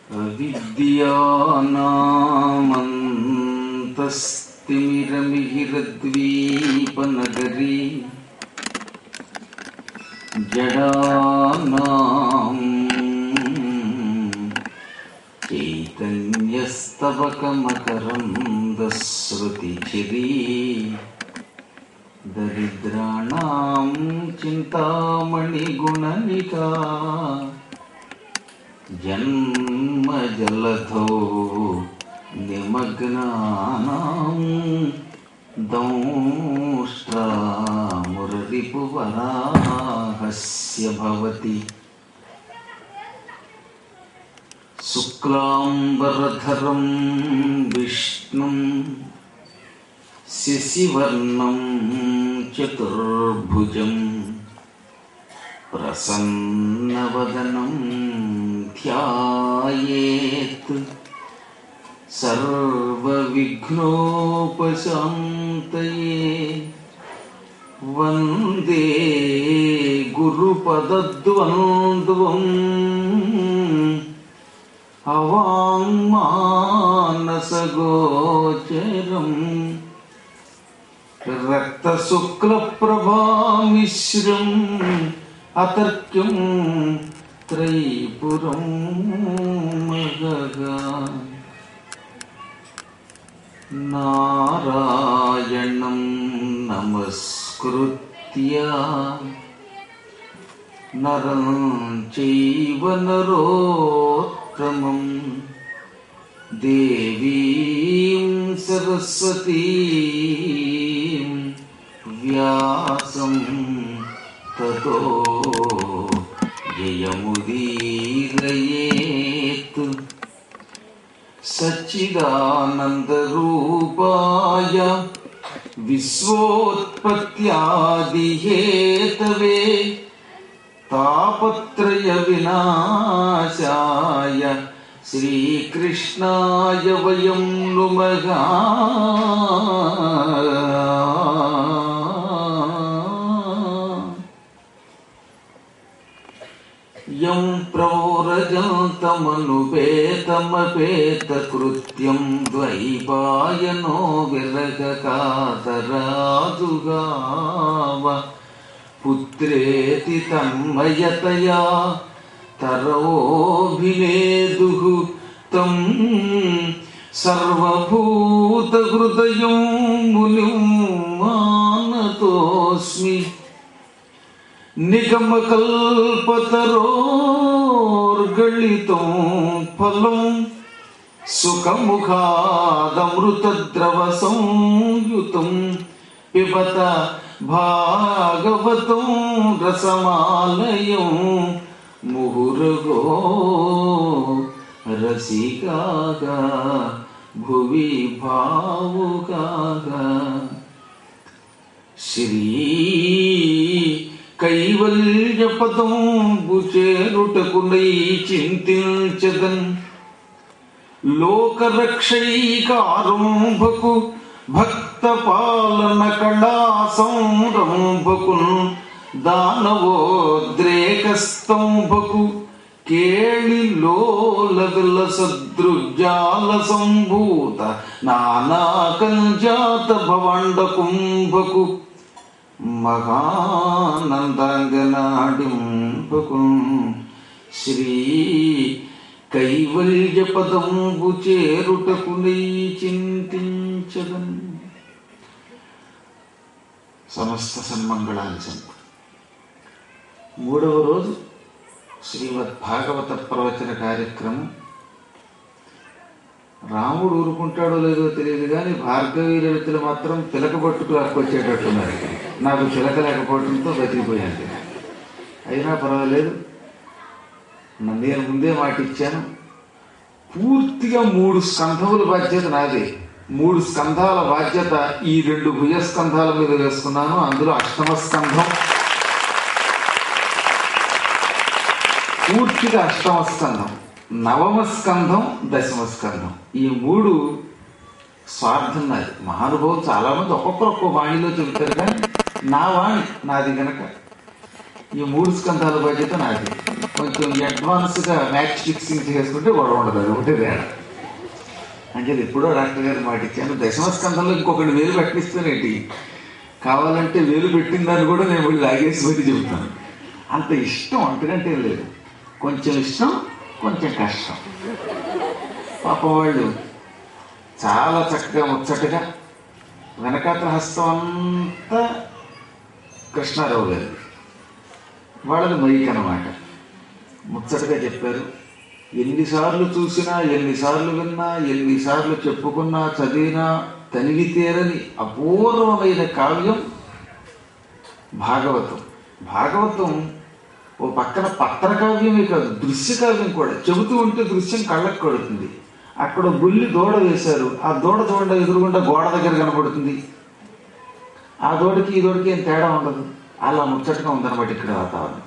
అవిద్యానామంతస్తిమిరమిహిరద్వీపనగరీ జడానాం చైతన్యస్తవకమకరందశ్రుతిచిరీ దరిద్రాణం చింతామణిగుణనికా జన్మజలధో నిమగ్నానాం దంష్ట్రామురరిపువరాహస్య భవతి శుక్లాంబరధరం విష్ణుం శశివర్ణం చతుర్భుజం ప్రసన్నవదనం ధ్యాయేత్ సర్వవిఘ్నోపశాంతయే వందే గురుపదద్వంద్వం అవాంగ్మానసగోచరం రక్తశుక్లప్రభామిశ్రం అతర్క్యం త్రైపురం మగగా నారాయణం నమస్కృత్య నరం చైవ నరోత్తమం దేవీం సరస్వతీం వ్యాసం తతో జయముదీరయేత్ సచ్చిదానందరూపాయ విశ్వోత్పత్యాదిహేతవే తాపత్రయ వినాశాయ శ్రీకృష్ణాయ వయం నుమగా యం ప్రౌరజంతమనుపేతమపేతకృత్యం ద్వైపాయనో విరగకాతరాజుగావ పుత్రేతి తన్మయతయా తరోభినేదు తం సర్వభూతహృదయం మునిం మానతోస్మి నిగమకల్పతరోర్గళితం ఫలం సుఖముఖాదమృతద్రవ సంయుతం పిబత భాగవతం రసమాలయం ముహురగో రసికాగా భువి భావుకాగా శ్రీ కైవల్యపదం బుచేరుటకునై చింతించదన్ లోకరక్షైకారంభకు భక్త పాలన కళా సంరంభకున్ దానవోద్రేకస్తంభకు కేళి లోలవిల సదృజాల సంభూత నానాకంజాత భవాండ కుంభకు మహానందాంగనాడింపకు శ్రీ కైవల్య పదంబు చేరుటకు నీ చింతించదన్ సమస్త సన్మంగళాన్ని సంపు మూడవ రోజు శ్రీమద్ భాగవత ప్రవచన కార్యక్రమం రాముడు ఊరుకుంటాడో లేదో తెలియదు కానీ భార్గవీ లలితులు మాత్రం పిలక పట్టుకు లాక్కొచ్చేటట్టున్నారు నాకు పిలక లేకపోవడంతో బతికిపోయాను అయినా పర్వాలేదు నేను ముందే మాట ఇచ్చాను పూర్తిగా మూడు స్కంధముల బాధ్యత నాదే మూడు స్కంధాల బాధ్యత ఈ రెండు భుజస్కంధాల మీద వేసుకున్నాను అందులో అష్టమ స్కంధం పూర్తిగా అష్టమ స్కంధం నవమ స్కంధం దశమ స్కంధం ఈ మూడు స్వార్థం నాది మహానుభావులు చాలా మంది ఒక్కొక్కరు ఒక్కో వాణిలో చెబుతారు కానీ నా వాణి నాది గనక ఈ మూడు స్కంధాల బాధ్యత నాది కొంచెం అడ్వాన్స్గా మ్యాచ్ ఫిక్సింగ్ చేసుకుంటే గొడవ ఉండదు అది ఒకటే తేడా అంటే ఎప్పుడో డాక్టర్ గారు మాట ఇచ్చాను దశమ స్కంధంలో ఇంకొకటి వేలు పెట్టిస్తానేంటి కావాలంటే వేలు పెట్టిందని కూడా నేను వెళ్ళి లాగేసి మరి చెబుతాను అంత ఇష్టం అంతకంటే ఏం లేదు కొంచెం ఇష్టం కొంచెం కష్టం పాపం వాళ్ళు చాలా చక్కగా ముచ్చటగా వెనకాతల హస్తం అంతా కృష్ణారావు గారు వాళ్ళది మైక్ అన్నమాట ముచ్చటగా చెప్పారు ఎన్నిసార్లు చూసినా ఎన్నిసార్లు విన్నా ఎన్నిసార్లు చెప్పుకున్నా చదివినా తనివి తీరని అపూర్వమైన కావ్యం భాగవతం భాగవతం ఓ పక్కన పత్ర కావ్యమే కాదు దృశ్య కావ్యం కూడా చెబుతూ ఉంటే దృశ్యం కళ్ళకు కడుతుంది అక్కడ బుల్లి దూడ వేశారు ఆ దూడ దూడ ఎదురుగుండా గోడ దగ్గర కనపడుతుంది ఆ దూడకి ఈ దూడకి ఏం తేడా ఉండదు అలా ముచ్చటగా ఉందన్నమాట ఇక్కడ వాతావరణం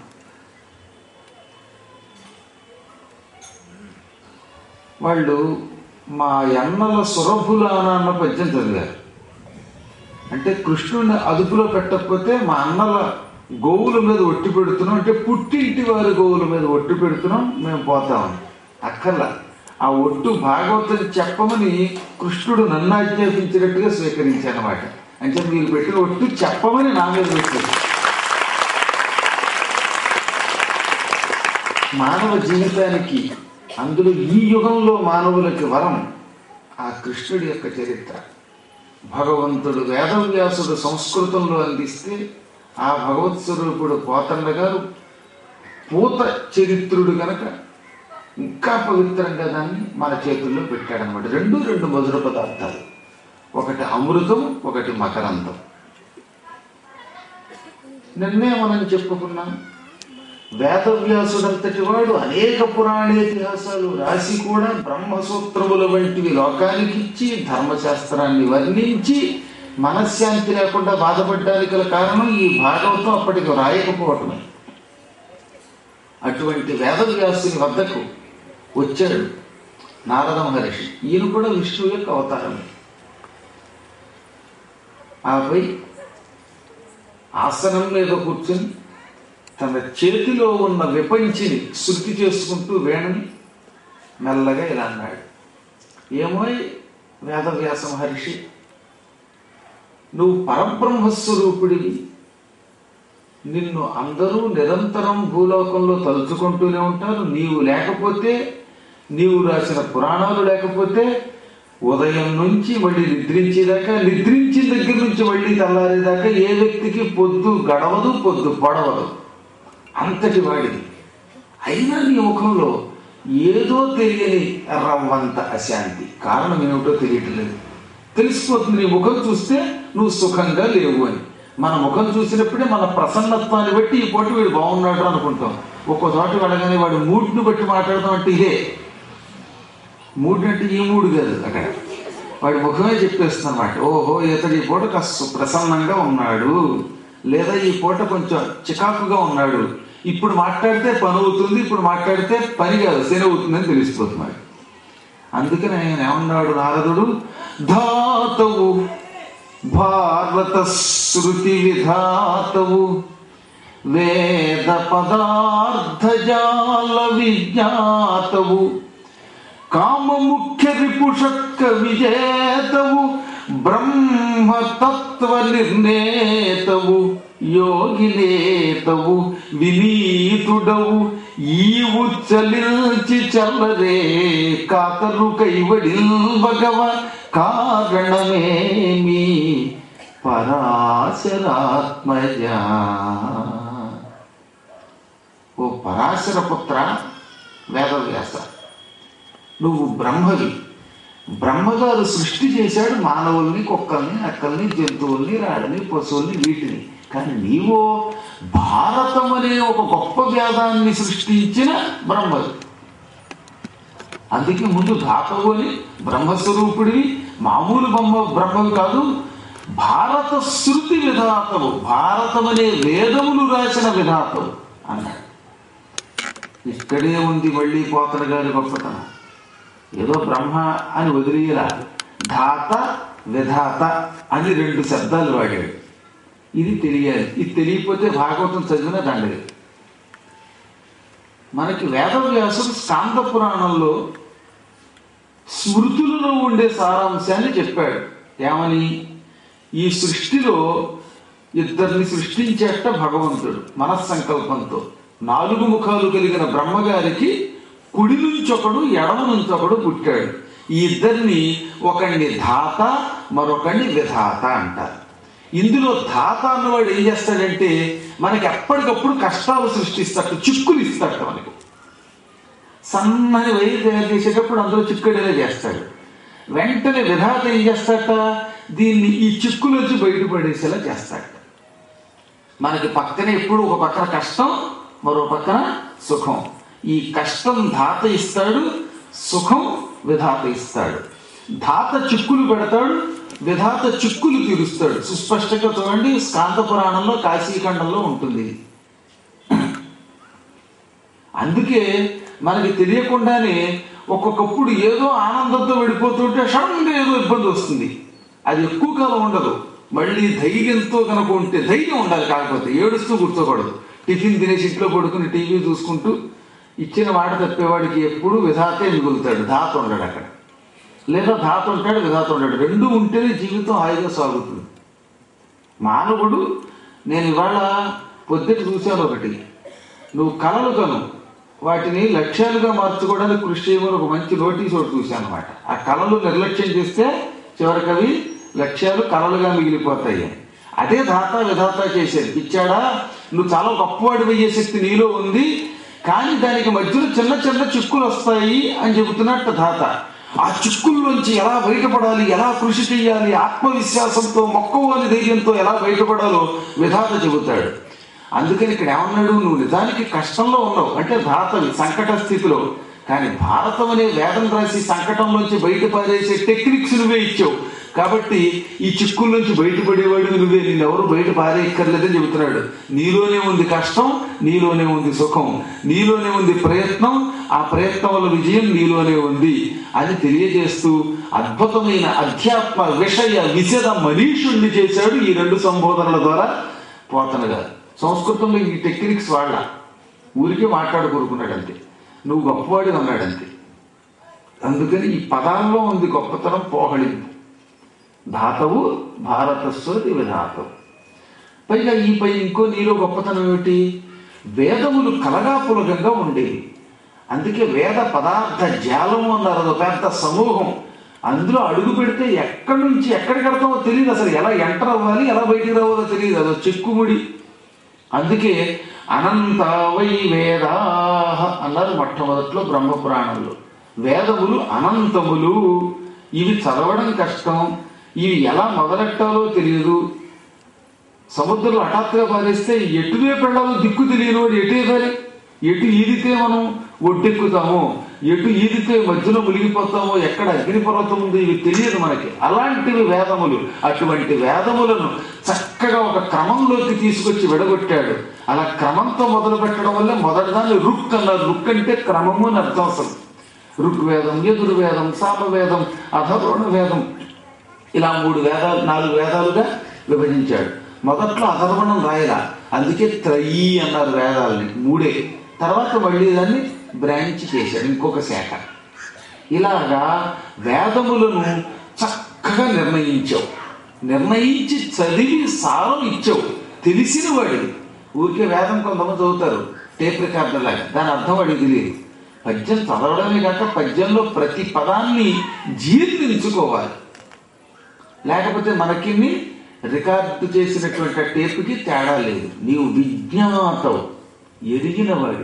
వాళ్ళు మా ఎన్నల సురభులాన అన్న పద్యం చదివారు అంటే కృష్ణుడిని అదుపులో పెట్టకపోతే మా అన్నల గోవుల మీద ఒట్టి పెడుతున్నాం అంటే పుట్టింటి వారి గోవుల మీద ఒట్టి పెడుతున్నాం మేము పోతామని అక్కర్లా ఆ ఒట్టు భాగవతం చెప్పమని కృష్ణుడు నన్ను ఆజ్ఞాపించినట్టుగా స్వీకరించానమాట అంటే మీరు పెట్టిన ఒట్టు చెప్పమని నా మీద పెట్టారు మానవ జీవితానికి అందులో ఈ యుగంలో మానవులకి వరం ఆ కృష్ణుడి యొక్క చరిత్ర భగవంతుడు వేదవ్యాసుడు సంస్కృతంలో అందిస్తే ఆ భగవత్ స్వరూపుడు పోతన్న గారు పూత చరిత్రుడు గనక ఇంకా పవిత్రంగా దాన్ని మన చేతుల్లో పెట్టాడనమాట రెండు రెండు మధుర పదార్థాలు ఒకటి అమృతం ఒకటి మకరంతం నిన్నే మనం చెప్పుకున్నాం వేదవ్యాసుడంతటి వాడు అనేక పురాణేతిహాసాలు రాసి కూడా బ్రహ్మసూత్రముల వంటివి లోకానికి ఇచ్చి ధర్మశాస్త్రాన్ని వర్ణించి మనశ్శాంతి లేకుండా బాధపడడానికి గల కారణం ఈ భాగవతం అప్పటికి రాయకపోవటమే అటువంటి వేదవ్యాసుని వద్దకు వచ్చాడు నారద మహర్షి ఈయన కూడా విష్ణువు యొక్క అవతారమే ఆపై ఆసనం మీద కూర్చుని తన చేతిలో ఉన్న విపంచిని శృతి చేసుకుంటూ వేణుని మెల్లగా ఇలా అన్నాడు ఏమో వేదవ్యాస మహర్షి నువ్వు పరబ్రహ్మస్వరూపుడివి నిన్ను అందరూ నిరంతరం భూలోకంలో తలుచుకుంటూనే ఉంటారు నీవు లేకపోతే నీవు రాసిన పురాణాలు లేకపోతే ఉదయం నుంచి మళ్ళీ నిద్రించేదాకా నిద్రించిన దగ్గర నుంచి మళ్ళీ తెల్లారేదాకా ఏ వ్యక్తికి పొద్దు గడవదు పొద్దు పొడవదు అంతటి వాడిది అయినా నీ ముఖంలో ఏదో తెలియని రవ్వంత అశాంతి కారణం ఏమిటో తెలియట్లేదు తెలిసిపోతుంది నీ ముఖం చూస్తే నువ్వు సుఖంగా లేవు అని మన ముఖం చూసినప్పుడే మన ప్రసన్నత్వాన్ని బట్టి ఈ పోటీ వీడు బాగున్నాడు అనుకుంటాం ఒక్కో చోట వెళ్ళగానే వాడు మూడ్ని బట్టి మాట్లాడదాం అంటే ఇదే మూడు అంటే ఈ మూడు కాదు అక్కడ వాడి ముఖమే చెప్పేస్తుంది అనమాట ఓహో ఇతడు ఈ పూట కాస్త ప్రసన్నంగా ఉన్నాడు లేదా ఈ పూట కొంచెం చికాకుగా ఉన్నాడు ఇప్పుడు మాట్లాడితే పని అవుతుంది ఇప్పుడు మాట్లాడితే పని కాదు శని అవుతుందని తెలిసిపోతున్నాడు అందుకని ఆయన ఏమన్నాడు నారదుడు ధాతవు భారత శృతి విధాతవు వేద పదార్థజాల విజ్ఞాతవు కామముఖ్య రిపుషక్క విజేతవు బ్రహ్మతత్వ నిర్ణేతవు యోగినేతవు వినీతుడవు ఈవు చలిల్చి చల్లరే కాతరు కైవడిల్ భగవ కారణమేమి పరాశరాత్మజా ఓ పరాశర పుత్ర వేదవ్యాస నువ్వు బ్రహ్మవి బ్రహ్మగారు సృష్టి చేశాడు మానవుల్ని కుక్కల్ని నక్కల్ని జంతువుల్ని రాడని పశువుల్ని వీటిని కానీ నీవో భారతం అనే ఒక గొప్ప వేదాన్ని సృష్టించిన బ్రహ్మవి అందుకే ముందు ధాతవు అని బ్రహ్మస్వరూపుడివి మామూలు బ్రహ్మ బ్రహ్మవి కాదు భారత శృతి విధాతవు భారతం అనే వేదములు రాసిన విధాతవు అన్నాడు ఇక్కడే ఉంది మళ్ళీ పోతన గారి గొప్పతనం ఏదో బ్రహ్మ అని వదిలేయరా ధాత విధాత అని రెండు శబ్దాలు వాడాడు ఇది తెలియాలి ఇది తెలియకపోతే భాగవతం చదివిన దండది మనకి వేదవ్యాసుడు స్కాంద పురాణంలో స్మృతులలో ఉండే సారాంశాన్ని చెప్పాడు ఏమని ఈ సృష్టిలో ఇద్దరిని సృష్టించేట భగవంతుడు మనస్సంకల్పంతో నాలుగు ముఖాలు కలిగిన బ్రహ్మగారికి కుడి నుంచి ఒకడు ఎడమ నుంచి ఒకడు పుట్టాడు ఈ ఇద్దరిని ఒకడిని ధాత మరొకడిని విధాత అంటారు ఇందులో ధాత అన్నవాడు ఏం చేస్తాడంటే మనకి ఎప్పటికప్పుడు కష్టాలు సృష్టిస్తాడు చిక్కులు ఇస్తాడు మనకి సన్నని వైర్ తయారు చేసేటప్పుడు అందులో చిక్కుడేలా చేస్తాడు వెంటనే విధాత ఏం చేస్తాట దీన్ని ఈ చిక్కులోంచి బయటపడేసేలా చేస్తాడు మనకి పక్కన ఎప్పుడు ఒక పక్కన కష్టం మరో పక్కన సుఖం ఈ కష్టం ధాత ఇస్తాడు సుఖం విధాత ఇస్తాడు ధాత చిక్కులు పెడతాడు విధాత చిక్కులు తీరుస్తాడు సుస్పష్టంగా చూడండి స్కాంత పురాణంలో కాశీఖండంలో ఉంటుంది ఇది. అందుకే మనకి తెలియకుండానే ఒక్కొక్కప్పుడు ఏదో ఆనందంతో వెళ్ళిపోతుంటే సడన్గా ఏదో ఇబ్బంది వస్తుంది అది ఎక్కువ కాలం ఉండదు మళ్ళీ ధైర్యంతో కనుక ఉంటే ధైర్యం ఉండాలి కాకపోతే ఏడుస్తూ కూర్చోకూడదు టిఫిన్ తినేసి ఇంట్లో పడుకుని టీవీ చూసుకుంటూ ఇచ్చిన మాట తప్పేవాడికి ఎప్పుడు విధాతే మిగులుతాడు ధాత ఉండడు అక్కడ లేదా ధాత ఉంటాడు విధాత ఉంటాడు రెండు ఉంటేనే జీవితం హాయిగా సాగుతుంది మానవుడు నేను ఇవాళ పొద్దుట చూశాను ఒకటి నువ్వు కలలు కను వాటిని లక్ష్యాలుగా మార్చుకోవడానికి కృషి చేయమని ఒక మంచి నోటీస్ ఒకటి చూశాను అనమాట ఆ కళలు నిర్లక్ష్యం చేస్తే చివరికి అవి లక్ష్యాలు కళలుగా మిగిలిపోతాయి అదే ధాత విధాత చేసేది ఇచ్చాడా నువ్వు చాలా గొప్పవాడి అయ్యే శక్తి నీలో ఉంది కానీ దానికి మధ్యలో చిన్న చిన్న చిక్కులు వస్తాయి అని చెబుతున్నట్టు ధాత ఆ చిక్కుల్లోంచి ఎలా బయటపడాలి ఎలా కృషి చేయాలి ఆత్మవిశ్వాసంతో మొక్కవని ధైర్యంతో ఎలా బయటపడాలో విధాత చెబుతాడు అందుకని ఇక్కడ ఏమన్నాడు నువ్వు నిజానికి కష్టంలో ఉన్నావు అంటే ధాతవి సంకట స్థితిలో కానీ భారతం అనే వేదం రాసి సంకటంలోంచి బయట పారేసే టెక్నిక్స్ నువ్వే ఇచ్చావు కాబట్టి ఈ చిక్కుల నుంచి బయటపడేవాడు నువ్వే నిన్ను ఎవరు బయట పారేయక్కర్లేదని చెబుతున్నాడు నీలోనే ఉంది కష్టం నీలోనే ఉంది సుఖం నీలోనే ఉంది ప్రయత్నం ఆ ప్రయత్నం వల్ల విజయం నీలోనే ఉంది అని తెలియజేస్తూ అద్భుతమైన అధ్యాత్మ విషయ విశద మనీషుణ్ణి చేశాడు ఈ రెండు సంబోధనల ద్వారా పోతన గారు సంస్కృతంలో ఈ టెక్నిక్స్ వాళ్ళ ఊరికే మాట్లాడుకోరుకున్నాడు అంతే నువ్వు గొప్పవాడి అన్నాడు అంతే అందుకని ఈ పదాల్లో ఉంది గొప్పతనం పోహళింపు ధాతవు భారతస్వతి విధాతవు పైగా ఈ పై ఇంకో నీలో గొప్పతనం ఏమిటి వేదములు కలగాపులగంగా ఉండేవి అందుకే వేద పదార్థ జాలము అన్నారు అదొక పెద్ద సమూహం అందులో అడుగు పెడితే ఎక్కడి నుంచి ఎక్కడికి వెళ్తామో తెలియదు అసలు ఎలా ఎంటర్ అవ్వాలి ఎలా బయటికి రావాలో తెలియదు అదో చెక్కుముడి అందుకే అనంత వై వేదాహ అన్నారు మొట్టమొదట్లో బ్రహ్మపురాణంలో వేదములు అనంతములు ఇవి చదవడం కష్టం ఇవి ఎలా మొదలెట్టాలో తెలియదు సముద్రంలో హఠాత్తుగా పారేస్తే ఎటువైపు వెళ్ళాలో దిక్కు తెలియని వాడు ఎటు ఎదాలి ఎటు ఈదితే మనం ఒడ్డెక్కుతామో ఎటు ఈదితే మధ్యలో మునిగిపోతామో ఎక్కడ అగ్నిపర్వతం ఉంది ఇవి తెలియదు మనకి అలాంటివి వేదములు అటువంటి వేదములను చక్కగా ఒక క్రమంలోకి తీసుకొచ్చి విడగొట్టాడు అలా క్రమంతో మొదలు పెట్టడం వల్ల మొదటిదాన్ని రుక్ అన్నారు రుక్ అంటే క్రమము అని అర్థం అసలు ఋగ్వేదం యజుర్వేదం సామవేదం అధర్వణ వేదం ఇలా మూడు వేదాలు నాలుగు వేదాలుగా విభజించాడు మొదట్లో అధర్వణం రాయలా అందుకే త్రయీ అన్నారు వేదాలని మూడే తర్వాత మళ్ళీ దాన్ని బ్రాంచ్ చేశాడు ఇంకొక శాఖ ఇలాగా వేదములను చక్కగా నిర్ణయించావు నిర్ణయించి చదివి సారం ఇచ్చావు తెలిసిన వాడివి ఊరికే వేదం కొంతమంది చదువుతారు టేప్ రికార్డర్ లాగా దాని అర్థం వాడికి తెలియదు పద్యం చదవడమే కాక పద్యంలో ప్రతి పదాన్ని జీర్ణించుకోవాలి లేకపోతే మనకిన్ని రికార్డు చేసినటువంటి ఆ టేపుకి తేడా లేదు నీవు విజ్ఞాతవు ఎరిగిన వాడి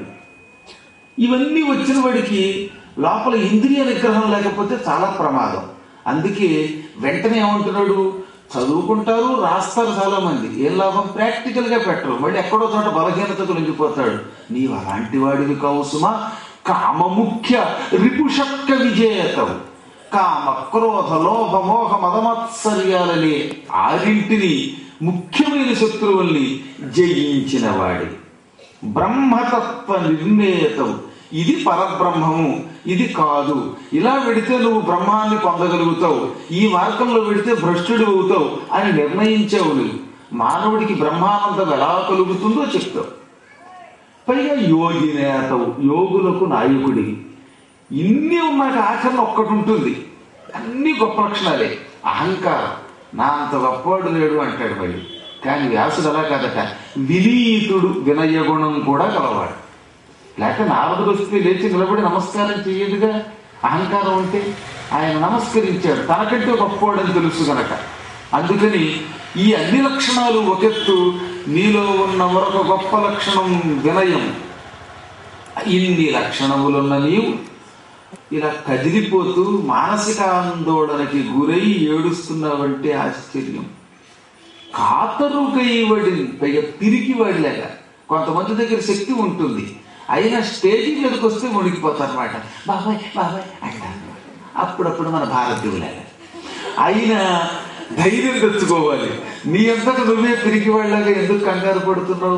ఇవన్నీ వచ్చిన వాడికి లోపల ఇంద్రియ నిగ్రహం లేకపోతే చాలా ప్రమాదం అందుకే వెంటనే ఏమంటున్నాడు చదువుకుంటారు రాస్తారు చాలా మంది ఏం లాభం ప్రాక్టికల్ గా పెట్టరు మళ్ళీ ఎక్కడో చోట బలహీనతకు లొంగిపోతాడు నీవు అలాంటి వాడివి కావు సుమా కామ ముఖ్య రిపుషక్క విజేతవు కామ క్రోధ లోభ మోహ మదమత్సర్యాలని ఆరింటిని ముఖ్యమైన శత్రువుల్ని జయించిన వాడి బ్రహ్మతత్వ నిర్ణేతం ఇది పరబ్రహ్మము ఇది కాదు ఇలా వెడితే నువ్వు బ్రహ్మాన్ని పొందగలుగుతావు ఈ మార్గంలో వెడితే భ్రష్టుడు అవుతావు అని నిర్ణయించావు నువ్వు మానవుడికి బ్రహ్మానందం ఎలా కలుగుతుందో చెప్తావు పైగా యోగి నేతవు యోగులకు నాయకుడి ఇన్ని ఉన్నాక ఆచరణ ఒక్కటి ఉంటుంది అన్ని గొప్ప లక్షణాలే అహంకారం నా అంత గొప్పవాడు లేడు అంటాడు మళ్ళీ కానీ వ్యాసుడు అలా కాదట వినీతుడు వినయ గుణం కూడా గలవాడు లేక నారదుడు వస్తే లేచి నిలబడి నమస్కారం చేయదుగా అహంకారం ఉంటే ఆయన నమస్కరించాడు తనకంటే గొప్పవాడని తెలుసు గనక అందుకని ఈ అన్ని లక్షణాలు ఒకెత్తు నీలో ఉన్న మరొక గొప్ప లక్షణం వినయం ఇన్ని లక్షణములున్న నీవు ఇలా కదిలిపోతూ మానసిక ఆందోళనకి గురై ఏడుస్తున్నావంటే ఆశ్చర్యం కాతరుకైవడి పైగా పిరికి వాడిలాగా కొంతమంది దగ్గర శక్తి ఉంటుంది అయినా స్టేజీ మీదకి వస్తే మునిగిపోతారు అనమాట బాబాయ్ బాబాయ్ అంటారు అప్పుడప్పుడు మన భారతీయులాగా అయినా ధైర్యం తెచ్చుకోవాలి నీ అంతట నువ్వే పిరికి వాళ్ళగా ఎందుకు కంగారు పడుతున్నావు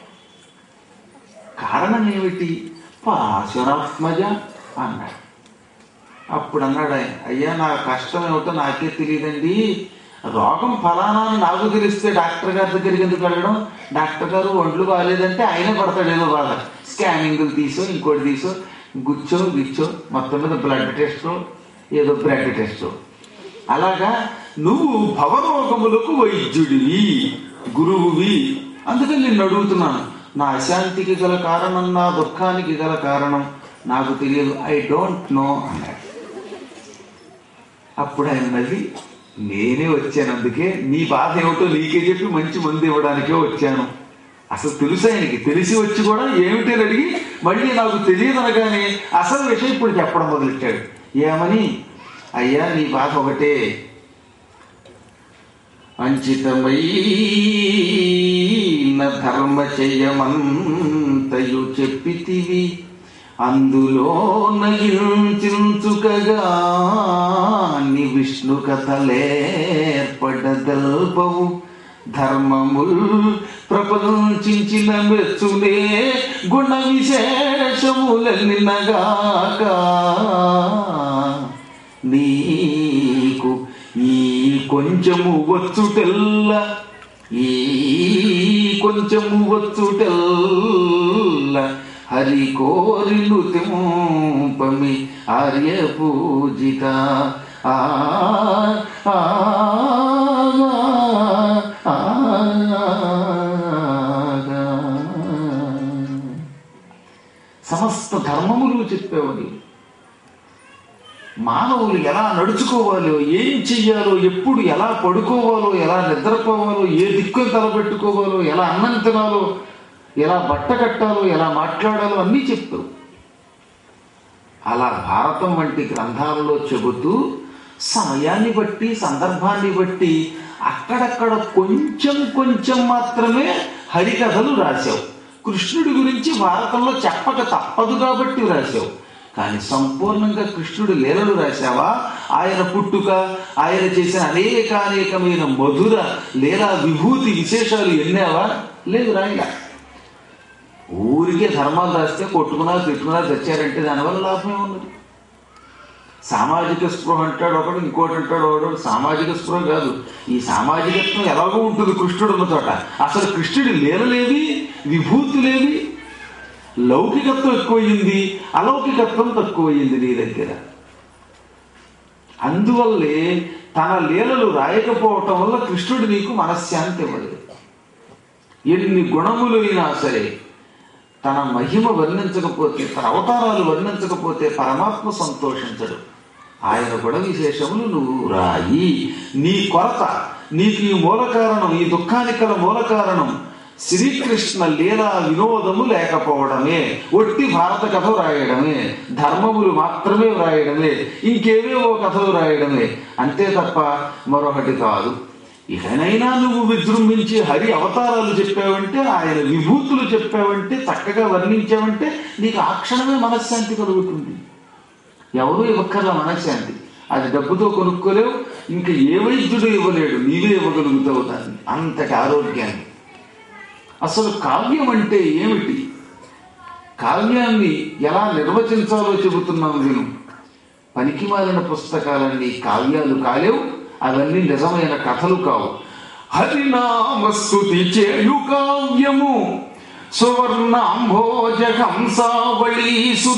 కారణం ఏమిటి పాశురాత్మజ అన్నాడు అప్పుడు అన్నాడు ఆయన అయ్యా నా కష్టం ఏమిటో నాకే తెలియదండి రోగం ఫలానా అని నాకు తెలిస్తే డాక్టర్ గారి దగ్గరికి ఎందుకు వెళ్ళడం డాక్టర్ గారు ఒంట్లు బాగాలేదంటే ఆయన పడతాడు ఏదో బాధ స్కానింగ్లు తీసో ఇంకోటి తీసో గుచ్చో గిచ్చో మొత్తం మీద బ్లడ్ టెస్ట్ ఏదో బ్లడ్ టెస్ట్ అలాగా నువ్వు భవరోగములకు వైద్యుడివి గురువువి అందుకని నిన్ను అడుగుతున్నాను నా అశాంతికి గల కారణం నా దుఃఖానికి గల కారణం నాకు తెలియదు ఐ డోంట్ నో అన్నాడు అప్పుడు ఆయన నవ్వి నేనే వచ్చాను అందుకే నీ బాధ ఏమిటో నీకే చెప్పి మంచి మందు ఇవ్వడానికే వచ్చాను అసలు తెలుసు ఆయనకి తెలిసి వచ్చి కూడా ఏమిటి అని అడిగి మళ్ళీ నాకు తెలియదు అనగానే అసలు విషయం ఇప్పుడు చెప్పడం మొదలెట్టాడు ఏమని అయ్యా నీ బాధ ఒకటే అంచితమైన ధర్మ చేయమంతయు చెప్పితివి అందులో నగించుకగా ని విష్ణు కథలేర్పడదల్పవు ధర్మముల్ ప్రపంచించిన మెచ్చునే గుణ విశేషములనినగాక నీకు ఈ కొంచెము వచ్చుటెల్ల ఈ కొంచెము వచ్చుటెల్ల హరి కోరిలు తెంపమి ఆర్య పూజిత ఆ ఆ, ఆ, సమస్త ధర్మములు చెప్పేవని మానవులు ఎలా నడుచుకోవాలో ఏం చెయ్యాలో ఎప్పుడు ఎలా పడుకోవాలో ఎలా నిద్రపోవాలో ఏ దిక్కును తలపెట్టుకోవాలో ఎలా అన్నం తినాలో ఎలా బట్ట కట్టాలో ఎలా మాట్లాడాలో అన్నీ చెప్తావు అలా భారతం వంటి గ్రంథాలలో చెబుతూ సమయాన్ని బట్టి సందర్భాన్ని బట్టి అక్కడక్కడ కొంచెం కొంచెం మాత్రమే హరికథలు రాశావు కృష్ణుడి గురించి భారతంలో చెప్పక తప్పదు కాబట్టి రాశావు కానీ సంపూర్ణంగా కృష్ణుడు లీలలు రాశావా ఆయన పుట్టుక ఆయన చేసిన అనేకానేకమైన మధుర లీలా విభూతి విశేషాలు ఎన్నావా లేదు రాయిలా ఊరికే ధర్మాలు రాస్తే కొట్టుకున్నా తిట్టుకున్నా తెచ్చారంటే దానివల్ల లాభమే ఉన్నది సామాజిక స్పృహ అంటాడు ఒకడు ఇంకోటి అంటాడు ఒకడు సామాజిక స్పృహ కాదు ఈ సామాజికత్వం ఎలాగో ఉంటుంది కృష్ణుడు ఉన్న చోట అసలు కృష్ణుడి లీలలేవి విభూతులేవి లౌకికత్వం ఎక్కువయింది అలౌకికత్వం తక్కువయింది నీ దగ్గర అందువల్లే తన లీలలు రాయకపోవటం వల్ల కృష్ణుడు నీకు మనశ్శాంతి ఇవ్వలేదు ఎన్ని గుణములు అయినా సరే తన మహిమ వర్ణించకపోతే తన అవతారాలు వర్ణించకపోతే పరమాత్మ సంతోషించడు ఆయన గుణ విశేషములు నువ్వు రాయి నీ కొరత నీకు ఈ మూల కారణం ఈ దుఃఖానికి గల మూల కారణం శ్రీకృష్ణ లీలా వినోదము లేకపోవడమే ఒట్టి భారత కథ రాయడమే ధర్మములు మాత్రమే వ్రాయడమే ఇంకేవేవో కథలు రాయడమే అంతే తప్ప మరొకటి కాదు ఇకనైనా నువ్వు విజృంభించి హరి అవతారాలు చెప్పావంటే ఆయన విభూతులు చెప్పావంటే చక్కగా వర్ణించావంటే నీకు ఆ క్షణమే మనశ్శాంతి కలుగుతుంది ఎవరూ ఇవ్వక్కర్ల మనశ్శాంతి అది డబ్బుతో కొనుక్కోలేవు ఇంకా ఏ వైద్యుడు ఇవ్వలేడు నీవే ఇవ్వగలుగుతావు దాన్ని అంతటి ఆరోగ్యాన్ని అసలు కావ్యం అంటే ఏమిటి కావ్యాన్ని ఎలా నిర్వచించాలో చెబుతున్నాం నేను పనికిమాలిన పుస్తకాలన్నీ కావ్యాలు కాలేవు అవన్నీ నిజమైన కథలు కావు హరినామస్తుతి చేయు కావ్యము సువర్ణాంభోజ హంసావళి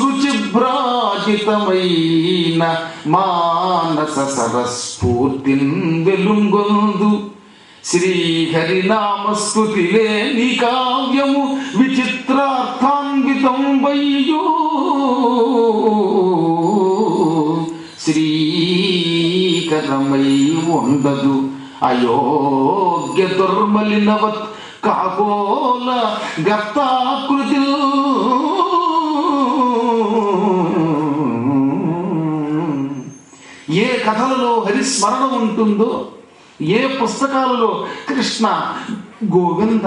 సురుచిభ్రాజితమైన మానస సరస్ఫూర్తిన్ వెలుంగొందు శ్రీహరినామస్కృతి లేని కావ్యము విచిత్రార్థాన్వితం వయ్యో శ్రీకరమై ఉండదు అయోగ్య దుర్మలినవత్ కాకోల గర్తాకృతి ఏ కథలలో హరిస్మరణ ఉంటుందో ఏ పుస్తకాలలో కృష్ణ గోవింద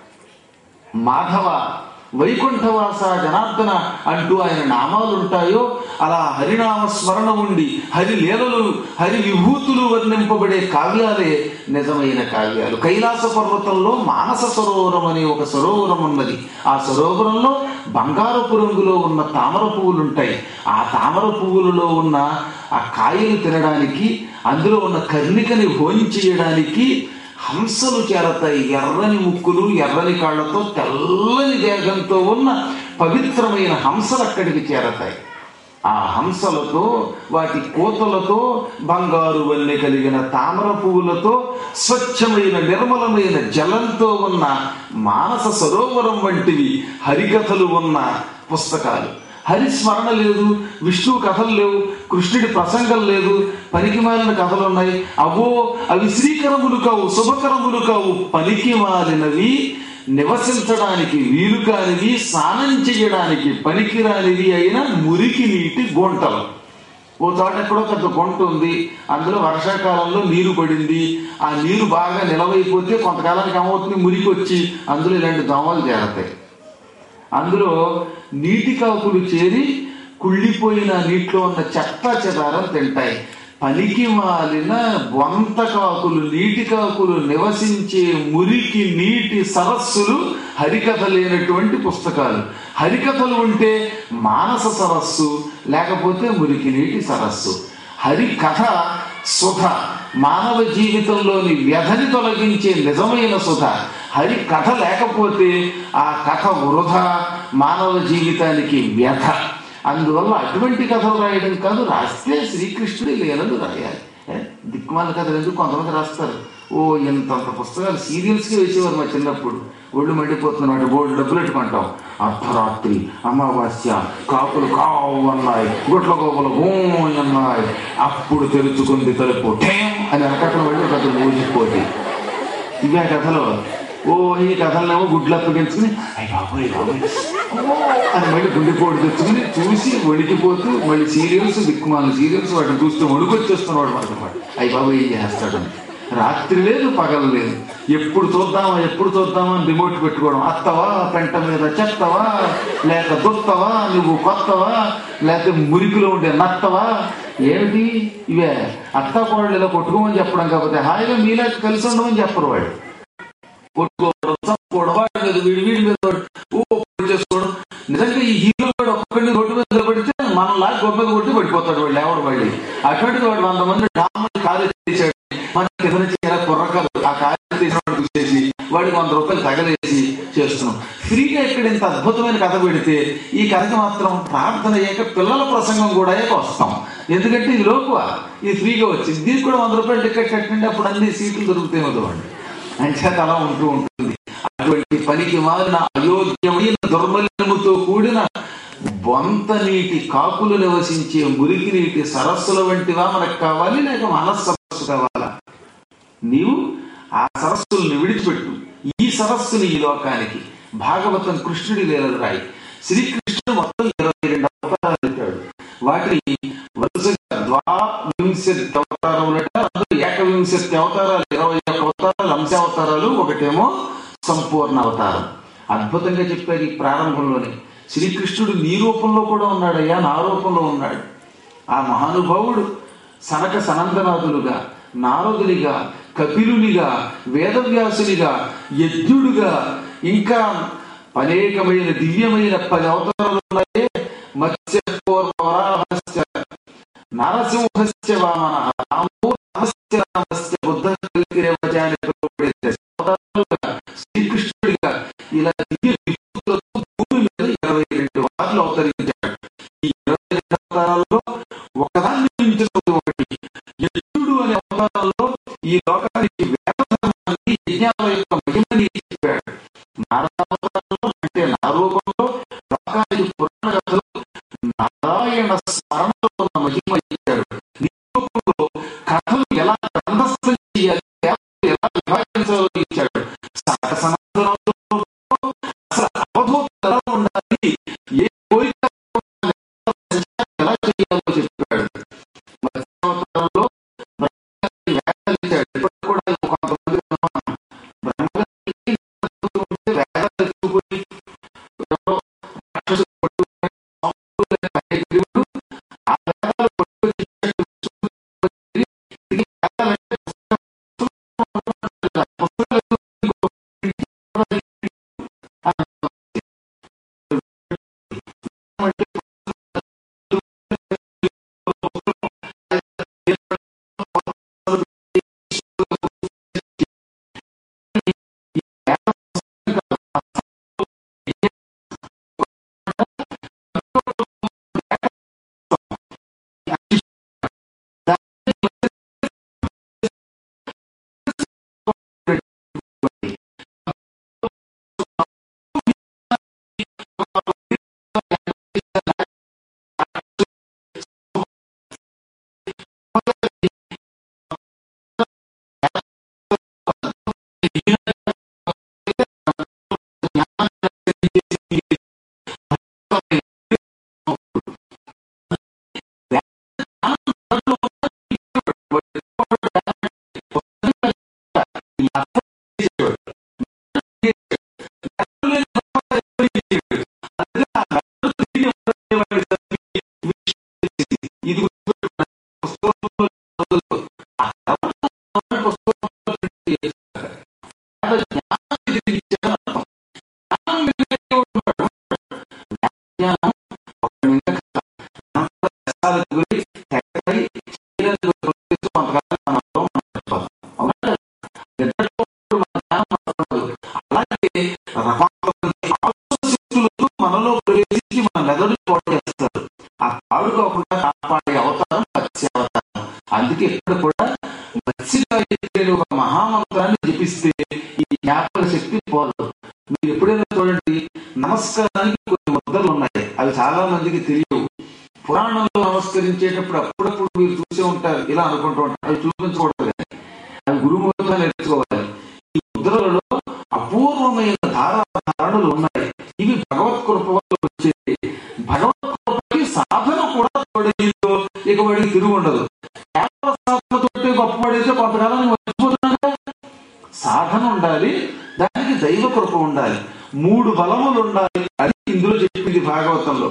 మాధవ వైకుంఠవాస జనార్దన అంటూ ఆయన నామాలు ఉంటాయో అలా హరినామ స్మరణ ఉండి హరి లీలలు హరి విభూతులు వర్ణింపబడే కావ్యాలే నిజమైన కావ్యాలు కైలాస పర్వతంలో మానస సరోవరం అనే ఒక సరోవరం ఉన్నది ఆ సరోవరంలో బంగారపు రంగులో ఉన్న తామర పువ్వులు ఉంటాయి ఆ తామర పువ్వులలో ఉన్న ఆ కాయలు తినడానికి అందులో ఉన్న కర్ణికని భోంచేయడానికి హంసలు చేరతాయి ఎర్రని ముక్కులు ఎర్రని కాళ్ళతో తెల్లని దేహంతో ఉన్న పవిత్రమైన హంసలు అక్కడికి చేరతాయి ఆ హంసలతో వాటి కోతలతో బంగారు వన్నె కలిగిన తామర పువ్వులతో స్వచ్ఛమైన నిర్మలమైన జలంతో ఉన్న మానస సరోవరం వంటివి హరికథలు ఉన్న పుస్తకాలు హరిస్మరణ లేదు విష్ణువు కథలు లేవు కృష్ణుడి ప్రసంగం లేదు పనికిమాలిన కథలు ఉన్నాయి అవో అవి శ్రీకరములు కావు శుభకరములు కావు పనికిమాలినవి నివసించడానికి వీలు కానివి స్నానం చేయడానికి పనికిరానివి అయిన మురికి నీటి గుంటలు ఓ చోట ఎక్కడో పెద్ద గుంట ఉంది అందులో వర్షాకాలంలో నీరు పడింది ఆ నీరు బాగా నిలవైపోతే కొంతకాలానికి ఏమవుతుంది మురికి వచ్చి అందులో ఇలాంటి దోమలు చేరతాయి అందులో నీటి కాకులు చేరి కుళ్ళిపోయిన నీటిలో ఉన్న చెత్త చెదారం తింటాయి పనికి మాలిన బొంత కాకులు నీటి కాకులు నివసించే మురికి నీటి సరస్సులు హరికథ లేనటువంటి పుస్తకాలు హరికథలు ఉంటే మానస సరస్సు లేకపోతే మురికి నీటి సరస్సు హరి కథ సుధ మానవ జీవితంలోని వ్యధని తొలగించే నిజమైన సుధ హరి కథ లేకపోతే ఆ కథ వృధా మానవ జీవితానికి వ్యధ అందువల్ల అటువంటి కథలు రాయడం కాదు రాస్తే శ్రీకృష్ణుడి లీలలు రాయాలి ఏ, దిక్కుమాల కథలు ఎందుకు కొంతమంది రాస్తారు ఓ ఇంతంత పుస్తకాలు సీరియల్స్కి వేసేవారు మా చిన్నప్పుడు ఒళ్ళు మండిపోతున్నమాట బోర్డు డబ్బులు పెట్టుకుంటాం అర్ధరాత్రి అమావాస్య కాకులు కావు అన్నాయి గుట్ల కోపలు గూ అన్నాయి అప్పుడు తెరుచుకుంది తలుపు టేం అని వెనకట్ల వెళ్ళి పెద్ద మోసిపోతే ఇవే కథలు ఓ ఈ కథలనేమో గుడ్లు అప్పగించుకుని అయ్యి బాబోయ్ బాబోయ్ అని మళ్ళీ గుండెపోటు తెచ్చుకుని చూసి వణికిపోతూ మళ్ళీ సీరియల్స్ దిక్కుమాల సీరియల్స్ వాటిని చూస్తూ వణుకొచ్చేస్తున్నాడు మనమాట అయ్యి బాబు ఏం చేస్తాడని రాత్రి లేదు పగలు లేదు ఎప్పుడు చూద్దామా ఎప్పుడు చూద్దామా అని రిమోట్ పెట్టుకోవడం అత్తవా పెంట మీద చెత్తవా లేక దుత్తవా నువ్వు కొత్తవా లేక మురికిలో ఉండే నత్తవా ఏమిటి ఇవే అత్త కోడలు ఇలా కొట్టుకోమని చెప్పడం కాకపోతే హాయిగా మీలా కలిసి ఉండమని చెప్పరు వాడు కొట్టుకోవడం చంపుకోవడం వాడి మీద వీడి వీడి మీద వాడు ఓ పొడి చేసుకోవడం నిజంగా ఈ హీరో వాడు ఒక్కడిని రోడ్డు మీద నిలబడితే మనలా గొప్ప కొట్టి పడిపోతాడు వాడు లేవడు మళ్ళీ అటువంటిది వాడు వంద మంది డామని కాలు చేశాడు మన కింద నుంచి ఇలా కుర్రకాలు ఆ కాలు తీసిన వాడు చూసేసి వాడికి వంద రూపాయలు తగలేసి చేస్తున్నాం ఫ్రీగా ఇక్కడ ఇంత అద్భుతమైన కథ పెడితే ఈ కథకి మాత్రం ప్రార్థన అయ్యాక పిల్లల ప్రసంగం కూడా అయ్యాక వస్తాం ఎందుకంటే ఇది లోకువ ఇది ఫ్రీగా వచ్చింది దీనికి కూడా వంద రూపాయలు టికెట్ కట్టండి అప్పుడు అన్ని సీట్లు దొరుకుతాయి వద్దండి అంచేత అలా ఉంటూ ఉంటుంది అటువంటి పనికి మారిన అయోగ్యమైన దుర్మల్యముతో కూడిన బొంత నీటి కాకులు నివసించే మురికి నీటి సరస్సుల వంటివా మనకు కావాలి లేక మనస్సరస్సు కావాలా నీవు ఆ సరస్సుల్ని విడిచిపెట్టు ఈ సరస్సుని ఈ లోకానికి భాగవతం కృష్ణుడి లీలలు రాయి శ్రీకృష్ణుడు మొత్తం ఇరవై రెండు అవతారాలు ఎత్తాడు వాటిని వరుసగా ద్వావింశతి అవతారములట అందులో ఏకవింశతి అవతారాలు ఇరవై ఒక్క అవతారాలు అంశావతారాలు ఒకటేమో సంపూర్ణ అవతారం అద్భుతంగా చెప్పారు ఈ ప్రారంభంలోనే శ్రీకృష్ణుడు నీ రూపంలో కూడా ఉన్నాడయ్యా నా రూపంలో ఉన్నాడు ఆ మహానుభావుడు సనక సనందనాథులుగా నారదునిగా కపిలునిగా వేదవ్యాసునిగా యజ్ఞుడుగా ఇంకా అనేకమైన దివ్యమైన పది అవతారాలు ఉన్నాయే మత్స్య పూర్వరాహస్య నరసింహస్య వామన రామో రామస్య రామస్య బుద్ధ కలిగిరేవచ అని పిలువబడే దశావతారాలుగా శ్రీకృష్ణుడిగా ఇలా దివ్య విభూతులు అవతరించాడు ఈ ఇరవై ఐదు అవతారాల్లో ఒకదాన్ని మించిన ఒకటి యజ్ఞుడు అనే అవతారంలో ఈ లోకానికి వేద ధర్మాన్ని యజ్ఞాల యొక్క మహిమని చెప్పాడు నారాయణలో అంటే నా రూపంలో లోకానికి పురాణ కథలు నారాయణ స్మరణలో ఉన్న మహిమ ఇచ్చాడు నీ రూపంలో కథలు ఎలా గ్రంథస్థం చేయాలి కేవలం ఎలా విభాగించాలో ఇచ్చాడు సకల సనాతనంలో అసలు అవధూత ఎలా ఉండాలి ఏ కోరిక ఎలా చేయాలో చెప్పాడు మత్స్యావతారంలో బ్రహ్మగారికి వేదాలు ఇచ్చాడు ఇప్పటికి కూడా కొంతమంది అనుమానం. బ్రహ్మగారికి ఉంటే వేదాలు ఎత్తుకుపోయి ఎవరో రాక్షసులు పట్టుకుని సాంబులు అనే హయగ్రీవుడు ఆ వేదాలు పట్టుకొని తిరిగి వేదాలంటే పుస్తకాలు ఇది పుస్తకంలో ఆ పుస్తకంలో జ్ఞానాన్ని తిరిగిచ్చాడు అర్థం. జ్ఞానం వెనుకనే ఉన్నాడు. జ్ఞానం ఒక వెనుక కథ. జ్ఞానాల గురించి తెగై చేయడానికి గురించి కొంతకాలం మనలో మనం చెప్పాలి. అవునా కదా? నిద్రలో మన జ్ఞానం మనలో ఉంది. అలాగే రవాణా ఆలోచనలతో మనలో ప్రవేశించి మన మెదడు పాడు చేస్తారు ఆ పాడు కాకుండా కాపాడే అవతారం మత్స్య అవతారం అందుకే ఇక్కడ కూడా మత్స్యగాయత్రి ఒక మహామంత్రాన్ని జపిస్తే ఈ జ్ఞాపక శక్తి పోదు మీరు ఎప్పుడైనా చూడండి నమస్కారానికి కొన్ని ముద్రలు ఉన్నాయి అవి చాలా మందికి తెలియవు పురాణంలో నమస్కరించేటప్పుడు అప్పుడప్పుడు మీరు చూసే ఉంటారు ఇలా అనుకుంటూ ఉంటారు అవి చూపించకూడదు కానీ అవి గురుముఖంగా నేర్చుకోవాలి ఈ ముద్రలలో అపూర్వమైన ధారాధారణలు ఉన్నాయి ఇవి భగవత్ కృప వల్ల వచ్చేది భగవత్ కృపకి సాధన కూడా తోడైందో ఇక వాడికి తిరుగు ఉండదు కేవల సాధనతోటి గొప్పవాడైతే కొంతకాలం మర్చిపోతున్నాడు కదా. సాధన ఉండాలి దానికి దైవ కృప ఉండాలి మూడు బలములు ఉండాలి అది ఇందులో చెప్పింది భాగవతంలో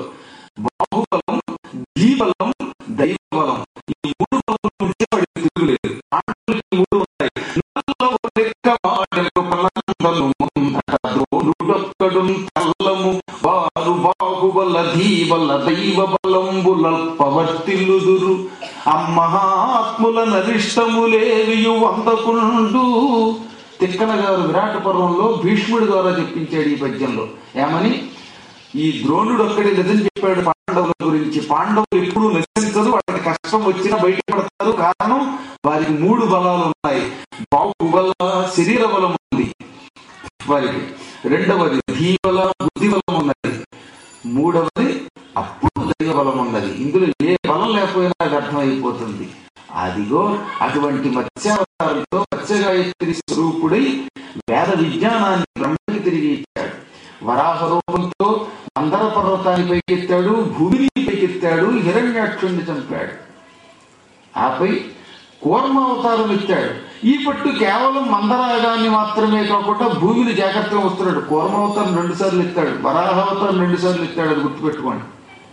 బాహుబలం ధీబలం దైవ బలం ఈ మూడు బలం ఉంటే వాడికి తిరుగులేదు ఆటలకి ఈ మూడు ఉన్నాయి నల్లో లెక్కమాడెను పలంబలు ముందట ద్రోణుడొక్కడు తల్లము వారు బాహుబల ధీబల దైవ బలంబుల పవర్తిల్లుదురు అమ్మహాత్ముల నరిష్టములేవియు వందకుండు తిక్కన గారు విరాట పర్వంలో భీష్ముడి ద్వారా చెప్పించాడు ఈ పద్యంలో ఏమని ఈ ద్రోణుడు ఒక్కడే నిజం చెప్పాడు పాండవుల గురించి పాండవులు ఎప్పుడు నశించరు వాళ్ళకి కష్టం వచ్చినా బయటపడతారు కారణం వారికి మూడు బలాలు ఉన్నాయి బాహుబల శరీర బలం ఉంది వారికి రెండవది ధీబల బుద్ధి బలం ఉన్నది మూడవది అప్పుడు దైవ బలం ఉన్నది ఇందులో ఏ బలం లేకపోయినా అది అర్థమైపోతుంది అదిగో అటువంటి మత్స్యావతారంతో మత్స్యగాయత్రి స్వరూపుడై వేద విజ్ఞానాన్ని బ్రహ్మకి తిరిగి ఇచ్చాడు వరాహ రూపంతో మందర పర్వతాన్ని పైకెత్తాడు భూమిని పైకెత్తాడు హిరణ్యాక్షుణ్ణి చంపాడు ఆపై కూర్మ అవతారం ఎత్తాడు ఈ పట్టు కేవలం మందరాగాన్ని మాత్రమే కాకుండా భూమిని జాగ్రత్తగా వస్తున్నాడు కూర్మ అవతారం రెండు సార్లు ఎత్తాడు వరాహ అవతారం రెండు సార్లు ఎత్తాడు అది గుర్తుపెట్టుకోండి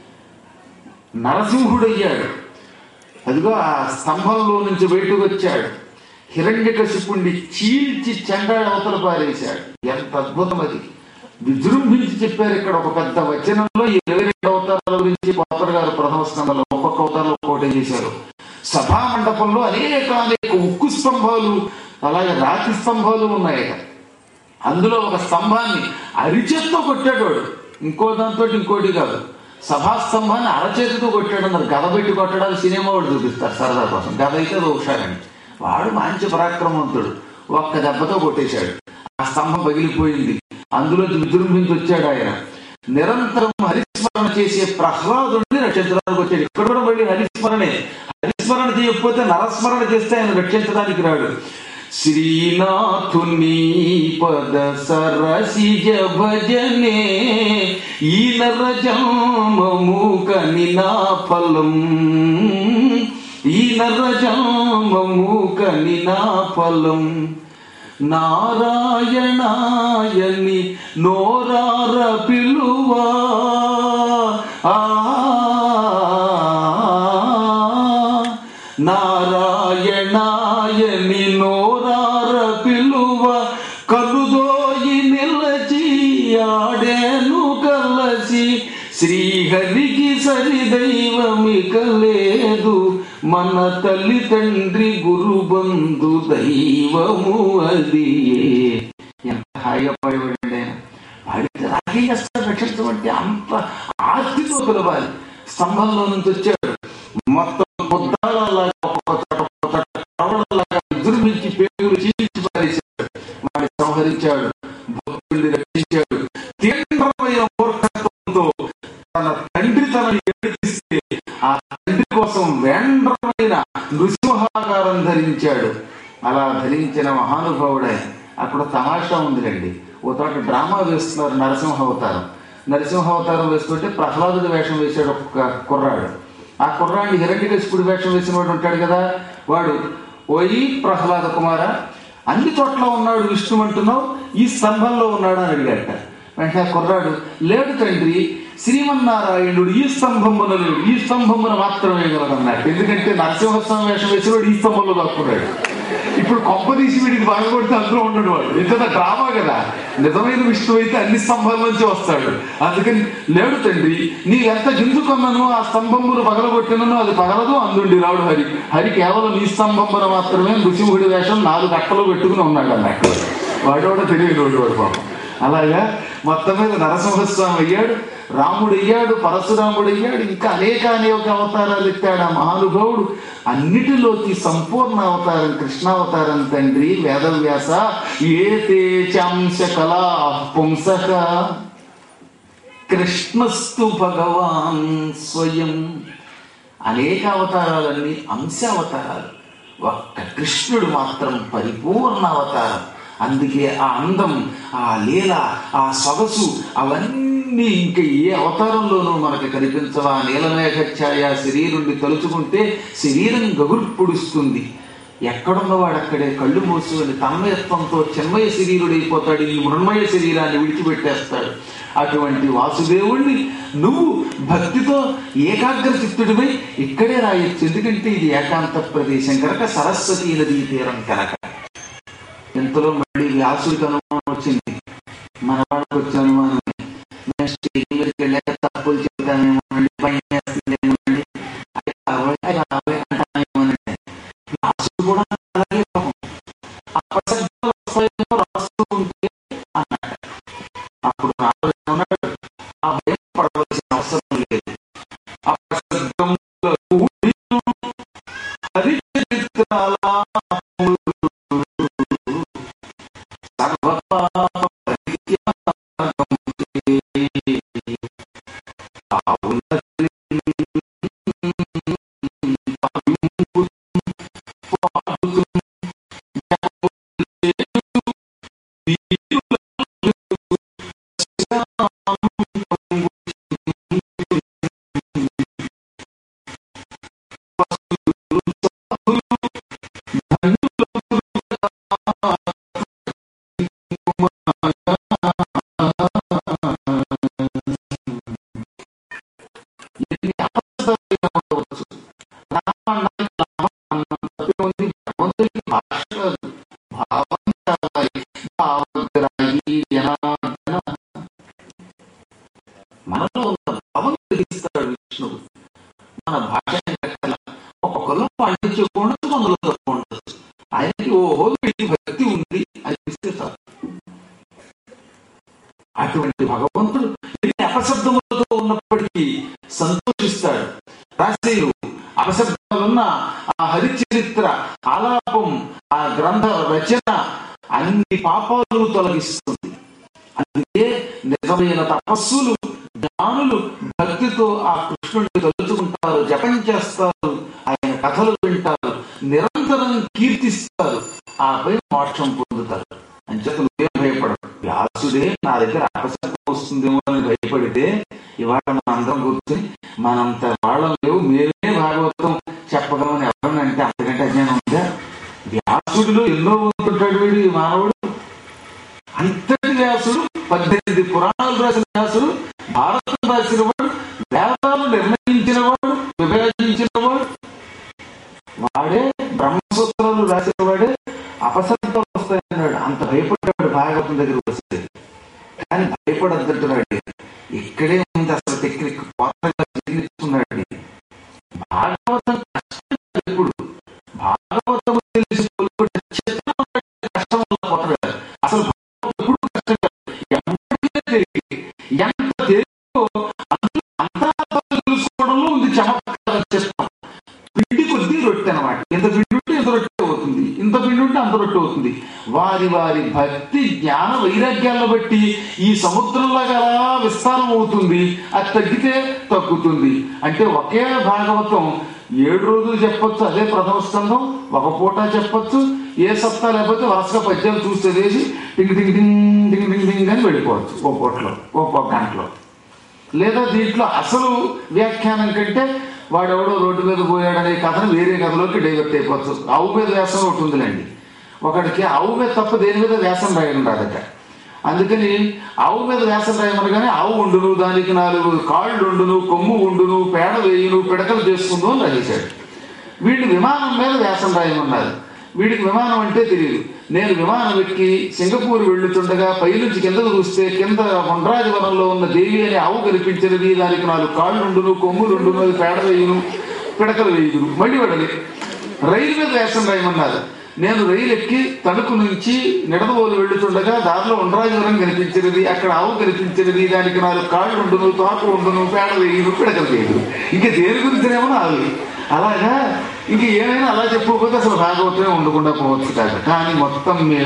నరసింహుడయ్యాడు అదిగో ఆ స్తంభంలో నుంచి బయటకు వచ్చాడు హిరణ్యకశిపుణ్ణి చీల్చి చెండాడు అవతల పారేశాడు ఎంత అద్భుతం అది విజృంభించి చెప్పారు ఇక్కడ ఒక పెద్ద వచనంలో ఈ ఇరవై రెండు అవతారాల గురించి పోతర్ గారు ప్రథమ స్కంధంలో ఒక్కొక్క అవతారంలో కోట చేశారు సభా మండపంలో అనేక అనేక ఉక్కు స్తంభాలు అలాగే రాతి స్తంభాలు ఉన్నాయి అందులో ఒక స్తంభాన్ని అరిచేత్తో కొట్టాడు వాడు ఇంకో దాంతో ఇంకోటి కాదు సభాస్తంభాన్ని అరచేతితో కొట్టాడు అన్నారు గద పెట్టి కొట్టడాలు సినిమా వాడు చూపిస్తారు సరదా కోసం గద అయితే అది ఒకసారండి వాడు మంచి పరాక్రమవంతుడు ఒక్క దెబ్బతో కొట్టేశాడు ఆ స్తంభం పగిలిపోయింది అందులో విజృంభించి వచ్చాడు ఆయన నిరంతరం హరిస్మరణ చేసే ప్రహ్లాదుడిని రక్షించడానికి వచ్చాడు ఇక్కడ కూడా మళ్ళీ హరిస్మరణే హరిస్మరణ చేయకపోతే నరస్మరణ చేస్తే ఆయన రక్షించడానికి రాడు శ్రీనాథుని పద సరసిజ భజనే ఈ నరజామము కనినా ఫలం ఈ నరజామము కనినా ఫలం నారాయణాయని నోరార పిలువా ఆ నారాయణాయని నోరార పిలువ కలుదోయి నిలచి ఆడేను కలసి శ్రీహరికి సరిదైవమిక లేదు మన తల్లి తండ్రి గురు బంధు దైవము అది ఎంత హాయిగా పాడబడి ఆయన పాడితే రాగే చేస్తాడు రక్షించమంటే అంత ఆర్తితో పిలవాలి స్తంభంలో నుంచి వచ్చాడు మొత్తం ముద్దాలలాగా ఒక్కొక్క చోట ఒక్కొక్క చోట కవడలాగా విజృంభించి పేగులు చీల్చి పారేశాడు వాడిని సంహరించాడు భక్తుల్ని రక్షించాడు తీవ్రమైన మూర్ఖత్వంతో తన తండ్రి తనని ఏడిపిస్తే ఆ తండ్రి కోసం వేండ్రమైన నృసింహాకారం ధరించాడు అలా ధరించిన మహానుభావుడే అక్కడ తమాషా ఉందిలేండి ఓ తోట డ్రామా వేస్తున్నారు నరసింహ అవతారం నరసింహ అవతారం వేస్తుంటే ప్రహ్లాదుడి వేషం వేశాడు ఒక కుర్రాడు ఆ కుర్రాడిని హిరణ్యకశిపుడి వేషం వేసిన వాడు ఉంటాడు కదా వాడు ఓయి ప్రహ్లాద కుమార అన్ని చోట్ల ఉన్నాడు విష్ణు అంటున్నావు ఈ స్తంభంలో ఉన్నాడు అని అడిగాట వెంటనే ఆ కుర్రాడు లేడు తండ్రి శ్రీమన్నారాయణుడు ఈ స్తంభమున లేడు ఈ స్తంభమున మాత్రమే గలడన్నాడు ఎందుకంటే నరసింహస్వామి వేషం వేసేవాడు ఈ స్తంభంలో దక్కున్నాడు ఇప్పుడు కొంప తీసి వీడికి బాగపడితే అందులో ఉండడు వాడు ఎంత డ్రామా కదా నిజమైన విష్ణువు అయితే అన్ని స్తంభాల నుంచి వస్తాడు అందుకని లేడు తండ్రి నీవెంత గింజుకొన్నను ఆ స్తంభమును పగలగొట్టినను అది పగలదు అందుండి రాడు హరి హరి కేవలం ఈ స్తంభమున మాత్రమే నృసింహుడి వేషం నాలుగు అట్టలు పెట్టుకుని ఉన్నాడు అన్నట్టు వాడు కూడా తెలియదు వాడు పాపం అలాగా మొత్తం మీద నరసింహస్వామి అయ్యాడు రాముడు అయ్యాడు పరశురాముడు అయ్యాడు ఇంకా అనేక అనేక అవతారాలు ఎత్తాడు ఆ మహానుభావుడు అన్నిటిలోకి సంపూర్ణ అవతారం కృష్ణావతారం తండ్రి వేదవ్యాస ఏ తేజాంశ కళా పుంసక కృష్ణస్తు భగవాన్ స్వయం అనేక అవతారాలన్నీ అంశ అవతారాలు ఒక్క కృష్ణుడు మాత్రం పరిపూర్ణ అవతారం అందుకే ఆ అందం ఆ లీల ఆ సొగసు అవన్నీ ఇంకా ఏ అవతారంలోనూ మనకు కనిపించవా నీలమేఘ ఛాయ శరీరుణ్ణి తలుచుకుంటే శరీరం గగుర్పుడుస్తుంది ఎక్కడున్నవాడు అక్కడే కళ్ళు మూసుకొని తన్మయత్వంతో చిన్మయ శరీరుడైపోతాడు ఈ మృణ్మయ శరీరాన్ని విడిచిపెట్టేస్తాడు అటువంటి వాసుదేవుణ్ణి నువ్వు భక్తితో ఏకాగ్ర చిత్తుడిపై ఇక్కడే రాయొచ్చు ఎందుకంటే ఇది ఏకాంత ప్రదేశం కనుక సరస్వతీ నదీ తీరం కనుక ఇంతలో మళ్ళీ వ్యాసుడికి అనుమానం వచ్చింది మన వాళ్ళకి వచ్చే అనుమానం మేము స్టేజ్ మీదకి వెళ్ళాక తప్పులు చెప్తామేమోనండి భయం వేస్తుందేమోనండి అది కావాలి, అది కావాలి అంటామేమోనండి వ్యాసుడు కూడా అలాగే పాపం. అపశబ్దాలు వస్తాయేమో రాస్తూ ఉంటే అన్నాడు అప్పుడు రాముడు ఏమన్నాడు ఆ భయం పడవలసిన అవసరం లేదు అపశబ్దములకు ఊడిను హరిచరిత్రాల ఎన్ని అబద్ధాలు ఉండవచ్చు. రామాయణానికి రామాయణం తప్పే ఉంది. భగవంతుడికి భాష కాదు. భావం కావాలి. భావగ్రాహి జనార్దన. మనలో ఉన్న భావం గ్రహిస్తాడు విష్ణువు మన భాష ఎక్కల ఒక్కొక్కరు పాటించకుండా కొందరు తక్కువ ఉండొచ్చు ఆయనకి ఓహో వీడికి భక్తి ఉంది అనిపిస్తే చాలు అటువంటి భగవంతుడు ఎన్ని అపశబ్దములతో ఉన్నప్పటికీ ఉన్నప్పటికీ సంతోషిస్తాడు రాసేయు అపశబ్దాలున్న ఆ హరిచరిత్ర ఆలాపం ఆ గ్రంథ రచన అన్ని పాపాలు తొలగిస్తుంది అందుకే నిజమైన తపస్సులు జ్ఞానులు భక్తితో ఆ కృష్ణుడిని తలుచుకుంటారు జపం చేస్తారు ఆయన కథలు వింటారు నిరంతరం కీర్తిస్తారు ఆ పై మోక్షం పొందుతారు అంచేత నువ్వేం భయపడదు వ్యాసుడే నా దగ్గర అపశబ్దం వస్తుందేమో అని భయపడితే ఇవాళ మన అందరం కూర్చొని మనంత వాళ్ళం లేవు మేమే భాగవతం చెప్పగలమని ఎవరన్నా అంటే అంతకంటే అజ్ఞానం ఉందా వ్యాసుడిలో ఎన్నో ఉంటుంటాడు వీడు ఈ మానవుడు అంతటి వ్యాసుడు పద్దెనిమిది పురాణాలు రాసిన వ్యాసుడు భారతం రాసిన వాడు వేదాలు నిర్ణయించిన వాడు విభజించిన వాడు వాడే బ్రహ్మసూత్రాలు రాసిన వాడే అపశబ్దం వస్తాయన్నాడు అంత భయపడ్డాడు భాగవతం దగ్గర వస్తే కానీ భయపడద్దంటున్నాడు ఇక్కడే ఉంది అసలు టెక్నిక్ కొత్తగా జీవిస్తున్నాడు భాగవతం కష్టం కాదు ఇప్పుడు భాగవతం తెలిసి కోలుకుంటే చిత్రం కష్టం వల్ల పోతాడు అసలు భాగవతం ఎప్పుడు కష్టం కాదు ఎంతగా తెలివి ఎంత తెలివో అందులో అంతరార్థాలు తెలుసుకోవడంలో ఉంది చమత్కారం చిత్తం పిండి కొద్దీ రొట్టె అనమాట ఇంత పిండి ఉంటే ఇంత రొట్టె అవుతుంది ఇంత పిండి ఉంటే అంత రొట్టె అవుతుంది వారి వారి భక్తి జ్ఞాన వైరాగ్యాలను బట్టి ఈ సముద్రంలాగా అలా విస్తారం అవుతుంది అది తగ్గితే తగ్గుతుంది అంటే ఒకే భాగవతం ఏడు రోజులు చెప్పొచ్చు అదే ప్రథమ స్కంధం ఒక పూట చెప్పొచ్చు ఏ సప్తా లేకపోతే వరుసగా పద్యాలు చూస్తే వేసి టింగ్ టింగ్ టింగ్ టింగ్ టింగ్ టింగ్ అని వెళ్ళిపోవచ్చు ఓ పూటలో ఓ ఒక గంటలో లేదా దీంట్లో అసలు వ్యాఖ్యానం కంటే వాడెవడో రోడ్డు మీద పోయాడనే కథను వేరే కథలోకి డైవర్ట్ అయిపోవచ్చు ఆవు మీద వ్యాసం ఒకటి ఉందిలేండి ఒకడికి ఆవు మీద తప్ప దేని మీద వ్యాసం రాయడం రాదట అందుకని ఆవు మీద వ్యాసం రాయమనగానే ఆవు ఉండును దానికి నాలుగు కాళ్ళు ఉండును కొమ్ము ఉండును పేడ వేయును పిడకలు చేసుకుందు అని రాసేశాడు వీడిని విమానం మీద వ్యాసం రాయమన్నారు వీడికి విమానం అంటే తెలియదు నేను విమానం ఎక్కి సింగపూర్ వెళ్ళుతుండగా పైనుంచి కిందకు చూస్తే కింద మొండ్రాజవనంలో ఉన్న దేవి అనే ఆవు కనిపించినది దానికి నాలుగు కాళ్ళుండును కొమ్ములుండును అది పేడ వేయును పిడకలు వేయుదును మళ్ళీ వెళ్ళని రైలు మీద వేసం రాయమన్నారు నేను రైలు ఎక్కి తణుకు నుంచి నిడదవోలు వెళ్ళుతుండగా దారిలో ఉండ్రాజవరం కనిపించినది అక్కడ ఆవు కనిపించినది దానికి నాలుగు కాళ్ళు ఉండును తోక ఉండును పేడ వేయును పిడకలు వేయును ఇంకా దేని గురించినేమో ఆవి అలాగా ఇంక ఏమైనా అలా చెప్పుకోకపోతే అసలు భాగవతమే ఉండకుండా పోవచ్చు కాదు కానీ మొత్తం మీద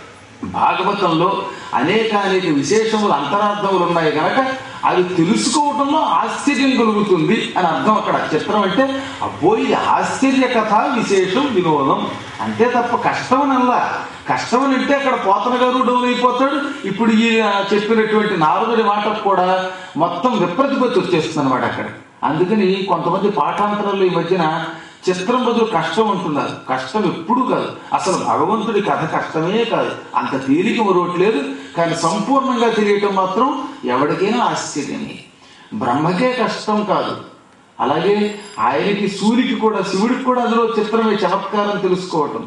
భాగవతంలో అనేకానేక విశేషములు అంతరార్థములు ఉన్నాయి కనుక అవి తెలుసుకోవటంలో ఆశ్చర్యం కలుగుతుంది అని అర్థం అక్కడ చిత్రం అంటే అబ్బో ఇది ఆశ్చర్య కథ విశేషం వినోదం అంతే తప్ప కష్టమనల్లా కష్టమని అంటే అక్కడ పోతన గారు డౌన్ అయిపోతాడు ఇప్పుడు ఈ చెప్పినటువంటి నారదుడి మాటకు కూడా మొత్తం విప్రతిపత్తి వచ్చేస్తుంది అనమాట అక్కడ అందుకని కొంతమంది పాఠాంతరాలు ఈ మధ్యన చిత్రం బదులు కష్టం అంటున్నారు కష్టం ఎప్పుడు కాదు అసలు భగవంతుడి కథ కష్టమే కాదు అంత తేలిక మరొకట్లేదు కానీ సంపూర్ణంగా తెలియటం మాత్రం ఎవరికైనా ఆశ్చర్యమే బ్రహ్మకే కష్టం కాదు అలాగే ఆయనకి సూర్యుడికి కూడా శివుడికి కూడా అందులో చిత్రమే చమత్కారం తెలుసుకోవటం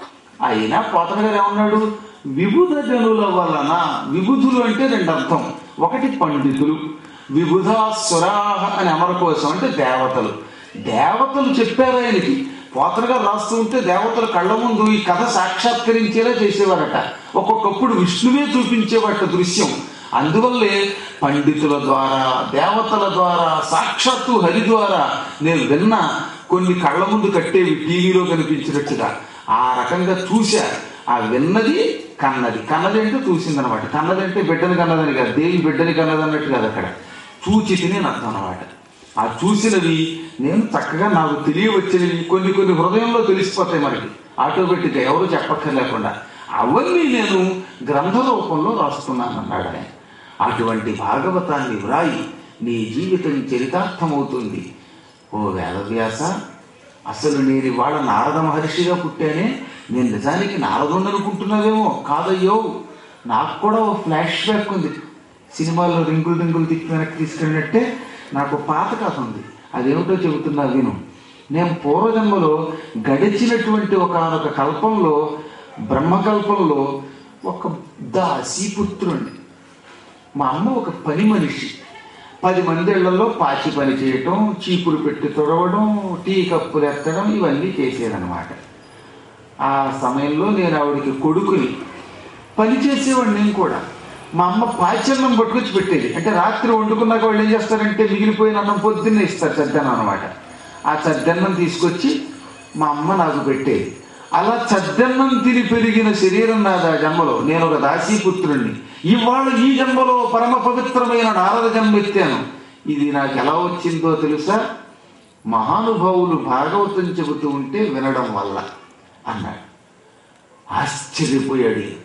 అయినా పోతన గారు ఏమన్నాడు విబుధ జనుల వలన విబుధులు అంటే రెండు అర్థం ఒకటి పండితులు విబుధ సురాహ అని అమర కోసం అంటే దేవతలు దేవతలు చెప్పారు ఆయనకి పోతన గారు రాస్తూ ఉంటే దేవతల కళ్ళ ముందు ఈ కథ సాక్షాత్కరించేలా చేసేవారట ఒక్కొక్కప్పుడు విష్ణువే చూపించేవాట దృశ్యం అందువల్లే పండితుల ద్వారా దేవతల ద్వారా సాక్షాత్తు హరి ద్వారా నేను విన్న కొన్ని కళ్ళ ముందు కట్టేవి టీవీలో కనిపించినట్టుగా ఆ రకంగా చూశా ఆ విన్నది కన్నది కన్నది అంటే చూసింది అనమాట కన్నది అంటే బిడ్డని కన్నదని కాదు దేవి బిడ్డని కన్నది అన్నట్టు కాదు అక్కడ చూచి తిని అని అర్థం అనమాట ఆ చూసినవి నేను చక్కగా నాకు తెలియవచ్చినవి కొన్ని కొన్ని హృదయంలో తెలిసిపోతాయి మనకి ఆటోమేటిక్ ఎవరు చెప్పక్కర్లేకుండా అవన్నీ నేను గ్రంథ రూపంలో రాస్తున్నాను అన్నాడు ఆయన అటువంటి భాగవతాన్ని వ్రాయి నీ జీవితం చరితార్థమవుతుంది ఓ వేదవ్యాస అసలు నేను ఇవాళ నారద మహర్షిగా పుట్టానే నేను నిజానికి నారదుండి అనుకుంటున్నావేమో కాదయ్యో నాకు కూడా ఓ ఫ్లాష్ బ్యాక్ ఉంది సినిమాల్లో రింగులు రింగులు తిప్పి వెనక్కి తీసుకెళ్ళినట్టే నాకు పాత కథ ఉంది అదేమిటో చెబుతున్నా విను నేను పూర్వజన్మలో గడిచినటువంటి ఒకనొక కల్పంలో బ్రహ్మకల్పంలో ఒక దాసి పుత్రుణ్ణి మా అమ్మ ఒక పని మనిషి పది మందిళ్లలో పాచి పని చేయటం చీపురు పెట్టి తొడవడం టీ కప్పులు ఎత్తడం ఇవన్నీ చేసేదనమాట ఆ సమయంలో నేను ఆవిడికి కొడుకుని పని చేసేవాడిని నేను కూడా మా అమ్మ పాచన్నం పట్టుకొచ్చి పెట్టేది అంటే రాత్రి వండుకున్నాక వాళ్ళు ఏం చేస్తారంటే మిగిలిపోయిన అన్నం పొద్దున్నే ఇస్తారు చద్దన్నం అనమాట ఆ చద్దన్నం తీసుకొచ్చి మా అమ్మ నాకు పెట్టేది అలా చద్దన్నం తిని పెరిగిన శరీరం నాది ఆ జన్మలో నేను ఒక దాసీపుత్రుణ్ణి ఇవాళ ఈ జన్మలో పరమ పవిత్రమైన నారద జన్మ ఎత్తాను ఇది నాకు ఎలా వచ్చిందో తెలుసా మహానుభావులు భాగవతం చెబుతూ ఉంటే వినడం వల్ల అన్నాడు ఆశ్చర్యపోయాడు ఈయన.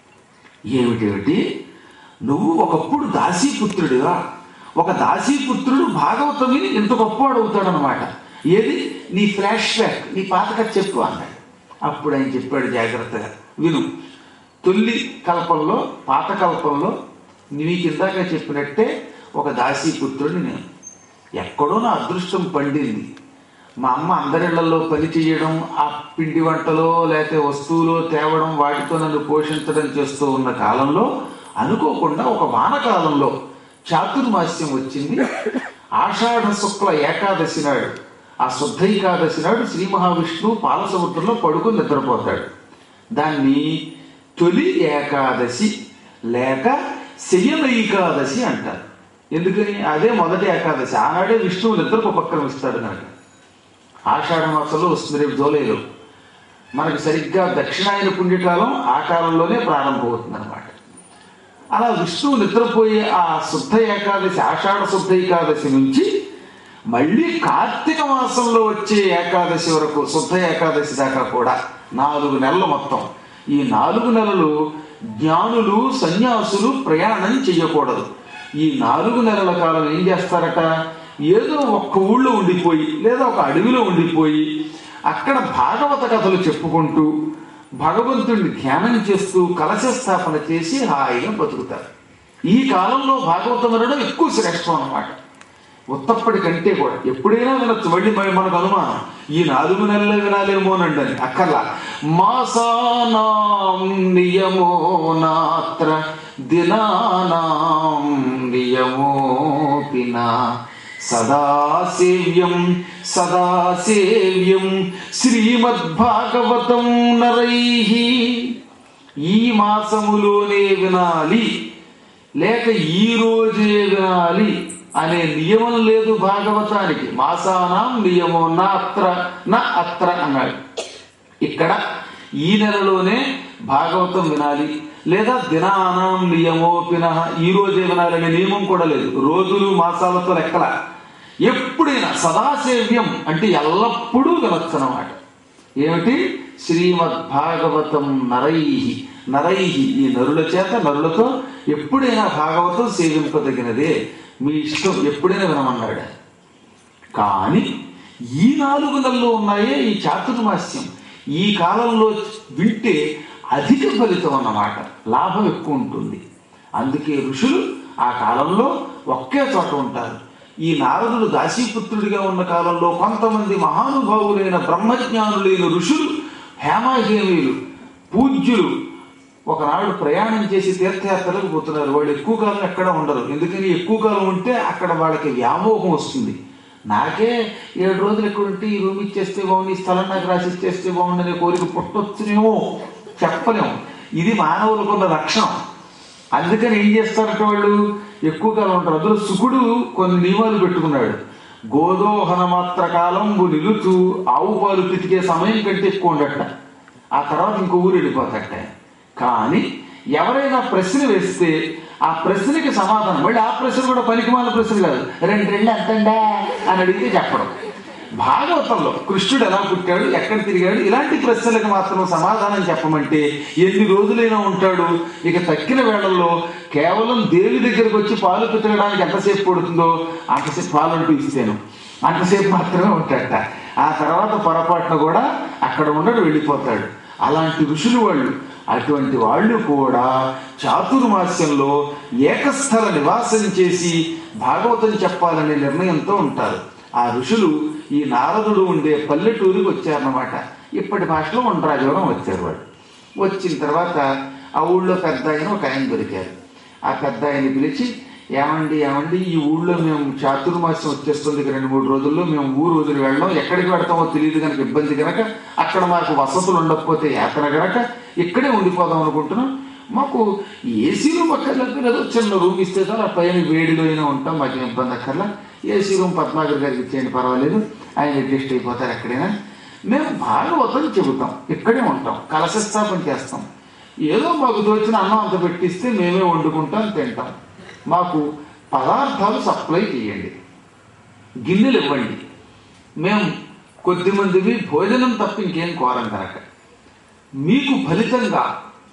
ఏమిటేమిటి నువ్వు ఒకప్పుడు దాసీపుత్రుడిగా ఒక దాసీపుత్రుడు భాగవతం విని ఇంత గొప్పవాడు అవుతాడనమాట ఏది నీ ఫ్లాష్ బ్యాక్ నీ పాతక చెప్పు అన్నాడు అప్పుడు ఆయన చెప్పాడు జాగ్రత్తగా విను తొల్లి కల్పంలో పాత కల్పంలో నీకు ఇందాక చెప్పినట్టే ఒక దాసీపుత్రుడిని నేను ఎక్కడో నా అదృష్టం పండింది మా అమ్మ అందరిళ్లలో పని చేయడం ఆ పిండి వంటలో లేకపోతే వస్తువులో తేవడం వాటితో నన్ను పోషించడం చేస్తూ ఉన్న కాలంలో అనుకోకుండా ఒక వానకాలంలో చాతుర్మాస్యం వచ్చింది ఆషాఢ శుక్ల ఏకాదశి నాడు ఆ శుద్ధ ఏకాదశి నాడు శ్రీ మహావిష్ణువు పాలసముద్రంలో పడుకుని నిద్రపోతాడు దాన్ని తొలి ఏకాదశి లేక శయన ఏకాదశి అంటారు ఎందుకని అదే మొదటి ఏకాదశి ఆనాడే విష్ణువు నిద్రకు ఉపక్రమిస్తాడు కనుక ఆషాఢ మాసంలో వస్తుంది రేపు జోలైలో మనకి సరిగ్గా దక్షిణాయన పుణ్యకాలం ఆ కాలంలోనే ప్రారంభమవుతుంది అనమాట అలా విష్ణువు నిద్రపోయే ఆ శుద్ధ ఏకాదశి ఆషాఢ శుద్ధ ఏకాదశి నుంచి మళ్ళీ కార్తీక మాసంలో వచ్చే ఏకాదశి వరకు శుద్ధ ఏకాదశి దాకా కూడా నాలుగు నెలలు మొత్తం ఈ నాలుగు నెలలు జ్ఞానులు సన్యాసులు ప్రయాణం చెయ్యకూడదు ఈ నాలుగు నెలల కాలం ఏం చేస్తారట ఏదో ఒక్క ఊళ్ళో ఉండిపోయి లేదా ఒక అడవిలో ఉండిపోయి అక్కడ భాగవత కథలు చెప్పుకుంటూ భగవంతుడిని ధ్యానం చేస్తూ కలశ స్థాపన చేసి హాయిగా బతుకుతారు ఈ కాలంలో భాగవతం వినడం ఎక్కువ శ్రేష్టం అన్నమాట ఉత్తప్పటి కంటే కూడా ఎప్పుడైనా వినొచ్చు మళ్ళీ మరి మనకు అనుమానం ఈ నాలుగు నెలలు వినాలేమోనండి అని అక్కర్లా మాసానాం నియమో నాత్ర దినానాం నియమోపినా సదాసేవ్యం సదాసేవ్యం శ్రీమద్భాగవతం నరై ఈ మాసములోనే వినాలి లేక ఈ రోజే వినాలి అనే నియమం లేదు భాగవతానికి మాసానాం నియమం నా అత్ర నా అత్ర అన్నాడు ఇక్కడ ఈ నెలలోనే భాగవతం వినాలి లేదా దినానాం నియమోపిన ఈ రోజే వినాలనే నియమం కూడా లేదు రోజులు మాసాలతో లెక్కల ఎప్పుడైనా సదాసేవ్యం అంటే ఎల్లప్పుడూ వినొచ్చు అన్నమాట ఏమిటి శ్రీమద్ భాగవతం నరైహి నరైహి ఈ నరుల చేత నరులతో ఎప్పుడైనా భాగవతం సేవింపదగినదే మీ ఇష్టం ఎప్పుడైనా వినమన్నాడు కానీ ఈ నాలుగు నెలలు ఉన్నాయే ఈ చాతుర్మాస్యం ఈ కాలంలో వింటే అధిక ఫలితం అన్నమాట లాభం ఎక్కువ ఉంటుంది అందుకే ఋషులు ఆ కాలంలో ఒకే చోట ఉంటారు ఈ నారదుడు దాసీపుత్రుడిగా ఉన్న కాలంలో కొంతమంది మహానుభావులైన బ్రహ్మజ్ఞానులైన ఋషులు హేమాహేమీలు పూజ్యులు ఒకనాడు ప్రయాణం చేసి తీర్థయాత్రలకు పోతున్నారు వాళ్ళు ఎక్కువ కాలం ఎక్కడ ఉండరు ఎందుకని ఎక్కువ కాలం ఉంటే అక్కడ వాళ్ళకి వ్యామోహం వస్తుంది నాకే ఏడు రోజులు ఎక్కడ ఉంటే ఈ రూమ్ ఇచ్చేస్తే బాగుంది ఈ స్థలం నాకు రాసి ఇచ్చేస్తే బాగుంది అనే కోరిక పుట్టొచ్చునేమో చెప్పలేము ఇది మానవులకున్న లక్షణం అందుకని ఏం చేస్తారంటే వాళ్ళు ఎక్కువ కాలం ఉంటారు అందులో సుకుడు కొన్ని నియమాలు పెట్టుకున్నాడు గోదోహన మాత్ర కాలంబు నిలుచు ఆవు పాలు పితికే సమయం కంటే ఎక్కువ ఉండట ఆ తర్వాత ఇంకో ఊరు వెళ్ళిపోతాట కానీ ఎవరైనా ప్రశ్న వేస్తే ఆ ప్రశ్నకి సమాధానం మళ్ళీ ఆ ప్రశ్న కూడా పనికిమాల ప్రశ్న కాదు రెండు రెండు ఎంతండా అని అడిగితే చెప్పడం భాగవతంలో కృష్ణుడు ఎలా పుట్టాడు ఎక్కడ తిరిగాడు ఇలాంటి ప్రశ్నలకు మాత్రం సమాధానం చెప్పమంటే ఎన్ని రోజులైనా ఉంటాడు ఇక తక్కిన వేళల్లో కేవలం దేవి దగ్గరకు వచ్చి పాలు పితకడానికి ఎంతసేపు పడుతుందో అంతసేపు పాలు అంటూ ఇస్తాను అంతసేపు మాత్రమే ఉంటాడట ఆ తర్వాత పొరపాటున కూడా అక్కడ ఉండడు వెళ్ళిపోతాడు అలాంటి ఋషులు వాళ్ళు అటువంటి వాళ్ళు కూడా చాతుర్మాస్యంలో ఏకస్థల నివాసం చేసి భాగవతం చెప్పాలనే నిర్ణయంతో ఉంటారు ఆ ఋషులు ఈ నారదుడు ఉండే పల్లెటూరికి వచ్చారన్నమాట ఇప్పటి భాషలో ఉండరాజవరం వచ్చారు వాళ్ళు వచ్చిన తర్వాత ఆ ఊళ్ళో పెద్ద ఆయన ఒక ఆయన దొరికారు ఆ పెద్ద ఆయన పిలిచి ఏమండి ఏమండి ఈ ఊళ్ళో మేము చాతుర్మాసం వచ్చేస్తుంది ఇక రెండు మూడు రోజుల్లో మేము ఊరు వదిలి వెళ్ళడం ఎక్కడికి వెళ్తామో తెలియదు కనుక ఇబ్బంది కనుక అక్కడ మాకు వసతులు ఉండకపోతే యాత్ర కనుక ఇక్కడే ఉండిపోదాం అనుకుంటున్నాం మాకు ఏసీ రూమ్ అక్కర్లేదు ఏదో చిన్న రూమ్ ఇస్తే చాలు ఆ పైన వేడిలో అయినా ఉంటాం మాకు ఇబ్బంది అక్కర్లా ఏసీ రూమ్ పద్మాగర్ గారికి ఇచ్చేయండి పర్వాలేదు ఆయన అడ్జస్ట్ అయిపోతారు ఎక్కడైనా మేము భాగవతం చెబుతాం ఇక్కడే ఉంటాం కలశ స్థాపన చేస్తాం ఏదో మాకు దోచిన అన్నం అంత పెట్టిస్తే మేమే వండుకుంటాం తింటాం మాకు పదార్థాలు సప్లై చేయండి గిన్నెలు ఇవ్వండి మేము కొద్దిమందివి భోజనం తప్ప ఇంకేం కోరం కనుక మీకు ఫలితంగా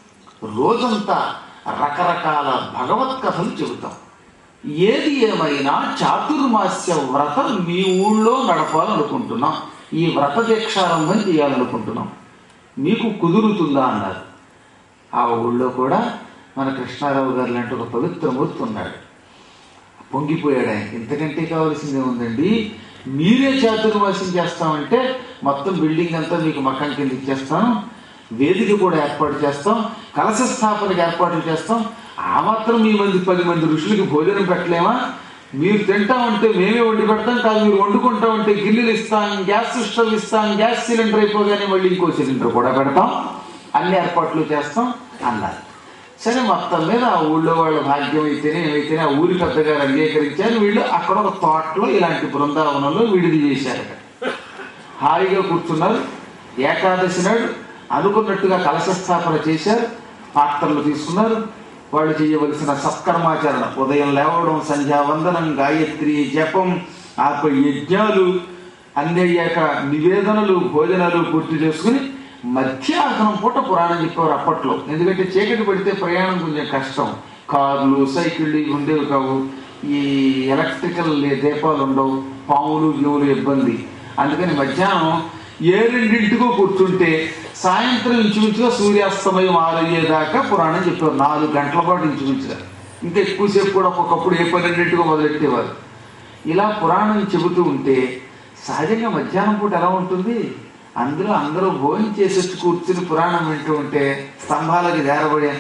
రోజంతా రకరకాల భగవత్ కథలు చెబుతాం ఏది ఏమైనా చాతుర్మాస్య వ్రతం మీ ఊళ్ళో నడపాలనుకుంటున్నాం ఈ వ్రత దీక్షారంభం చేయాలనుకుంటున్నాం మీకు కుదురుతుందా అన్నారు ఆ ఊళ్ళో కూడా మన కృష్ణారావు గారు లాంటి ఒక పవిత్రమూర్తి ఉన్నాడు పొంగిపోయాడు ఆయన ఇంతకంటే కావాల్సిందే ఉందండి మీరే చాతుర్మాసం చేస్తామంటే మొత్తం బిల్డింగ్ అంతా మీకు మకాన్ కింద ఇచ్చేస్తాను వేదిక కూడా ఏర్పాటు చేస్తాం కలశ స్థాపనకి ఏర్పాట్లు చేస్తాం ఆ మాత్రం మీ మంది పది మంది ఋషులకి భోజనం పెట్టలేమా మీరు తింటామంటే మేమే వండి పెడతాం కాదు మీరు వండుకుంటామంటే గిన్నెలు ఇస్తాం గ్యాస్ స్టవ్ ఇస్తాం గ్యాస్ సిలిండర్ అయిపోగానే మళ్ళీ ఇంకో సిలిండర్ కూడా పెడతాం అన్ని ఏర్పాట్లు చేస్తాం అన్నారు సరే మొత్తం మీద ఆ ఊళ్ళో వాళ్ళ భాగ్యం అయితేనే ఏమైతేనే ఆ ఊరి పెద్దగారు అంగీకరించారు వీళ్ళు అక్కడ ఒక తోటలో ఇలాంటి బృందావనంలో విడిది చేశారట హాయిగా కూర్చున్నారు ఏకాదశి నాడు అనుకున్నట్టుగా కలశ స్థాపన చేశారు పాత్రలు తీసుకున్నారు వాళ్ళు చేయవలసిన సత్కర్మాచరణ ఉదయం లేవడం సంధ్యావందనం గాయత్రి జపం ఆపై యజ్ఞాలు అన్ని అయ్యాక నివేదనలు భోజనాలు పూర్తి చేసుకుని మధ్యాహ్నం పూట పురాణం చెప్పేవారు అప్పట్లో ఎందుకంటే చీకటి పడితే ప్రయాణం కొంచెం కష్టం కార్లు సైకిళ్ళు ఇవి ఉండేవి కావు ఈ ఎలక్ట్రికల్ దీపాలు ఉండవు పాములు గివులు ఇబ్బంది అందుకని మధ్యాహ్నం ఏ రెండింటికో కూర్చుంటే సాయంత్రం ఇంచుమించుగా సూర్యాస్తమయం ఆరయ్యేదాకా పురాణం చెప్పారు నాలుగు గంటల పాటు ఇంచుమించుగా ఇంకా ఎక్కువసేపు కూడా ఒక్కొక్కప్పుడు ఏ పన్నెండింటికో మొదలెట్టేవారు ఇలా పురాణం చెబుతూ ఉంటే సహజంగా మధ్యాహ్నం పూట ఎలా ఉంటుంది అందులో అందరూ భోజనం చేసి వచ్చి కూర్చుని పురాణం వింటూ ఉంటే స్తంభాలకి జారబడి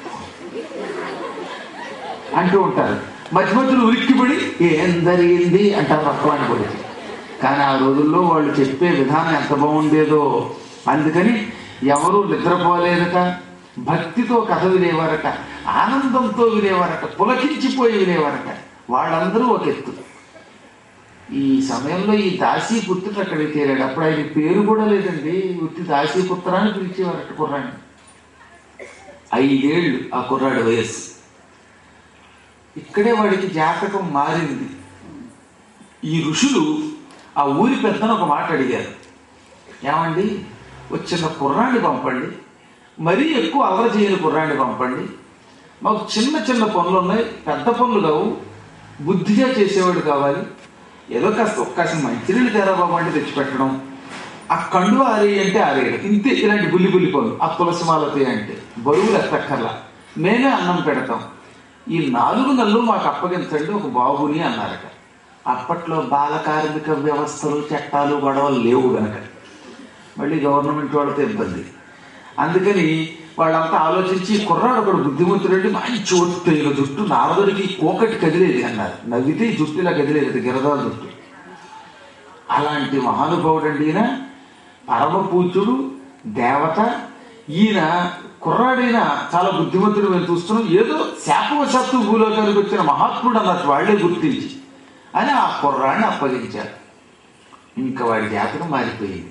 అంటూ ఉంటారు మధ్య మధ్యలో ఉలిక్కిపడి ఏం జరిగింది అంటారు పక్కవాడిని పడి కానీ ఆ రోజుల్లో వాళ్ళు చెప్పే విధానం ఎంత బాగుండేదో అందుకని ఎవరు నిద్రపోలేదట భక్తితో కథ వినేవారట ఆనందంతో వినేవారట పులకించిపోయి వినేవారట వాళ్ళందరూ ఒక ఎత్తు ఈ సమయంలో ఈ దాసీ పుత్రుడు అక్కడికి చేరాడు అప్పుడు ఆయన పేరు కూడా లేదండి ఉత్తి దాసీ పుత్రాన్ని పిలిచేవారట కుర్రాన్ని ఐదేళ్ళు ఆ కుర్రాడి వయస్సు ఇక్కడే వాడికి జాతకం మారింది ఈ ఋషులు ఆ ఊరి పెద్దను ఒక మాట అడిగారు ఏమండి వచ్చిన కుర్రాన్ని పంపండి మరీ ఎక్కువ అలర చేయని కుర్రాన్ని పంపండి మాకు చిన్న చిన్న పనులు ఉన్నాయి పెద్ద పనులు కావు బుద్ధిగా చేసేవాడు కావాలి ఏదో కాస్త ఒక్కసారి మంచినీళ్ళు తేరా బాబు అంటే తెచ్చిపెట్టడం ఆ కండు ఆరేయి అంటే ఆరేయడం ఇంతే ఇలాంటి బుల్లి బుల్లి పనులు ఆ తులసి మాలతే అంటే బరువులు ఎత్తక్కర్లా మేమే అన్నం పెడతాం ఈ నాలుగు నెలలు మాకు అప్పగించండి ఒక బాబుని అన్నారట అప్పట్లో బాల కార్మిక వ్యవస్థలు చట్టాలు గొడవలు లేవు గనక మళ్ళీ గవర్నమెంట్ వాళ్ళతో ఇబ్బంది అందుకని వాళ్ళంతా ఆలోచించి ఈ కుర్రాడు ఒకడు బుద్ధిమంతుడండి మంచి ఒత్తైన జుట్టు నారదుడికి కోకటి కదిలేది అన్నారు నవ్వితే ఈ జుట్టు ఇలా కదిలేదు గిరదాల జుట్టు అలాంటి మహానుభావుడండి ఈయన పరమ పూజ్యుడు దేవత ఈయన కుర్రాడైన చాలా బుద్ధిమంతుడు మేము చూస్తున్నాం ఏదో శాపవశాత్తు భూలోకానికి వచ్చిన మహాత్ముడు అన్నట్టు వాళ్లే గుర్తించి అని ఆ కుర్రాడిని అప్పగించారు ఇంకా వాడి జాతకం మారిపోయింది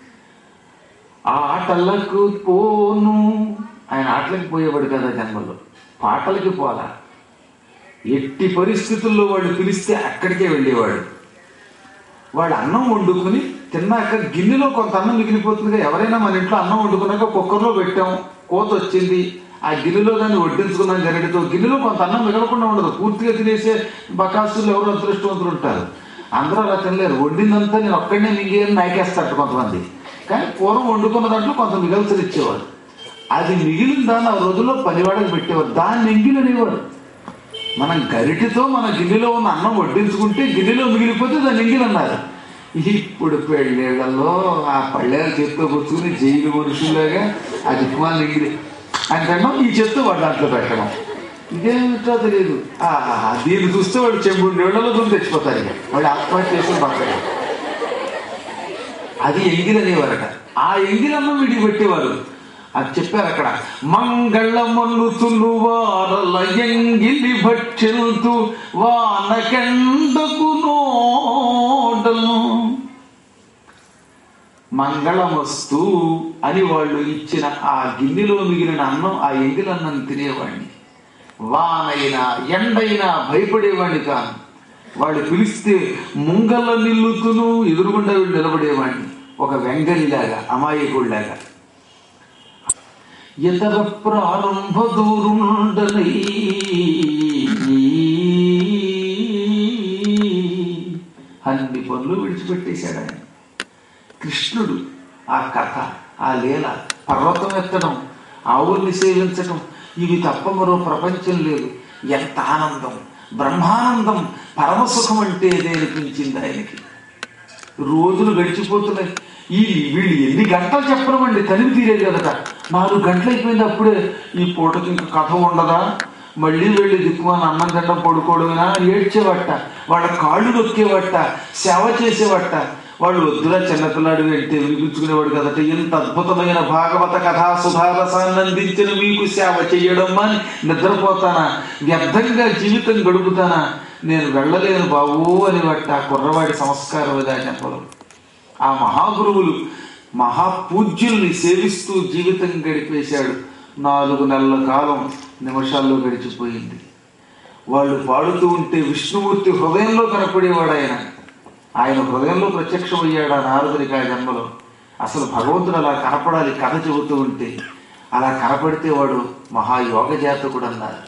ఆటలకు పోను ఆయన ఆటలకు పోయేవాడు కదా జన్మలో పాటలకి పోలా ఎట్టి పరిస్థితుల్లో వాడు పిలిస్తే అక్కడికే వెళ్ళేవాడు వాడు అన్నం వండుకుని తిన్నాక గిన్నెలో కొంత అన్నం మిగిలిపోతుందిగా ఎవరైనా మన ఇంట్లో అన్నం వండుకున్నాక కుక్కర్లో పెట్టాం కోత వచ్చింది ఆ గిన్నెలో దాన్ని వడ్డించుకున్నాం గరిటతో గిన్నెలో కొంత అన్నం మిగలకుండా ఉండదు పూర్తిగా తినేసే బకాసులు ఎవరు అదృష్టవంతులు ఉంటారు అందరూ అలా తినలేరు వండిందంతా నేను ఒక్కడనే మింగేయని నాకేస్తాడు కొంతమంది కానీ పూర్వం వండుకున్న దాంట్లో కొంత మిగల్చలు ఇచ్చేవాడు అది మిగిలిన దాన్ని ఆ రోజుల్లో పనివాడకి పెట్టేవారు దాన్ని ఎంగిలనేవాడు మనం గరిటితో మన గిన్నెలో ఉన్న అన్నం వడ్డించుకుంటే గిన్నెలో మిగిలిపోతే దాన్ని ఎంగిలన్నారు ఇప్పుడు పెళ్ళేళ్లలో ఆ పళ్ళేలు చేత్తో కూర్చుని జైలు మనుషుల్లాగా ఆ దిక్కుమాలను ఎంగిలి అంటేమో ఈ చెత్త వాడు దాంట్లో పెట్టడం ఇదేమిటో తెలియదు ఆహా దీన్ని చూస్తే వాడు చెంబుడు నీళ్ళలో దూరం తెచ్చిపోతారు ఇక వాడు ఆత్మహత్య చేసుకుని పడతాడు అది ఎంగిలనేవారట ఆ ఎంగిలన్నం వీడికి పెట్టేవారు అది చెప్పారు అక్కడ మంగళమల్లుతులు వారల ఎంగిలి భక్షిల్తు వానకెండకు నోడలు మంగళమస్తు అని వాళ్ళు ఇచ్చిన ఆ గిన్నెలో మిగిలిన అన్నం ఆ ఎంగిలన్నం తినేవాడిని వానైనా ఎండైనా భయపడేవాడిని కాను వాళ్ళు పిలిస్తే ముంగళ్ళ నిల్లుతును ఎదురుగుండా వీళ్ళు నిలబడేవాడిని ఒక వెంగలిలాగా అమాయకుడిలాగా ఇతర ప్రారంభ దూరుండనై అన్ని పనులు విడిచిపెట్టేశాడు ఆయన కృష్ణుడు ఆ కథ ఆ లీల పర్వతం ఎత్తడం ఆవుల్ని సేవించడం ఇవి తప్ప మరో ప్రపంచం లేదు ఎంత ఆనందం బ్రహ్మానందం పరమసుఖం అంటే ఇదే అనిపించింది ఆయనకి రోజులు గడిచిపోతున్నాయి ఈ వీళ్ళు ఎన్ని గంటలు చెప్పడమండి తనివి తీరేది కదట నాలుగు గంటలు అయిపోయింది అప్పుడే ఈ పూటకి ఇంక కథ ఉండదా మళ్ళీ వెళ్ళి దిక్కుమాన అన్నం తినడం పడుకోవడమేనా ఏడ్చేవట వాళ్ళ కాళ్ళు నొక్కేవట సేవ చేసేవట వాళ్ళు వద్దురా చిన్నపిల్లాడు వెంటే వినిపించుకునేవాడు కదట ఎంత అద్భుతమైన భాగవత కథా సుధారసాన్ని అందించిన మీకు సేవ చేయడం అని నిద్రపోతానా వ్యర్థంగా జీవితం గడుపుతానా నేను వెళ్ళలేను బాబు అని బట్టి ఆ కుర్రవాడి సంస్కారం ఇదా చెప్పడం ఆ మహాగురువులు మహాపూజ్యుల్ని సేవిస్తూ జీవితం గడిపేశాడు నాలుగు నెలల కాలం నిమిషాల్లో గడిచిపోయింది వాళ్ళు పాడుతూ ఉంటే విష్ణుమూర్తి హృదయంలో కనపడేవాడు ఆయన ఆయన హృదయంలో ప్రత్యక్షమయ్యాడు ఆ నారదునికి ఆ జన్మలో అసలు భగవంతుడు అలా కనపడాలి కథ చెబుతూ ఉంటే అలా కనపడితే వాడు మహాయోగ జాతకుడు అన్నారు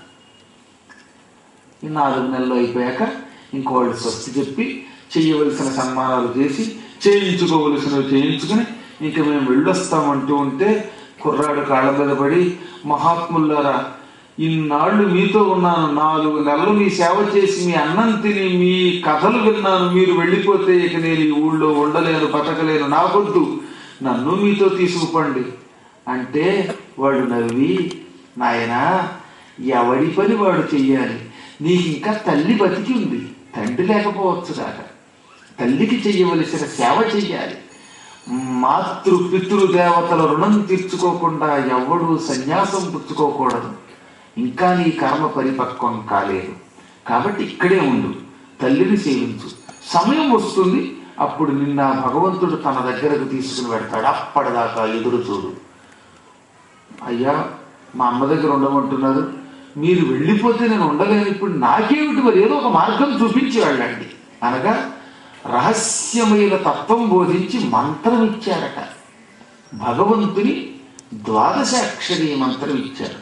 ఈ నాలుగు నెలలు అయిపోయాక ఇంకో వాళ్ళు స్వస్తి చెప్పి చేయవలసిన సన్మానాలు చేసి చేయించుకోవలసినవి చేయించుకుని ఇంక మేము వెళ్ళొస్తామంటూ ఉంటే కుర్రాడు కాళ్ళ మీద పడి మహాత్ములారా ఇన్నాళ్ళు మీతో ఉన్నాను నాలుగు నెలలు మీ సేవ చేసి మీ అన్నం తిని మీ కథలు విన్నాను మీరు వెళ్ళిపోతే ఇక నేను ఈ ఊళ్ళో ఉండలేను బతకలేను నాకొద్దు నన్ను మీతో తీసుకుపండి అంటే వాడు నవ్వి నాయనా ఎవడి పని వాడు చెయ్యాలి నీకు ఇంకా తల్లి బతికి ఉంది తండ్రి లేకపోవచ్చు కాక తల్లికి చెయ్యవలసిన సేవ చెయ్యాలి మాతృ పితృ దేవతల రుణం తీర్చుకోకుండా ఎవడు సన్యాసం పుచ్చుకోకూడదు ఇంకా నీ కర్మ పరిపక్వం కాలేదు కాబట్టి ఇక్కడే ఉండు తల్లిని సేవించు సమయం వస్తుంది అప్పుడు నిన్న భగవంతుడు తన దగ్గరకు తీసుకుని పెడతాడు అప్పటిదాకా ఎదురు చూడు అయ్యా మా అమ్మ దగ్గర ఉండమంటున్నారు మీరు వెళ్ళిపోతే నేను ఉండలేను ఇప్పుడు నాకేమిటి మరి ఏదో ఒక మార్గం చూపించి వెళ్ళండి అనగా రహస్యమైన తత్వం బోధించి మంత్రం ఇచ్చారట భగవంతుని ద్వాదశాక్షరి మంత్రం ఇచ్చారు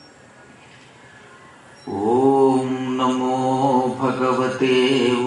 ఓం నమో భగవతే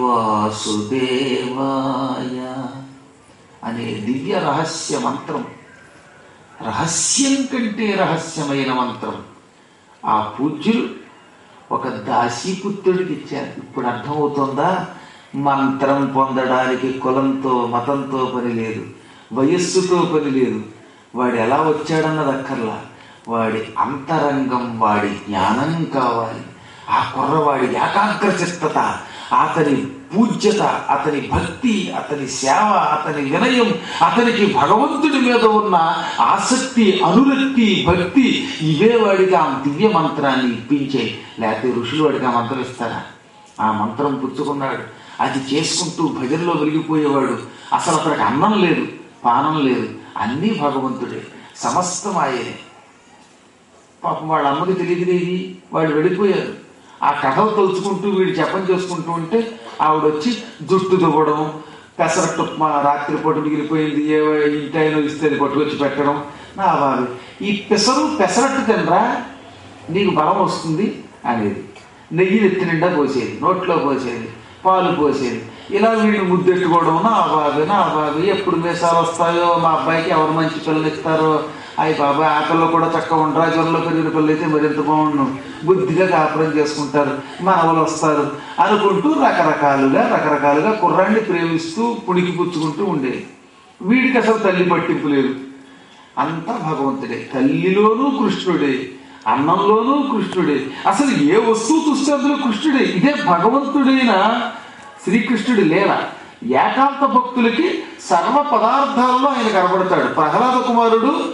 వాసుదేవాయ అనే దివ్య రహస్య మంత్రం రహస్యం కంటే రహస్యమైన మంత్రం ఆ పూజ్యులు ఒక దాసీపుత్రుడికి ఇచ్చారు ఇప్పుడు అర్థమవుతుందా మంత్రం పొందడానికి కులంతో మతంతో పని లేదు వయస్సుతో పని లేదు వాడు ఎలా వచ్చాడన్నది అక్కర్లా వాడి అంతరంగం వాడి జ్ఞానం కావాలి ఆ కుర్రవాడి ఏకాగ్ర చిత్తత అతని పూజ్యత అతని భక్తి అతని సేవ అతని వినయం అతనికి భగవంతుడి మీద ఉన్న ఆసక్తి అనురక్తి భక్తి ఇవే వాడికి ఆ దివ్య మంత్రాన్ని ఇప్పించే లేకపోతే ఋషులు వాడికి ఆ మంత్రం ఇస్తారా ఆ మంత్రం పుచ్చుకున్నాడు అది చేసుకుంటూ భజనలో వెలిగిపోయేవాడు అసలు అతనికి అన్నం లేదు పానం లేదు అన్నీ భగవంతుడే సమస్తం ఆయనే పాపం వాళ్ళ అమ్మకి తెలియదేది వాళ్ళు వెళ్ళిపోయారు ఆ కథలు తలుచుకుంటూ వీడు జపం చేసుకుంటూ ఉంటే ఆవిడ వచ్చి జుట్టు దువ్వడం పెసరట్టు మా రాత్రిపూట మిగిలిపోయింది ఏ ఇంటైనా ఇస్తే అది పట్టుకొచ్చి పెట్టడం నా బాబు ఈ పెసరు పెసరట్టు తినరా నీకు బలం వస్తుంది అనేది నెయ్యి ఎత్తి నిండా పోసేది నోట్లో పోసేది పాలు పోసేది ఇలా వీళ్ళు ముద్దెట్టుకోవడం నా బాబు నా బాబు ఎప్పుడు మీసాలు వస్తాయో మా అబ్బాయికి ఎవరు మంచి పిల్లలు ఇస్తారో అయ్యి బాబాయ్ ఆకల్లో కూడా చక్కగా ఉండరా జ్వరంలో పెరిగిన పిల్లలు అయితే మరింత బాగుండు బుద్ధిగా కాపురం చేసుకుంటారు మనవలు వస్తారు అనుకుంటూ రకరకాలుగా రకరకాలుగా కుర్రాన్ని ప్రేమిస్తూ పుణికి పుచ్చుకుంటూ ఉండేది వీడికి అసలు తల్లి పట్టింపు లేదు అంతా భగవంతుడే తల్లిలోనూ కృష్ణుడే అన్నంలోనూ కృష్ణుడే అసలు ఏ వస్తువు చూస్తే అందులో కృష్ణుడే ఇదే భగవంతుడైన శ్రీకృష్ణుడి లీల ఏకాంత భక్తులకి సర్వ పదార్థాలలో ఆయన కనబడతాడు ప్రహ్లాద కుమారుడు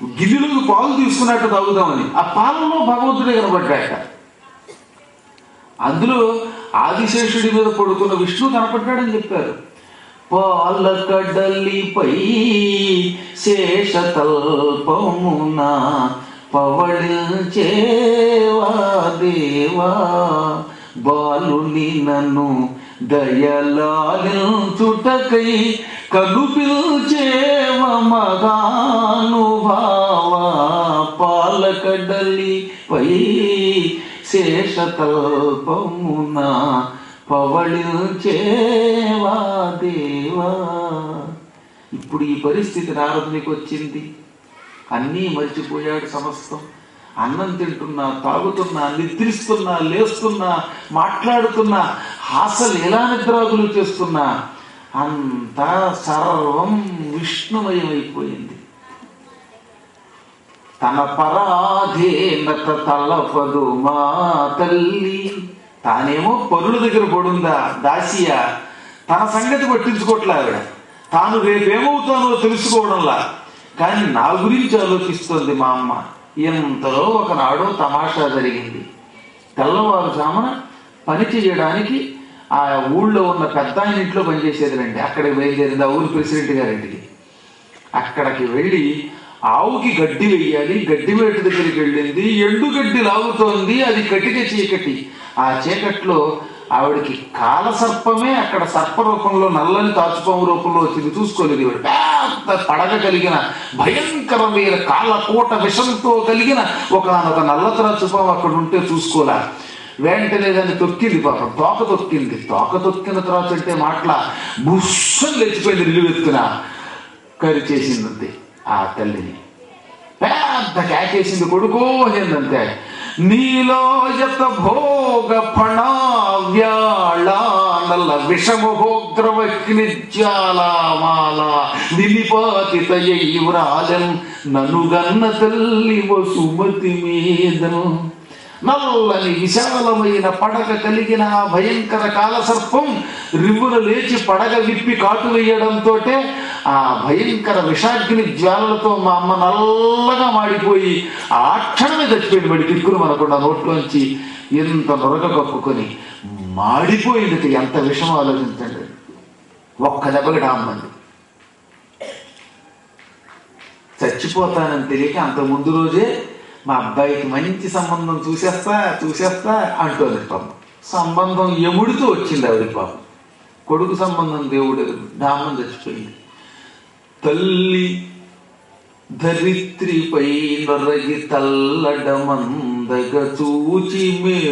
గిన్నెలోకి పాలు తీసుకున్నట్టు తాగుదామని ఆ పాలలో భగవంతుడే కనబడ్డాట అందులో ఆదిశేషుడి మీద పడుకున్న విష్ణు కనపడ్డాడని చెప్పారు పాలకడలిపై శేషతల్పమున పవళించేవా దేవా బాలుని నన్ను దయలాలించుటకై కనుపిల్చేవ మగానుభావా పాలకడలిపై శేషతల్పమున పవళించేవా దేవా ఇప్పుడు ఈ పరిస్థితి నారదునికి వచ్చింది అన్నీ మర్చిపోయాడు సమస్తం అన్నం తింటున్నా తాగుతున్నా నిద్రిస్తున్నా లేస్తున్నా మాట్లాడుతున్నా హాసలు ఎలా నిద్రాగులు చేస్తున్నా అంతా సర్వం విష్ణుమయమైపోయింది తన పరాధీనత తలపదు మా తల్లి తానేమో పరుల దగ్గర పడుందా దాసియా తన సంగతి పట్టించుకోవట్లే ఆవిడ తాను రేపేమవుతానో తెలుసుకోవడంలా కానీ నా గురించి ఆలోచిస్తుంది మా అమ్మ ఇంతలో ఒకనాడు తమాషా జరిగింది తెల్లవారుజామున పని చేయడానికి ఆ ఊళ్ళో ఉన్న పెద్ద ఆయన ఇంట్లో పనిచేసేది రండి అక్కడికి బయలుదేరింది ఆ ఊరి ప్రెసిడెంట్ గారింటికి అక్కడికి వెళ్ళి ఆవుకి గడ్డి వెయ్యాలి గడ్డి వేటు దగ్గరికి వెళ్ళింది ఎండు గడ్డి లాగుతోంది అది కటిక చీకటి ఆ చీకట్లో ఆవిడకి కాలసర్పమే అక్కడ సర్ప రూపంలో నల్లని తాచుపాము రూపంలో వచ్చింది చూసుకోలేదు ఈవిడ పెద్ద పడగ కలిగిన భయంకరమైన కాలకూట విషంతో కలిగిన ఒక ఒక నల్ల తాచుపాము అక్కడ ఉంటే చూసుకోలే వెంటనే దాన్ని తొక్కింది పాపం తోక తొక్కింది తోక తొక్కిన తర్వాత అంటే మాటల బుస్సం లేచిపోయింది నిలువెత్తున కరి చేసిందంతే ఆ తల్లిని పెద్ద కేకేసింది కొడుకో ఏందంతే నీలో యత భోగ ఫణావ్యాళానల విషమహోగ్రవక్ని జ్వాలామాల నిలిపాతితయ్యవ్రాజన్ ననుగన్న తల్లి వసుమతి మీదను నల్లని విశాలమైన పడగ కలిగిన ఆ భయంకర కాలసర్పం రివ్వున లేచి పడగ విప్పి కాటు వేయడంతో ఆ భయంకర విషాగ్ని జ్వాలలతో మా అమ్మ నల్లగా మాడిపోయి ఆ క్షణమే చచ్చిపోయింది బడి కిక్కులు మనకుండా నోట్లోంచి ఎంత నొరగ కప్పుకొని మాడిపోయింది ఎంత విషం ఆలోచించండి ఒక్క దెబ్బకి డామ్మంది చచ్చిపోతానని తెలియక అంత ముందు రోజే మా అబ్బాయికి మంచి సంబంధం చూసేస్తా చూసేస్తా అంటోంది పాపం సంబంధం ఎముడితో వచ్చింది ఆవిడ పాపం కొడుకు సంబంధం దేవుడు డామం చచ్చిపోయింది తల్లి ధరిత్రిపై నొరగి తల్లడమందగ చూచి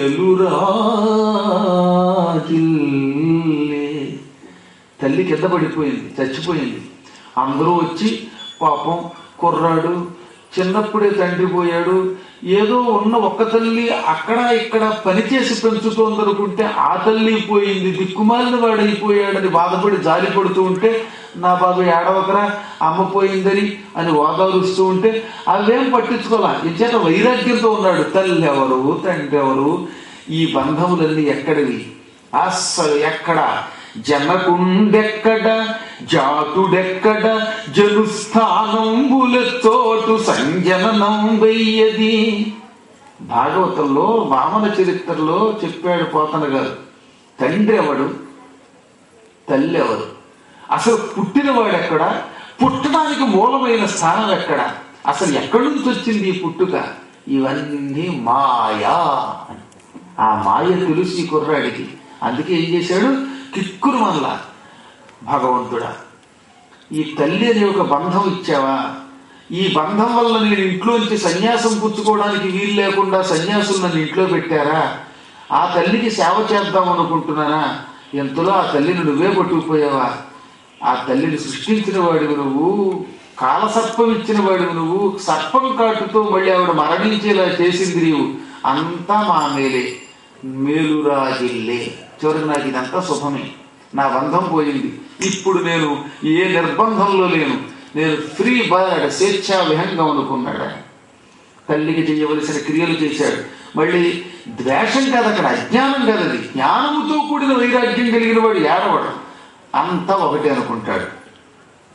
మేలురాజిల్లే తల్లి కింద పడిపోయింది చచ్చిపోయింది అందరూ వచ్చి పాపం కుర్రాడు చిన్నప్పుడే తండ్రి పోయాడు ఏదో ఉన్న ఒక్క తల్లి అక్కడ ఇక్కడ పనిచేసి పెంచుతోందనుకుంటే ఆ తల్లి పోయింది దిక్కుమాలిన వాడైపోయాడని బాధపడి జాలి పడుతూ ఉంటే నా బాబు ఏడవకరా అమ్మ పోయిందని అని ఓదారుస్తూ ఉంటే అవేం పట్టించుకోవాలా ఇంచేత వైరాగ్యంతో ఉన్నాడు తల్లి ఎవరు తండ్రి ఎవరు ఈ బంధములన్నీ ఎక్కడివి అస్సలు ఎక్కడ జనకుండెక్కడ జాతుడెక్కడ జనుస్థానంబులతోటు సంజననం వెయ్యది భాగవతంలో వామన చరిత్రలో చెప్పాడు పోతన గారు తండ్రి ఎవడు తల్లి ఎవరు అసలు పుట్టినవాడు ఎక్కడ పుట్టడానికి మూలమైన స్థానం ఎక్కడ అసలు ఎక్కడి నుంచి వచ్చింది ఈ పుట్టుక ఇవన్నీ మాయా అని. ఆ మాయ తెలుసు ఈ కుర్రాడికి అందుకే ఏం చేశాడు కిక్కురు మనలా భగవంతుడా ఈ తల్లి అనే ఒక బంధం ఇచ్చావా ఈ బంధం వల్ల నేను ఇంట్లోంచి సన్యాసం పుచ్చుకోవడానికి వీలు లేకుండా సన్యాసులు నన్ను ఇంట్లో పెట్టారా ఆ తల్లికి సేవ చేద్దాం అనుకుంటున్నానా ఎంతలో ఆ తల్లిని నువ్వే పట్టుకుపోయావా ఆ తల్లిని సృష్టించిన వాడివి నువ్వు కాలసర్పం ఇచ్చిన వాడివి నువ్వు సర్పం కాటుతో మళ్ళీ ఆవిడ మరణించేలా చేసింది నీవు అంతా మా మేలే మేలురాజిల్లే చివరికి నాకు ఇదంతా శుభమే నా బంధం పోయింది ఇప్పుడు నేను ఏ నిర్బంధంలో లేను నేను ఫ్రీ బర్డ్ స్వేచ్ఛా విహంగం అనుకున్నాడు ఆయన. తల్లికి చేయవలసిన క్రియలు చేశాడు మళ్ళీ ద్వేషం కాదు అక్కడ అజ్ఞానం కాదు అది జ్ఞానముతో కూడిన వైరాగ్యం కలిగిన వాడు ఏడవడం అంతా ఒకటే అనుకుంటాడు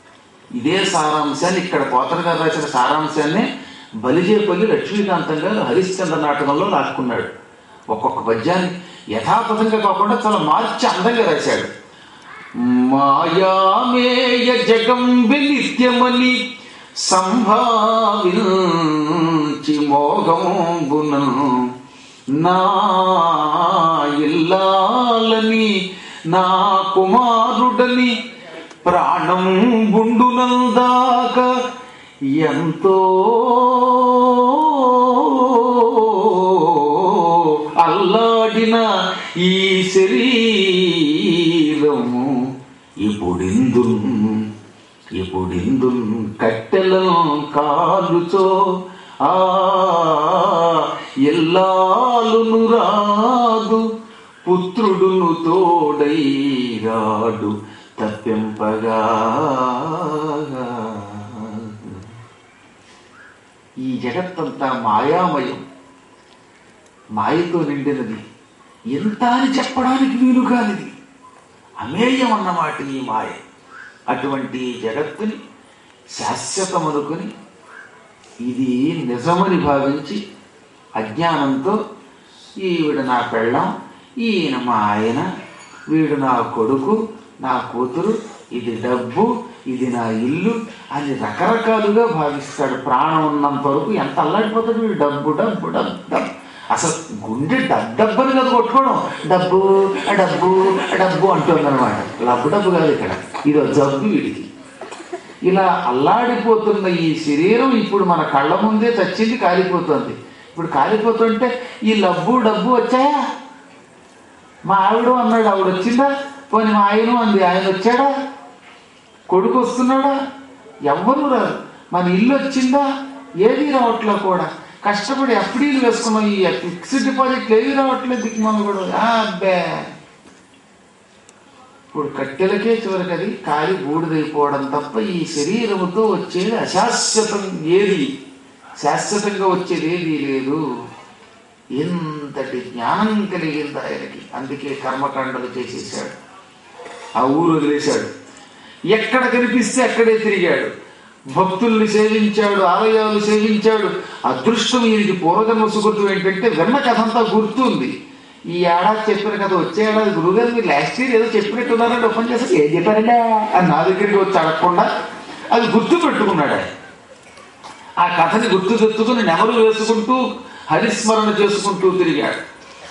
ఇదే సారాంశాన్ని ఇక్కడ పోతన గారు రాసిన సారాంశాన్ని బలిజేపల్లి లక్ష్మీకాంతం గారు హరిశ్చంద్ర నాటకంలో రాసుకున్నాడు ఒక్కొక్క పద్యాన్ని యథాతథంగా కాకుండా చాలా మార్చి అందంగా రాశాడు మాయామేయ జగంబి నిత్యమని సంభావించి మోగంబునన్ నా ఇల్లాలని నా కుమారుడని ప్రాణం గుండునందాక ఎంతో అల్లాడిన ఈ శరీరము ఇప్పుడిందు ఇప్పుడిందు కట్టెలను కాలుచో ఆ ఎల్లాలును రాదు పుత్రుడును తోడై రాడు తప్పింపగా ఈ జగత్తంతా మాయామయం మాయతో నిండినది ఎంత అని చెప్పడానికి వీలు కానిది అమేయం అన్నమాట ఈ మాయ అటువంటి జగత్తుని శాశ్వతమనుకుని ఇది నిజమని భావించి అజ్ఞానంతో ఈవిడ నా పెళ్ళం ఈయన మా ఆయన వీడు నా కొడుకు నా కూతురు ఇది డబ్బు ఇది నా ఇల్లు అని రకరకాలుగా భావిస్తాడు ప్రాణం ఉన్నంత వరకు ఎంత అల్లాడిపోతాడు వీడు డబ్బు డబ్బు డబ్బు డబ్బు అసలు గుండె డబ్బు డబ్బని కదా కొట్టుకోవడం డబ్బు ఆ డబ్బు ఆ డబ్బు అంటుందన్నమాట డబ్బు డబ్బు కాదు ఇక్కడ ఇది జబ్బు వీడికి ఇలా అల్లాడిపోతున్న ఈ శరీరం ఇప్పుడు మన కళ్ళ ముందే చచ్చింది కాలిపోతుంది ఇప్పుడు కాలిపోతుంటే ఈ లబ్బు డబ్బు వచ్చాయా మా ఆవిడ అన్నాడు ఆవిడ వచ్చిందా పోనీ మా ఆయన అంది ఆయన వచ్చాడా కొడుకు వస్తున్నాడా ఎవ్వరు రారు మన ఇల్లు వచ్చిందా ఏది రావట్లే కూడా కష్టపడి ఎఫ్డీలు వేసుకున్నాం ఈ ఫిక్స్డ్ డిపాజిట్లు ఏవి రావట్లేదు దిక్కుమాల కూడా ఆ, అబ్బే ఇప్పుడు కట్టెలకే చివరికి అది కాలి బూడిదైపోవడం తప్ప ఈ శరీరముతో వచ్చేది అశాశ్వతం ఏది శాశ్వతంగా వచ్చేది ఏది లేదు ఎంతటి జ్ఞానం కలిగింది ఆయనకి అందుకే కర్మకాండలు చేసేసాడు ఆ ఊరు వదిలేశాడు ఎక్కడ కనిపిస్తే అక్కడే తిరిగాడు భక్తుల్ని సేవించాడు ఆలయాలు సేవించాడు అదృష్టం ఈయనకి పూర్వజన్మ సుకృతం ఏంటంటే విన్న కథ అంతా గుర్తుంది ఈ ఏడాది చెప్పిన కథ వచ్చే ఏడాది గురుగారు మీరు లాస్ట్ ఇయర్ ఏదో చెప్పినట్టున్నారంటే ఓపెన్ చేస్తే ఏం చెప్పారండి అని నా దగ్గరికి వచ్చి అడగకుండా అది గుర్తు పెట్టుకున్నాడు ఆయన ఆ కథని గుర్తు తెచ్చుకుని నెమరు వేసుకుంటూ హరిస్మరణ చేసుకుంటూ తిరిగాడు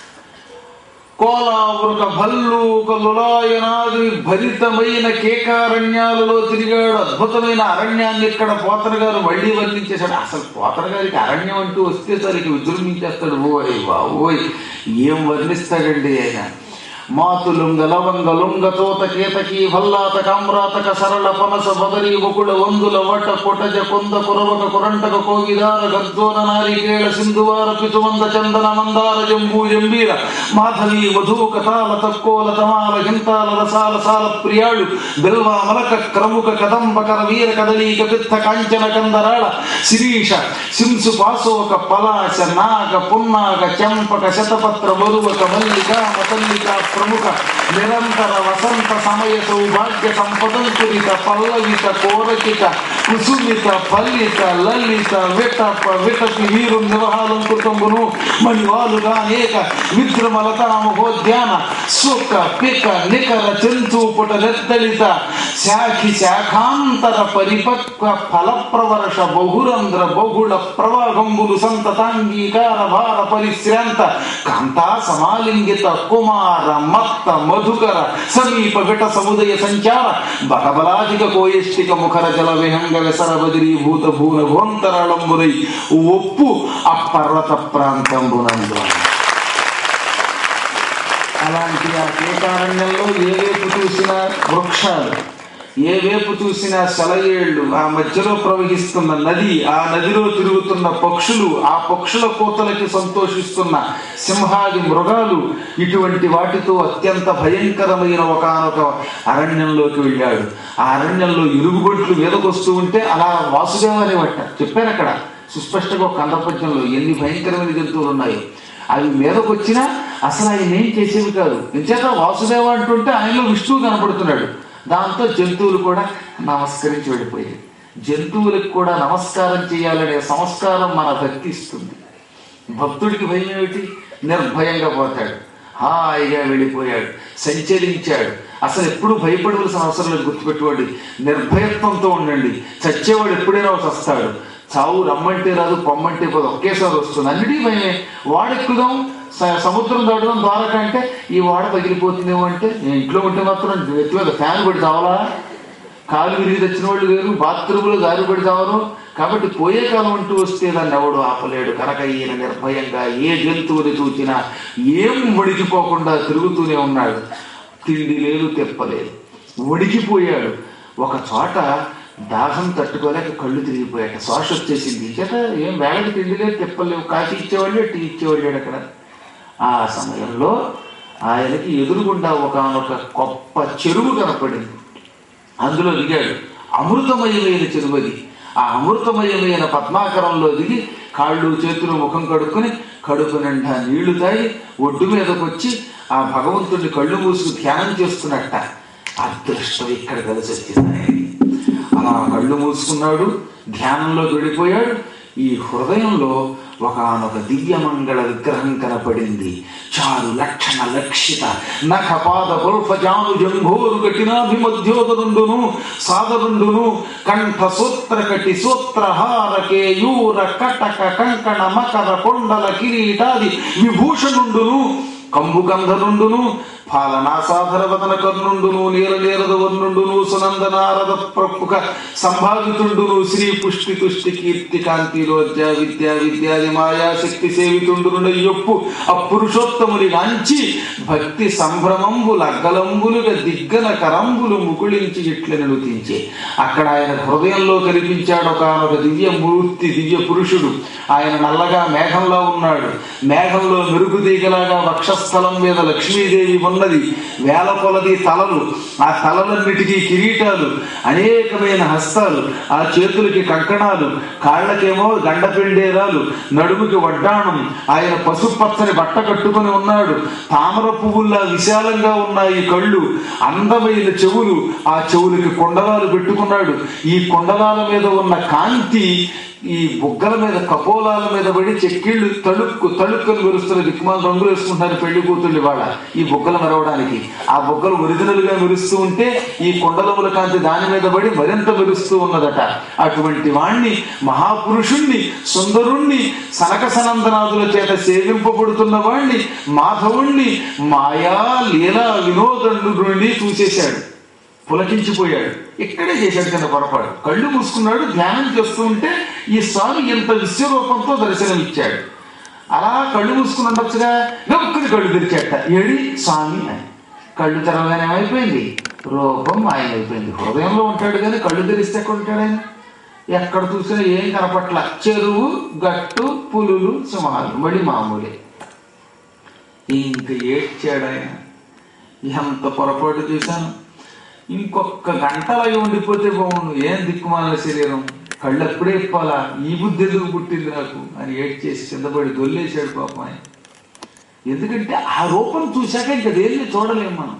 కోలావృక భల్లూక లులాయనాది భరితమైన కేకారణ్యాలలో తిరిగాడు అద్భుతమైన అరణ్యాన్ని ఇక్కడ పోతన గారు మళ్ళీ వర్ణించేశాడు అసలు పోతన గారికి అరణ్యం అంటూ వస్తే సరికి విజృంభించేస్తాడు ఓయ్ ఓయ్ ఏం వర్ణిస్తాడండి ఆయన మాతులుంగ లవంగ లుంగ తోత కేతకి భల్లాత కామ్రాతక సరళ పనస బదరి బకుళ వందుల వట కొటజ కొంద కురవక కురంటక కోగిదార గర్జోన నారికేళ సింధువార పితుమంద చందన మందార జంబూ జంబీర మాధవి మధుక తాల తక్కోల తమాల హింతాల రసాల సాల ప్రియాళు బిల్వ మలక క్రముక కదంబకర వీర కదలీక పిత్త కాంచన కందరాళ శిరీష శింసు పాశోక పలాశ నాగ పున్నాగ చంపక శతపత్ర బరువక మల్లిక మతల్లిక ప్రముఖ నిరంతర వసంత సమయ సౌభాగ్య సంపదంకురిత పల్లవిత కోరకిత కుసుమిత ఫలిత లలిత విటప విటపి వీరు నిర్వహాలంకృతమును మణివాలుగా అనేక విద్రమలత మహోద్యాన సుఖ పిక నికర చంచూపుట నిర్దలిత శాఖి శాఖాంతర పరిపక్వ ఫలప్రవర్ష బహురంధ్ర బహుళ ప్రవాహంబులు సంతతాంగీకార భార పరిశ్రాంత కాంతా సమాలింగిత కుమార మత్త మధుకర సమీప విట సముదయ సంచార బహబలాధిక కోయష్టిక ముఖర జల విహంగ వెసర బదిరీభూత భూన భోంతరళంబురై ఒప్పు ఆ పర్వత ప్రాంతంబునందు అలాంటి ఆ కేకారణ్యంలో ఏ వైపు చూసినా వృక్షాలు ఏ వైపు చూసినా సెలయేళ్లు ఆ మధ్యలో ప్రవహిస్తున్న నది ఆ నదిలో తిరుగుతున్న పక్షులు ఆ పక్షుల కోతలకి సంతోషిస్తున్న సింహాది మృగాలు ఇటువంటి వాటితో అత్యంత భయంకరమైన ఒకనొక అరణ్యంలోకి వెళ్ళాడు ఆ అరణ్యంలో ఇరుగుబొట్లు మీదకొస్తూ ఉంటే అలా వాసుదేవ అనేవట చెప్పాను అక్కడ సుస్పష్టంగా ఒక కందపద్యంలో ఎన్ని భయంకరమైన జంతువులు ఉన్నాయో అవి మీదకు వచ్చినా అసలు ఆయన ఏం చేసేవి కాదు నిజంగా వాసుదేవ అంటుంటే ఆయనలో విష్ణువు కనపడుతున్నాడు దాంతో జంతువులు కూడా నమస్కరించి వెళ్ళిపోయాయి జంతువులకు కూడా నమస్కారం చేయాలనే సంస్కారం మన భక్తి ఇస్తుంది భక్తుడికి భయం ఏమిటి నిర్భయంగా పోతాడు హాయిగా వెళ్ళిపోయాడు సంచరించాడు అసలు ఎప్పుడు భయపడవలసిన అవసరం లేదు గుర్తుపెట్టుకోండి నిర్భయత్వంతో ఉండండి చచ్చేవాడు ఎప్పుడైనా వస్తాడు చావు రమ్మంటే రాదు పొమ్మంటే పోదు ఒకేసారి వస్తుంది అన్నిటికీ భయమే వాడెక్కుదాం స- సముద్రం దాటుదాం ద్వారక అంటే ఈ వాడ పగిలిపోతుందేమో అంటే నేను ఇంట్లో ఉంటే మాత్రం ఎత్తి మీద ఫ్యాన్ కొట్టి చావలా కాలు విరిగి తెచ్చిన వాళ్ళు వేరు బాత్రూంలో గాలి పడి చావరు కాబట్టి పోయే కాలం అంటూ వస్తే దాన్ని ఎవడు ఆపలేడు కనుక ఈయన నిర్భయంగా ఏ జంతువుని చూచినా ఏం వడికిపోకుండా తిరుగుతూనే ఉన్నాడు తిండి లేదు తెప్పలేదు వడికిపోయాడు ఒక చోట దాహం తట్టుకోలేక కళ్ళు తిరిగిపోయాక శ్వాస వచ్చేసింది చేత ఏం వేళకి తిండి లేదు తెప్పలేవు కాఫీ ఇచ్చేవాళ్ళే టీ ఇచ్చేవాళ్ళు అక్కడ ఆ సమయంలో ఆయనకి ఎదురుగుండా ఒకనొక గొప్ప చెరువు కనపడింది అందులో దిగాడు అమృతమయమైన చెరువది ఆ అమృతమయమైన పద్మాకరంలో దిగి కాళ్ళు చేతులు ముఖం కడుక్కొని కడుపు నిండా నీళ్లు తాగి ఒడ్డు మీదకి వచ్చి ఆ భగవంతుడిని కళ్ళు మూసుకు ధ్యానం చేస్తున్నట్ట అదృష్టం ఇక్కడ కలిసి వచ్చింది ఆయనకి. అలా కళ్ళు మూసుకున్నాడు ధ్యానంలో వెళ్ళిపోయాడు ఈ హృదయంలో ఒకనొక దివ్యమంగళ విగ్రహం కనపడింది చారు లక్షణ లక్షిత నఖపాద పుల్ఫజాను జంభోరు కఠినాభిమధ్యోదరుండును సాదరుండును కంఠ సూత్ర కటి సూత్రహార కేయూర కటక కంకణ మకర కొండల కిరీటాది విభూషణుండును కంబుకంధనుండును పాలనాసాధర వదన కర్ణుండును నీల నీరద వర్ణుండును సునందనారద ప్రముఖ సంభావితుండును శ్రీ పుష్టి తుష్టి కీర్తి కాంతి రోజ్య విద్యా విద్యాది మాయా శక్తి సేవితుండును యొప్పు అపురుషోత్తముని గాంచి భక్తి సంభ్రమంబుల అగ్గలంబులుగా దిగ్గన కరంబులు ముకుళించి ఇట్లని నుతించే అక్కడ ఆయన హృదయంలో కనిపించాడు ఒక దివ్య మూర్తి దివ్య పురుషుడు ఆయన నల్లగా మేఘంలో ఉన్నాడు మేఘంలో మెరుగు తీగలాగా వక్షస్థలం మీద లక్ష్మీదేవి ఉన్నది వేల కొలది తలలు ఆ తలలన్నిటికీ కిరీటాలు అనేకమైన హస్తాలు ఆ చేతులకి కంకణాలు కాళ్ళకేమో గండపెండేరాలు నడుముకి వడ్డాణం ఆయన పసుపచ్చని బట్ట కట్టుకొని ఉన్నాడు తామర పువ్వుల్లా విశాలంగా ఉన్నాయి కళ్ళు అందమైన చెవులు ఆ చెవులకి కొండలాలు పెట్టుకున్నాడు ఈ కొండలాల మీద ఉన్న కాంతి ఈ బుగ్గల మీద కపోలాల మీద పడి చెక్కిళ్ళు తళుక్కు తళుక్కుని మెరుస్తున్న దిక్కుమాల రంగులు వేసుకుంటున్నారు పెళ్లి కూతుళ్ళు వాళ్ళ ఈ బుగ్గలు మెరవడానికి ఆ బుగ్గలు ఒరిజినల్ గా మెరుస్తూ ఉంటే ఈ కొండలముల కాంతి దాని మీద పడి మరింత మెరుస్తూ ఉన్నదట అటువంటి వాణ్ణి మహాపురుషుణ్ణి సుందరుణ్ణి సనక సనందనాదుల చేత సేవింపబడుతున్న వాణ్ణి మాధవుణ్ణి మాయా లీలా వినోదండుని చూసేశాడు పులకించిపోయాడు ఇక్కడే చేశాడు కింద పొరపాటు కళ్ళు మూసుకున్నాడు ధ్యానం చేస్తూ ఉంటే ఈ స్వామి ఇంత విశ్వరూపంతో దర్శనమిచ్చాడు అలా కళ్ళు మూసుకుని ఉండొచ్చుగా గొప్పది కళ్ళు తెరిచేట ఏడి స్వామి అని కళ్ళు తెరవగానే ఏమైపోయింది రూపం మాయమైపోయింది హృదయంలో ఉంటాడు కానీ కళ్ళు తెరిస్తే ఎక్కడ ఉంటాడు ఆయన ఎక్కడ చూసినా ఏం కనపట్ల చెరువు గట్టు పులులు సింహాలు మళ్ళీ మామూలే ఇంక ఏడ్చాడు ఆయన ఎంత పొరపాటు చేశాను ఇంకొక గంటలాగా ఉండిపోతే బాగుండు ఏం దిక్కుమాల శరీరం కళ్ళు అప్పుడే ఇప్పాలా ఈ బుద్ధి ఎందుకు పుట్టింది నాకు అని ఏడ్చేసి కిందపడి దొల్లేశాడు పాపం ఆయన ఎందుకంటే ఆ రూపం చూశాక ఇంకా దేన్ని చూడలేం మనం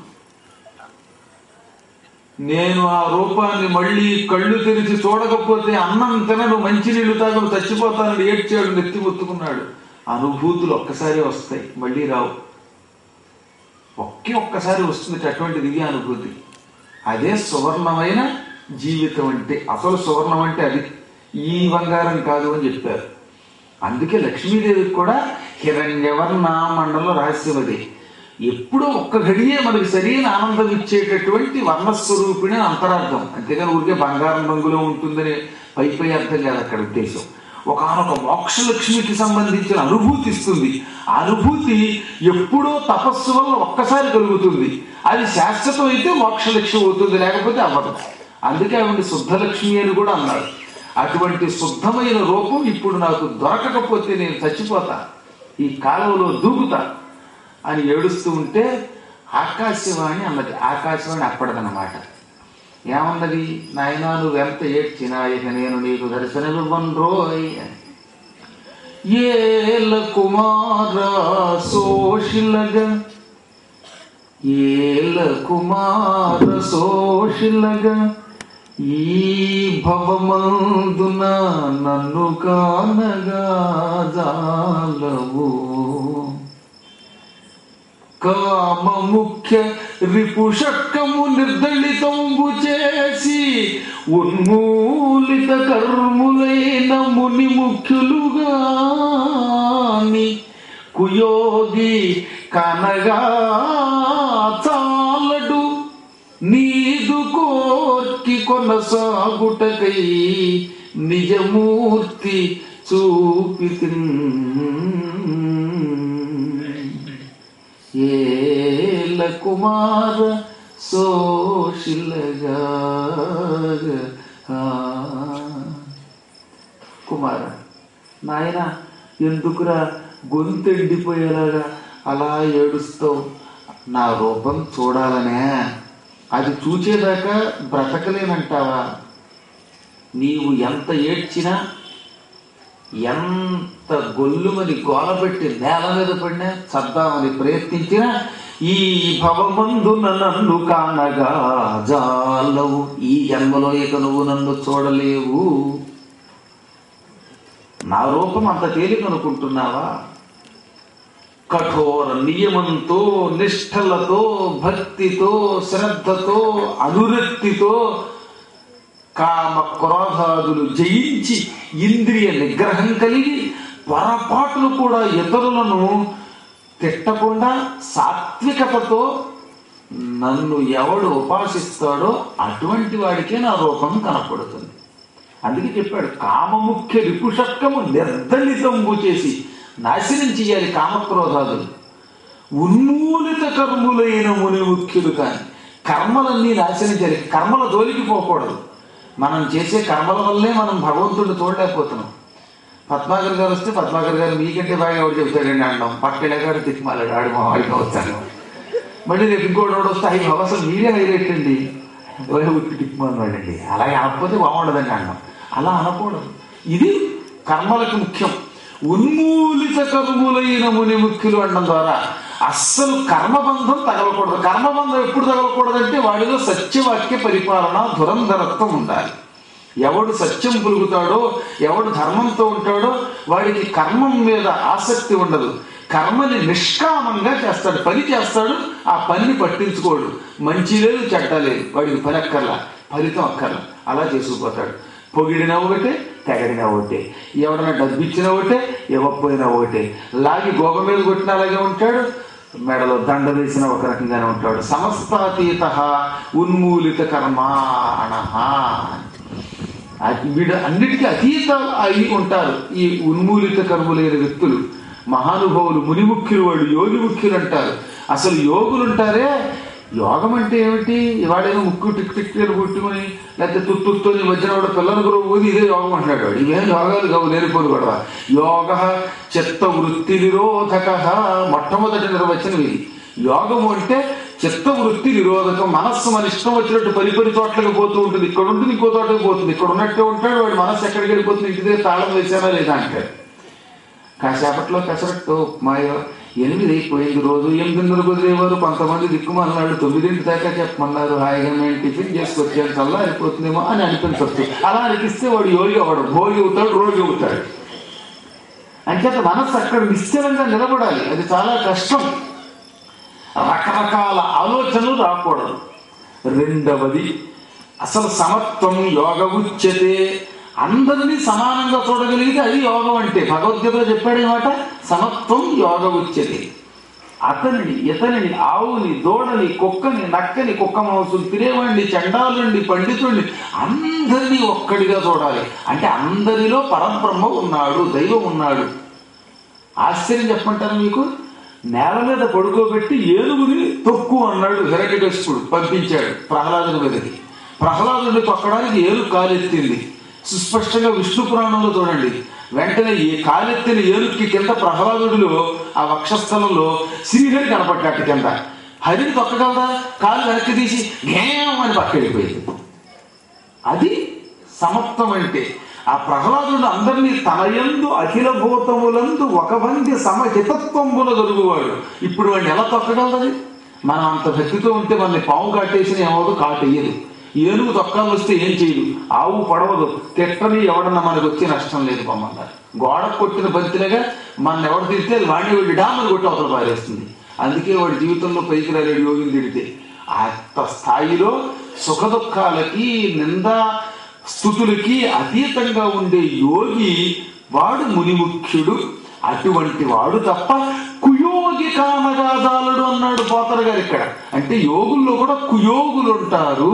నేను ఆ రూపాన్ని మళ్ళీ కళ్ళు తెరిచి చూడకపోతే అన్నం తినడు మంచినీళ్లు తాగడు చచ్చిపోతానని ఏడ్చాడు నెత్తి మొత్తుకున్నాడు అనుభూతులు ఒక్కసారి వస్తాయి మళ్ళీ రావు ఒకే ఒక్కసారి వస్తుంది అటువంటి దివ్య అనుభూతి అదే సువర్ణమైన జీవితం అంటే అసలు సువర్ణం అంటే అది ఈ బంగారం కాదు అని చెప్పారు అందుకే లక్ష్మీదేవికి కూడా హిరణ్యవర్ణ మండలం రహస్యం అది ఎప్పుడో ఒక్క ఘడియే మనకి సరైన ఆనందం ఇచ్చేటటువంటి వర్ణస్వరూపిణి అని అంతరార్థం అంతేగాని ఊరికే బంగారం రంగులో ఉంటుందనే పై పై అర్థం కాదు అక్కడ ఉద్దేశం ఒకనొక మోక్షలక్ష్మికి సంబంధించిన అనుభూతి ఇస్తుంది ఆ అనుభూతి ఎప్పుడో తపస్సు వల్ల ఒక్కసారి కలుగుతుంది అది శాశ్వతం అయితే మోక్షలక్ష్మి అవుతుంది లేకపోతే అవ్వదు అందుకే ఆవిడ శుద్ధలక్ష్మి అని కూడా అన్నాడు అటువంటి శుద్ధమైన రూపం ఇప్పుడు నాకు దొరకకపోతే నేను చచ్చిపోతా ఈ కాలంలో దూకుతా అని ఏడుస్తూ ఉంటే ఆకాశవాణి అన్నది ఆకాశవాణి అప్పడదన్నమాట ఏమన్నది నాయనా నువ్వు ఎంత ఏడ్చినా ఇక నేను నీకు దర్శనమివ్వను రోయ్ అని. ఏల కుమార సోషిలగ ఏల కుమార సోషిలగా ఈ భవమందున నన్ను కానగా జాలవు కామ ముఖ్య రిపుషక్కము నిర్దళితంబు చేసి ఉన్మూలిత కర్ములైన ముని ముఖ్యులుగాని కుయోగి కనగా చాలడు నీదు కోర్కి కొనసాగుటకై నిజమూర్తి చూపితి ఏల కుమార సోషిలగా కుమార నాయన ఎందుకురా గొంతెండిపోయేలాగా అలా ఏడుస్తావు నా రూపం చూడాలనే అది చూచేదాకా బ్రతకలేనంటావా నీవు ఎంత ఏడ్చినా ఎంత గొల్లుమని గోలపెట్టి నేల మీద పడినా చద్దామని ప్రయత్నించినా ఈ భవమందున నన్ను కానగా జాలవు ఈ జన్మలో ఇక నువ్వు నన్ను చూడలేవు నా రూపం అంత తేలికనుకుంటున్నావా కఠోర నియమంతో నిష్ఠలతో భక్తితో శ్రద్ధతో అనురక్తితో కామ క్రోధాదులు జయించి ఇంద్రియ నిగ్రహం కలిగి పొరపాటును కూడా ఇతరులను తిట్టకుండా సాత్వికతతో నన్ను ఎవడు ఉపాసిస్తాడో అటువంటి వాడికే నా రూపం కనపడుతుంది అందుకే చెప్పాడు కామముఖ్య రిపుషక్కము నిర్దళితంబు చేసి నాశనం చేయాలి కామక్రోధాదులు ఉన్మూలిత కర్ములైన ముని ముఖ్యులు కాని కర్మలన్నీ నాశనం చేయాలి కర్మల జోలికి పోకూడదు మనం చేసే కర్మల వల్లే మనం భగవంతుడిని చూడలేకపోతున్నాం పద్మాకర్ గారు వస్తే పద్మాకర్ గారు మీకంటే బాగా ఎవరు చెబుతాడండి అంటాం పక్కన గారు తిట్టుమాలాడు ఆడు మా వాడికి వచ్చాను మళ్ళీ రేపు ఇంకోటి వాడు వస్తే అయ్యి బాబు అసలు మీరే హైలైట్ అండి తిట్టుమాలాడండి అలాగే అనకపోతే బాగుండదండి అన్నాం అలా అనకూడదు ఇది కర్మలకు ముఖ్యం ఉన్మూలిత కర్ములైన ముని ముఖ్యులు అనడం ద్వారా అస్సలు కర్మబంధం తగలకూడదు కర్మబంధం ఎప్పుడు తగలకూడదంటే వాడిలో సత్యవాక్య పరిపాలన దురంధరత్వం ఉండాలి ఎవడు సత్యం పులుగుతాడో ఎవడు ధర్మంతో ఉంటాడో వాడికి కర్మం మీద ఆసక్తి ఉండదు కర్మని నిష్కామంగా చేస్తాడు పని చేస్తాడు ఆ పనిని పట్టించుకోడు మంచి లేదు చెడ్డ లేదు వాడికి పని అక్కర్లా ఫలితం అక్కర్లా అలా చేసుకుపోతాడు పొగిడిన ఒకటే తెగడిన ఒకటే ఎవడన్నా డబ్బు ఇచ్చిన ఒకటే ఇవ్వకపోయినా ఒకటే లాగి గోగ మీద కొట్టిన అలాగే ఉంటాడు మెడలో దండ వేసిన ఒక రకంగానే ఉంటాడు సమస్తాతీత ఉన్మూలిత కర్మాణ వీడు అన్నిటికీ అతీత అయి ఉంటారు ఈ ఉన్మూలిత కర్ములైన వ్యక్తులు మహానుభావులు మునిముఖ్యులు వాళ్ళు యోగి ముఖ్యులు అంటారు అసలు యోగులు ఉంటారే యోగం అంటే ఏమిటి వాడేమో ముక్కు టిక్ టిక్లు పుట్టుకుని లేకపోతే తుట్టుతో వచ్చిన వాడు పిల్లల గురువు ఊది ఇదే యోగం అంటాడు వాడు ఇవేం యోగాలు కావు లేనిపోదు కూడా యోగ చిత్త వృత్తి నిరోధక మొట్టమొదటి నిర్వచనం ఇది యోగము అంటే చిత్త వృత్తి నిరోధకం మనస్సు మన ఇష్టం వచ్చినట్టు పని పని చోట్లకి పోతూ ఉంటుంది ఇక్కడ ఉంటుంది ఇంకో చోటకి పోతుంది ఇక్కడ ఉన్నట్టే ఉంటాడు వాడి మనస్సు ఎక్కడికి వెళ్ళిపోతుంది ఇంటి దగ్గర తాళం వేసానా లేదా అంటాడు కాసేపట్లో పెసరట్టు మాయో ఎనిమిది అయిపోయింది రోజు ఎనిమిదిన్నర కుదిరేవారు కొంతమంది దిక్కుమన్నాడు తొమ్మిదింటి దాకా చెప్పమన్నారు హాయిగా మేము టిఫిన్ చేసుకొచ్చాను కల్లా అయిపోతుందేమో అని అనిపించవచ్చు అలా అనిపిస్తే వాడు యోగి అవడు భోగి అవుతాడు రోగి అవుతాడు అంచేత మనస్సు అక్కడ నిశ్చలంగా నిలబడాలి అది చాలా కష్టం రకరకాల ఆలోచనలు రాకూడదు రెండవది అసలు సమత్వం యోగ ఉచ్యతే అందరినీ సమానంగా చూడగలిగితే అది యోగం అంటే భగవద్గీతలో చెప్పాడు మాట సమత్వం యోగ ఉచ్యతే అతనిని ఇతనిని ఆవుని దూడని కుక్కని నక్కని కుక్క మాంసం తినేవాడిని చండాలుండి పండితుడిని అందరినీ ఒక్కడిగా చూడాలి అంటే అందరిలో పరబ్రహ్మ ఉన్నాడు దైవం ఉన్నాడు ఆశ్చర్యం చెప్పంటారు మీకు నేల మీద పడుకోబెట్టి ఏనుగుని తొక్కు అన్నాడు హిరణ్యకశిపుడు పంపించాడు ప్రహ్లాదుని మీదకి ప్రహ్లాదుని తొక్కడానికి ఏనుగు కాలెత్తింది సుస్పష్టంగా విష్ణు పురాణంలో చూడండి వెంటనే ఈ కాలెత్తిన ఏనుగుకి కింద ప్రహ్లాదుడిలో ఆ వక్షస్థలంలో శ్రీహరి కనపడ్డట్టు కింద హరిని తొక్కగలదా కాలు వెనక్కి తీసి ఘేం అని పక్క వెళ్ళిపోయింది అది సమత్వం అంటే ఆ ప్రహ్లాదుడు అందరినీ తనయందు అఖిల భూతములందు ఒక వంది సమహితత్వంబున దొరుకువాడు ఇప్పుడు వాడిని ఎలా తొక్కగలది మనం అంత భక్తితో ఉంటే మనల్ని పాము కాటేసిన ఏమవుదు కాటేయదు ఏనుగు తొక్కాలు వస్తే ఏం చేయదు ఆవు పడవదు తిట్టని ఎవడన్నా మనకు వచ్చే నష్టం లేదు పొమ్మన్నారు గోడ కొట్టిన బంతినగా మన ఎవడు తిడితే అది వాడిని వెళ్ళి డామని కొట్టి అవతల పారేస్తుంది అందుకే వాడి జీవితంలో పైకి రాలేడు యోగిని తిడితే అంత స్థాయిలో సుఖ దుఃఖాలకి నింద స్థుతులకి అతీతంగా ఉండే యోగి వాడు మునిముఖ్యుడు అటువంటి వాడు తప్ప కుయోగి కానగాదాలుడు అన్నాడు పోతర గారు ఇక్కడ అంటే యోగుల్లో కూడా కుయోగులు ఉంటారు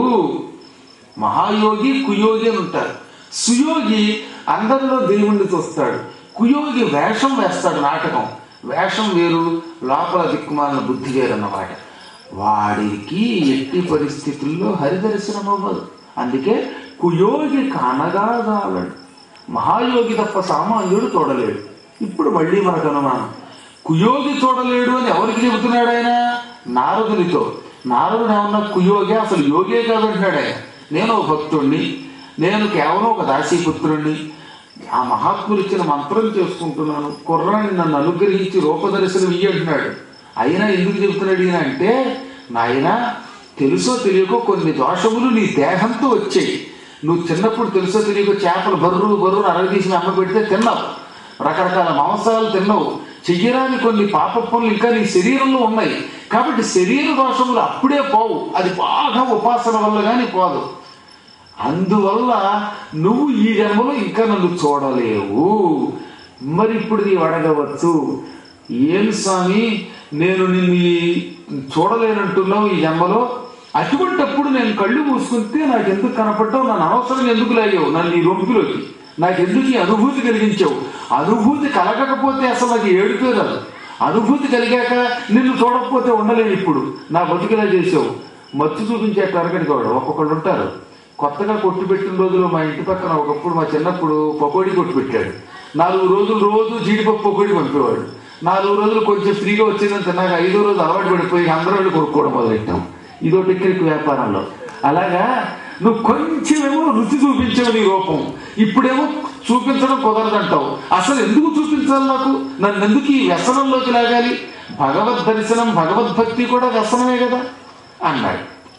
మహాయోగి కుయోగి అని ఉంటారు సుయోగి అందరిలో దేవుణ్ణి చూస్తాడు కుయోగి వేషం వేస్తాడు నాటకం వేషం వేరు లోపల దిక్కుమాలిన బుద్ధి వేరు అన్నమాట వాడికి ఎట్టి పరిస్థితుల్లో హరిదర్శనం అవ్వదు అందుకే కుయోగి కానగాదాలడు మహాయోగి తప్ప సామాన్యుడు చూడలేడు ఇప్పుడు మళ్ళీ మనకు అనుమానం కుయోగి చూడలేడు అని ఎవరికి చెబుతున్నాడు ఆయన నారదునితో నారదుడు ఏమన్నా కుయోగి అసలు యోగే కాదంటున్నాడు ఆయన నేను ఒక భక్తుణ్ణి నేను కేవలం ఒక దాసీపుత్రుణ్ణి ఆ మహాత్ములు ఇచ్చిన మంత్రం చేసుకుంటున్నాను కుర్రాన్ని నన్ను అనుగ్రహించి రూపదర్శనం ఇయ్యి అంటున్నాడు అయినా ఎందుకు చెబుతున్నాడు ఈయన అంటే నాయన తెలుసో తెలియకో కొన్ని దోషములు నీ దేహంతో వచ్చాయి నువ్వు చిన్నప్పుడు తెలుసో తెలియకో చేపలు బర్రు బర్రు అరగదీసిన అమ్మ పెడితే తిన్నావు రకరకాల మాంసాలు తిన్నావు చెయ్యరాని కొన్ని పాప పనులు ఇంకా నీ శరీరంలో ఉన్నాయి కాబట్టి శరీర దోషములు అప్పుడే పోవు అది బాగా ఉపాసన వల్ల కానీ పోదు అందువల్ల నువ్వు ఈ జన్మలో ఇంకా నన్ను చూడలేవు మరి ఇప్పుడు నీవు అడగవచ్చు ఏం స్వామి నేను నిన్ను ఈ- చూడలేనంటున్నావు ఈ జన్మలో అటువంటప్పుడు నేను కళ్ళు మూసుకుంటే నాకు ఎందుకు కనపడ్డావు నన్ను అనవసరం ఎందుకు లాగావు నన్ను ఈ రొంపులోకి నాకు ఎందుకు ఈ అనుభూతి కలిగించావు అనుభూతి కలగకపోతే అసలు నాకు ఏడుపే రాదు అనుభూతి కలిగాక నిన్ను చూడకపోతే ఉండలేను ఇప్పుడు నా బతుకులా చేసావు మత్తు చూపించే అరగడి వాడు ఒక్కొక్కళ్ళు ఉంటారు కొత్తగా కొట్టు పెట్టిన రోజులు మా ఇంటి పక్కన ఒకప్పుడు మా చిన్నప్పుడు పకోడీ కొట్టు పెట్టాడు నాలుగు రోజులు రోజు జీడిపప్పు పకోడీ పంపేవాడు నాలుగు రోజులు కొంచెం ఫ్రీగా వచ్చిందని తిన్నాక ఐదో రోజు అలవాటు పడిపోయి అందరూ వెళ్ళి కొనుక్కోవడం మొదలెట్టాం ఇదో టెక్నిక్ వ్యాపారంలో అలాగా నువ్వు కొంచెమేమో రుచి చూపించావు నీ రూపం ఇప్పుడేమో చూపించడం కుదరదంటావు అసలు ఎందుకు చూపించాలి నాకు నన్ను ఎందుకు ఈ వ్యసనంలోకి లాగాలి భగవద్ దర్శనం భగవద్భక్తి కూడా వ్యసనమే కదా అన్నాడు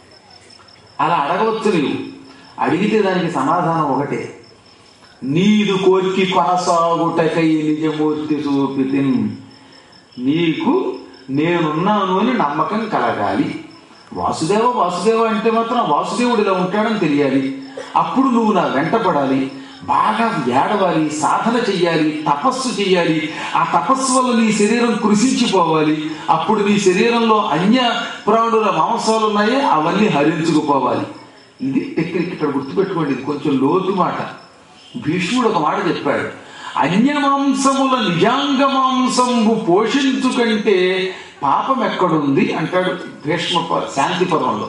అలా అడగవచ్చు నీవు అడిగితే దానికి సమాధానం ఒకటే నీదు కోర్కి కొనసాగుటకై నిజమూర్తి చూపితిన్ నీకు నేనున్నాను అని నమ్మకం కలగాలి వాసుదేవ వాసుదేవ అంటే మాత్రం వాసుదేవుడు ఇలా ఉంటాడని తెలియాలి అప్పుడు నువ్వు నా వెంట పడాలి బాగా ఏడవాలి సాధన చెయ్యాలి తపస్సు చెయ్యాలి ఆ తపస్సు వల్ల నీ శరీరం కృషించిపోవాలి అప్పుడు నీ శరీరంలో అన్య ప్రాణుల మాంసాలు ఉన్నాయే అవన్నీ హరించుకుపోవాలి ఇది టెక్నిక్ ఇక్కడ గుర్తుపెట్టుకోండి ఇది కొంచెం లోతు మాట భీష్ముడు ఒక మాట చెప్పాడు అన్యమాంసముల నిజాంగ మాంసంబు పోషించుకంటే పాపం ఎక్కడుంది అంటాడు భీష్మ ప- శాంతి పర్వంలో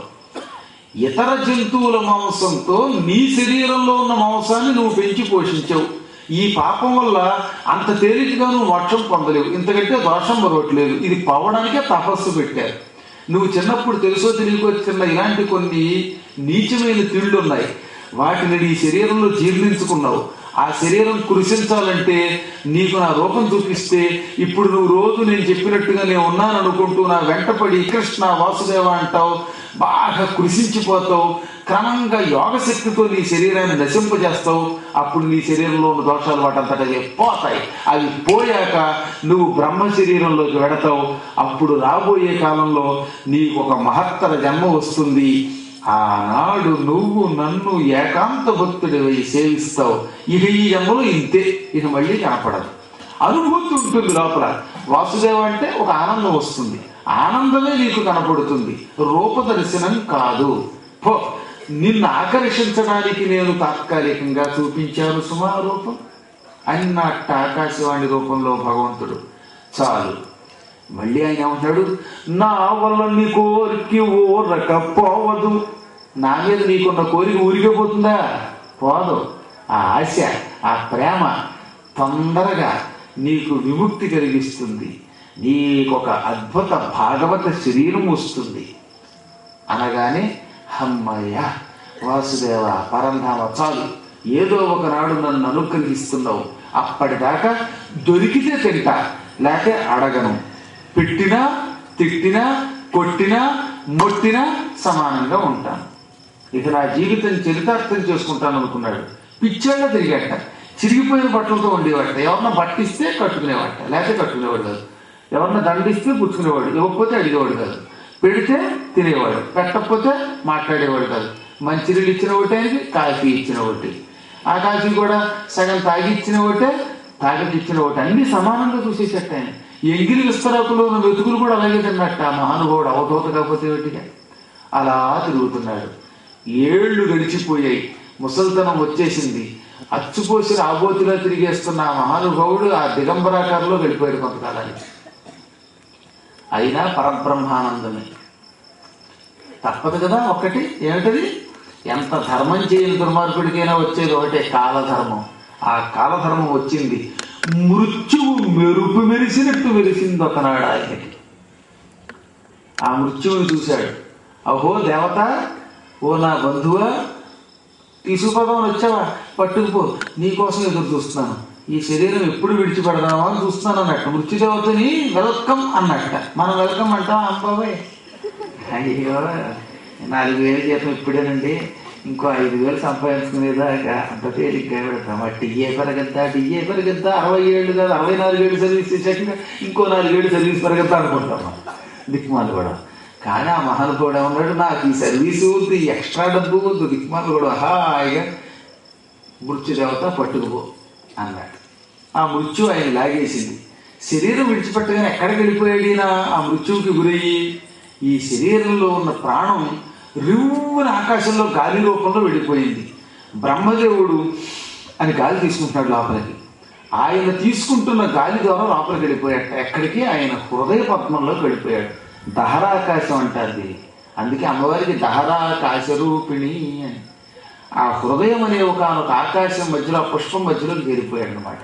ఇతర జంతువుల మాంసంతో నీ శరీరంలో ఉన్న మాంసాన్ని నువ్వు పెంచి పోషించావు ఈ పాపం వల్ల అంత తేలికగా నువ్వు మోక్షం పొందలేవు ఇంతకంటే దోషం మరొకట్లేదు ఇది పోవడానికే తపస్సు పెట్టారు నువ్వు చిన్నప్పుడు తెలుసో తెలియకో చిన్న ఇలాంటి కొన్ని నీచమైన తిళ్ళు ఉన్నాయి వాటిని నీ శరీరంలో జీర్ణించుకున్నావు ఆ శరీరం కృషించాలంటే నీకు నా రూపం చూపిస్తే ఇప్పుడు నువ్వు రోజు నేను చెప్పినట్టుగా నేను ఉన్నాను అనుకుంటూ నా వెంటపడి కృష్ణ వాసుదేవ అంటావు బాగా కృషించిపోతావు క్రమంగా యోగశక్తితో నీ శరీరాన్ని నశింపజేస్తావు అప్పుడు నీ శరీరంలో ఉన్న దోషాలు వాటంతటా అవే పోతాయి అవి పోయాక నువ్వు బ్రహ్మ శరీరంలోకి వెడతావు అప్పుడు రాబోయే కాలంలో నీకు ఒక మహత్తర జన్మ వస్తుంది ఆనాడు నువ్వు నన్ను ఏకాంత భక్తుడివై సేవిస్తావు ఇక ఈ జన్మలో ఇంతే ఇక మళ్ళీ కనపడదు అనుభూతి ఉంటుంది లోపల వాసుదేవ అంటే ఒక ఆనందం వస్తుంది ఆనందమే నీకు కనపడుతుంది రూపదర్శనం కాదు పో నిన్ను ఆకర్షించడానికి నేను తాత్కాలికంగా చూపించాను సుమా రూపం అన్నట్ట ఆకాశవాణి రూపంలో భగవంతుడు చాలు మళ్ళీ ఆయన ఏమంటాడు నా వల్ల నీ కోరిక ఊరకపోవదు నా మీద నీకున్న కోరిక ఊరికపోతుందా పోదు ఆ ఆశ ఆ ప్రేమ తొందరగా నీకు విముక్తి కలిగిస్తుంది నీకొక అద్భుత భాగవత శరీరం వస్తుంది అనగానే హమ్మయ్య వాసుదేవ పరంధామ చాలు ఏదో ఒకనాడు నన్ను అనుగ్రహిస్తున్నావు అప్పటిదాకా దొరికితే తింటా లేక అడగను పెట్టినా తిట్టినా కొట్టినా మొట్టినా సమానంగా ఉంటాను ఇక నా జీవితం చరితార్థం చేసుకుంటాను అనుకున్నాడు పిచ్చేళ్ళ తిరిగాట చిరిగిపోయిన బట్టలతో ఉండేవాట ఎవరన్నా బట్టిస్తే కట్టుకునేవాట లేకపోతే కట్టుకునేవాడు కాదు ఎవరన్నా దండిస్తే పుచ్చుకునేవాడు ఇవ్వకపోతే అడిగేవాడు కాదు పెడితే తినేవాడు పెట్టకపోతే మాట్లాడేవాడు కాదు మంచినీళ్ళు ఇచ్చిన ఒకటి ఆయనకి కాఫీ ఇచ్చిన ఒకటి ఆ కాఫీ కూడా సగం తాగి ఇచ్చిన ఒకటే తాగకి ఇచ్చిన ఒకటి అన్ని సమానంగా చూసేసట ఆయన ఎంగిలి విస్తరాకులో ఉన్న వెతుకులు కూడా అలాగే తిన్నట్ట ఆ మహానుభావుడు అవధూత కాకపోతే ఒకటిగా అలా తిరుగుతున్నాడు ఏళ్ళు గడిచిపోయాయి ముసల్తనం వచ్చేసింది అచ్చుపోసిన ఆబోతిలో తిరిగేస్తున్న ఆ మహానుభావుడు ఆ దిగంబరాకారంలో వెళ్ళిపోయాడు కొంతకాలానికి అయినా పరబ్రహ్మానందమే తప్పదు కదా ఒక్కటి ఏమిటది ఎంత ధర్మం చేయని దుర్మార్గుడికైనా వచ్చేది ఒకటే కాలధర్మం ఆ కాలధర్మం వచ్చింది మృత్యువు మెరుపు మెరిసినట్టు మెరిసింది ఒకనాడు ఆయనకి ఆ మృత్యువుని చూశాడు అహో దేవత ఓ నా బంధువా తీసుకుపోదామని వచ్చావా పట్టుకుపో నీకోసం ఎదురు చూస్తున్నాను ఈ శరీరం ఎప్పుడు విడిచిపెడదామా అని చూస్తున్నాను అన్నట్టు మృత్యుదేవతని వెల్కమ్ అన్నట్ట మనం వెల్కమ్ అంటాం అంబాబాయ్ అయ్యో నాలుగు వేలు జీతం ఇప్పుడేనండి ఇంకో ఐదు వేలు సంపాదించుకునేదాకా అంత తేలిగ్గా పెడతాం ఆ టీఏ పెరగద్దా టీఏ పెరగద్దా అరవై ఏళ్ళు కాదు అరవై నాలుగు ఏళ్ళు సర్వీస్ చేశాక ఇంకో నాలుగేళ్ళు సర్వీస్ పెరగద్దా అనుకుంటాం మనం. దిక్మాలు కూడా కానీ ఆ మహానుభావుడు ఉన్నాడు నాకు ఈ సర్వీసు వద్దు ఈ ఎక్స్ట్రా డబ్బు వద్దు దిక్మాలు కూడా హాయిగా మృత్యుదేవత పట్టుకుపో అన్నాడు ఆ మృత్యు ఆయన లాగేసింది శరీరం విడిచిపెట్టగానే ఎక్కడికి వెళ్ళిపోయాడు ఈయన ఆ మృత్యువుకి గురయ్యి ఈ శరీరంలో ఉన్న ప్రాణం రివ్వున ఆకాశంలో గాలి రూపంలో వెళ్ళిపోయింది బ్రహ్మదేవుడు అని గాలి తీసుకుంటున్నాడు లోపలికి ఆయన తీసుకుంటున్న గాలి ద్వారా లోపలికి వెళ్ళిపోయాట ఎక్కడికి ఆయన హృదయ పద్మంలోకి వెళ్ళిపోయాడు దహరాకాశం అంటారు దీన్ని అందుకే అమ్మవారికి దహరాకాశ రూపిణి అని ఆ హృదయం అనే ఒక ఒక ఆకాశం మధ్యలో ఆ పుష్పం మధ్యలో చేరిపోయాడు అనమాట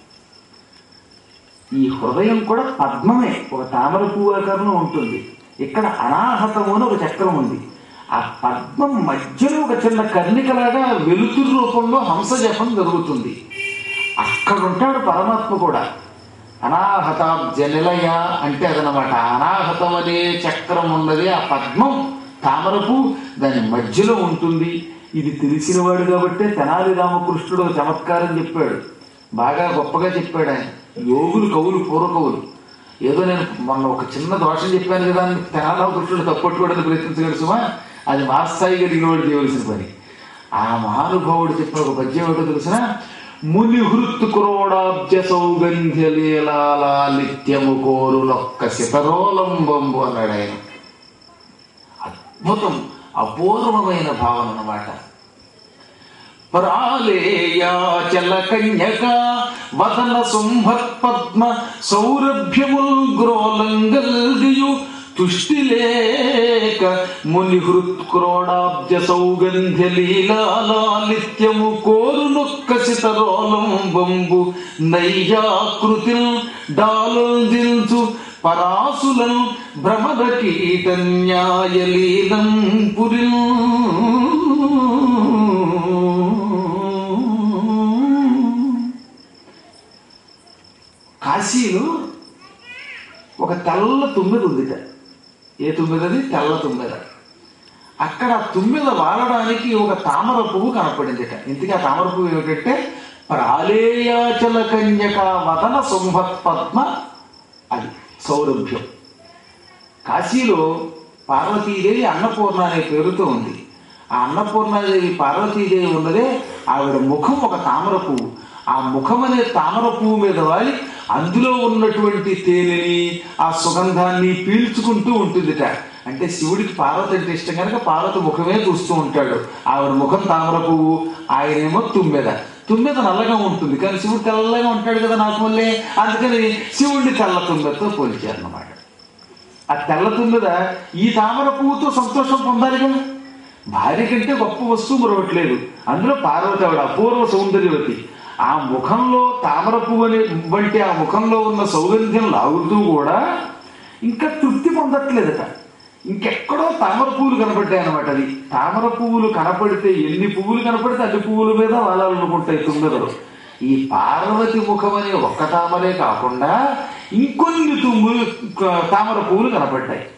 ఈ హృదయం కూడా పద్మమే ఒక తామర పువ్వు ఆకారంలో ఉంటుంది ఇక్కడ అనాహతము అని ఒక చక్రం ఉంది ఆ పద్మం మధ్యలో ఒక చిన్న కర్ణికలాగా వెలుతురు రూపంలో హంస జపం జరుగుతుంది అక్కడ ఉంటాడు పరమాత్మ కూడా అనాహతాబ్జ నిలయ అంటే అదనమాట అనాహతం అనే చక్రం ఉన్నది ఆ పద్మం తామరపు దాని మధ్యలో ఉంటుంది ఇది తెలిసినవాడు కాబట్టే తెనాలి రామకృష్ణుడు ఒక చమత్కారం చెప్పాడు బాగా గొప్పగా చెప్పాడు ఆయన యోగులు కవులు పూర్వకవులు ఏదో నేను మొన్న ఒక చిన్న దోషం చెప్పాను కదా అని తెనాలి రామకృష్ణుడు తప్పట్టుకోవడానికి ప్రయత్నించగలరు సుమా అది మా స్థాయి కలిగిన వాడు చేయవలసిన పని ఆ మహానుభావుడు చెప్పిన ఒక పద్యం ఏమిటో తెలిసిన ముని హృత్తు క్రోడాబ్జ సౌగంధ్య లీలాలిత్యము కోరు నొక్క శితరోలంబంబు అన్నాడు ఆయన అద్భుతం అపూర్వమైన భావన అన్నమాట పరాలేయాచల కన్యక వదన శుంభత్ పద్మ సౌరభ్యముల్ గ్రోలంగల్దియు తుష్టి లేక ముని హృత్క్రోడాబ్జ సౌగంధ్య లీలాలిత్యము కోరు నొక్క సితరోలంబంబు నయ్యాకృతి డాలందించు పరాసులం భ్రమద కీటన్యాయలీలం పురి కాశీలో ఒక తెల్ల తుమ్మిద ఉందిట ఏ తుమ్మిదది తెల్ల తుమ్మిద అక్కడ ఆ తుమ్మిద వాడడానికి ఒక తామర పువ్వు కనపడిందిట ఇంతకీ ఆ తామర పువ్వు ఏమిటంటే ప్రాళేయాచల కన్యక వదన శుంభత్ పద్మ అది సౌరభ్యం కాశీలో పార్వతీదేవి అన్నపూర్ణ అనే పేరుతో ఉంది ఆ అన్నపూర్ణాదేవి పార్వతీదేవి ఉన్నదే ఆవిడ ముఖం ఒక తామర పువ్వు ఆ ముఖం అనే తామర పువ్వు మీద వాలి అందులో ఉన్నటువంటి తేనెని ఆ సుగంధాన్ని పీల్చుకుంటూ ఉంటుందిట అంటే శివుడికి పార్వతి అంటే ఇష్టం కనుక పార్వతి ముఖమే చూస్తూ ఉంటాడు ఆవిడ ముఖం తామర పువ్వు ఆయనేమో తుమ్మెద తుమ్మెద నల్లగా ఉంటుంది కానీ శివుడు తెల్లగా ఉంటాడు కదా నాకు మళ్ళీ అందుకని శివుడిని తెల్ల తుమ్మెదతో పోల్చారు అన్నమాట ఆ తెల్ల తుమ్మెద ఈ తామర పువ్వుతో సంతోషం పొందాలిగా భార్య కంటే గొప్ప వస్తువు మరొకట్లేదు అందులో పార్వతి ఆవిడ అపూర్వ సౌందర్యవతి ఆ ముఖంలో తామర పువ్వు అనే వంటి ఆ ముఖంలో ఉన్న సౌగంధ్యం లాగుతూ కూడా ఇంకా తృప్తి పొందట్లేదట ఇంకెక్కడో తామర పువ్వులు కనపడ్డాయి అనమాట అది తామర పువ్వులు కనపడితే ఎన్ని పువ్వులు కనపడితే అన్ని పువ్వుల మీద వాలాలనుకుంటాయి తుమ్మెదలు ఈ పార్వతి ముఖం అనే ఒక్క తామరే కాకుండా ఇంకొన్ని తుమ్ములు తామర పువ్వులు కనపడ్డాయి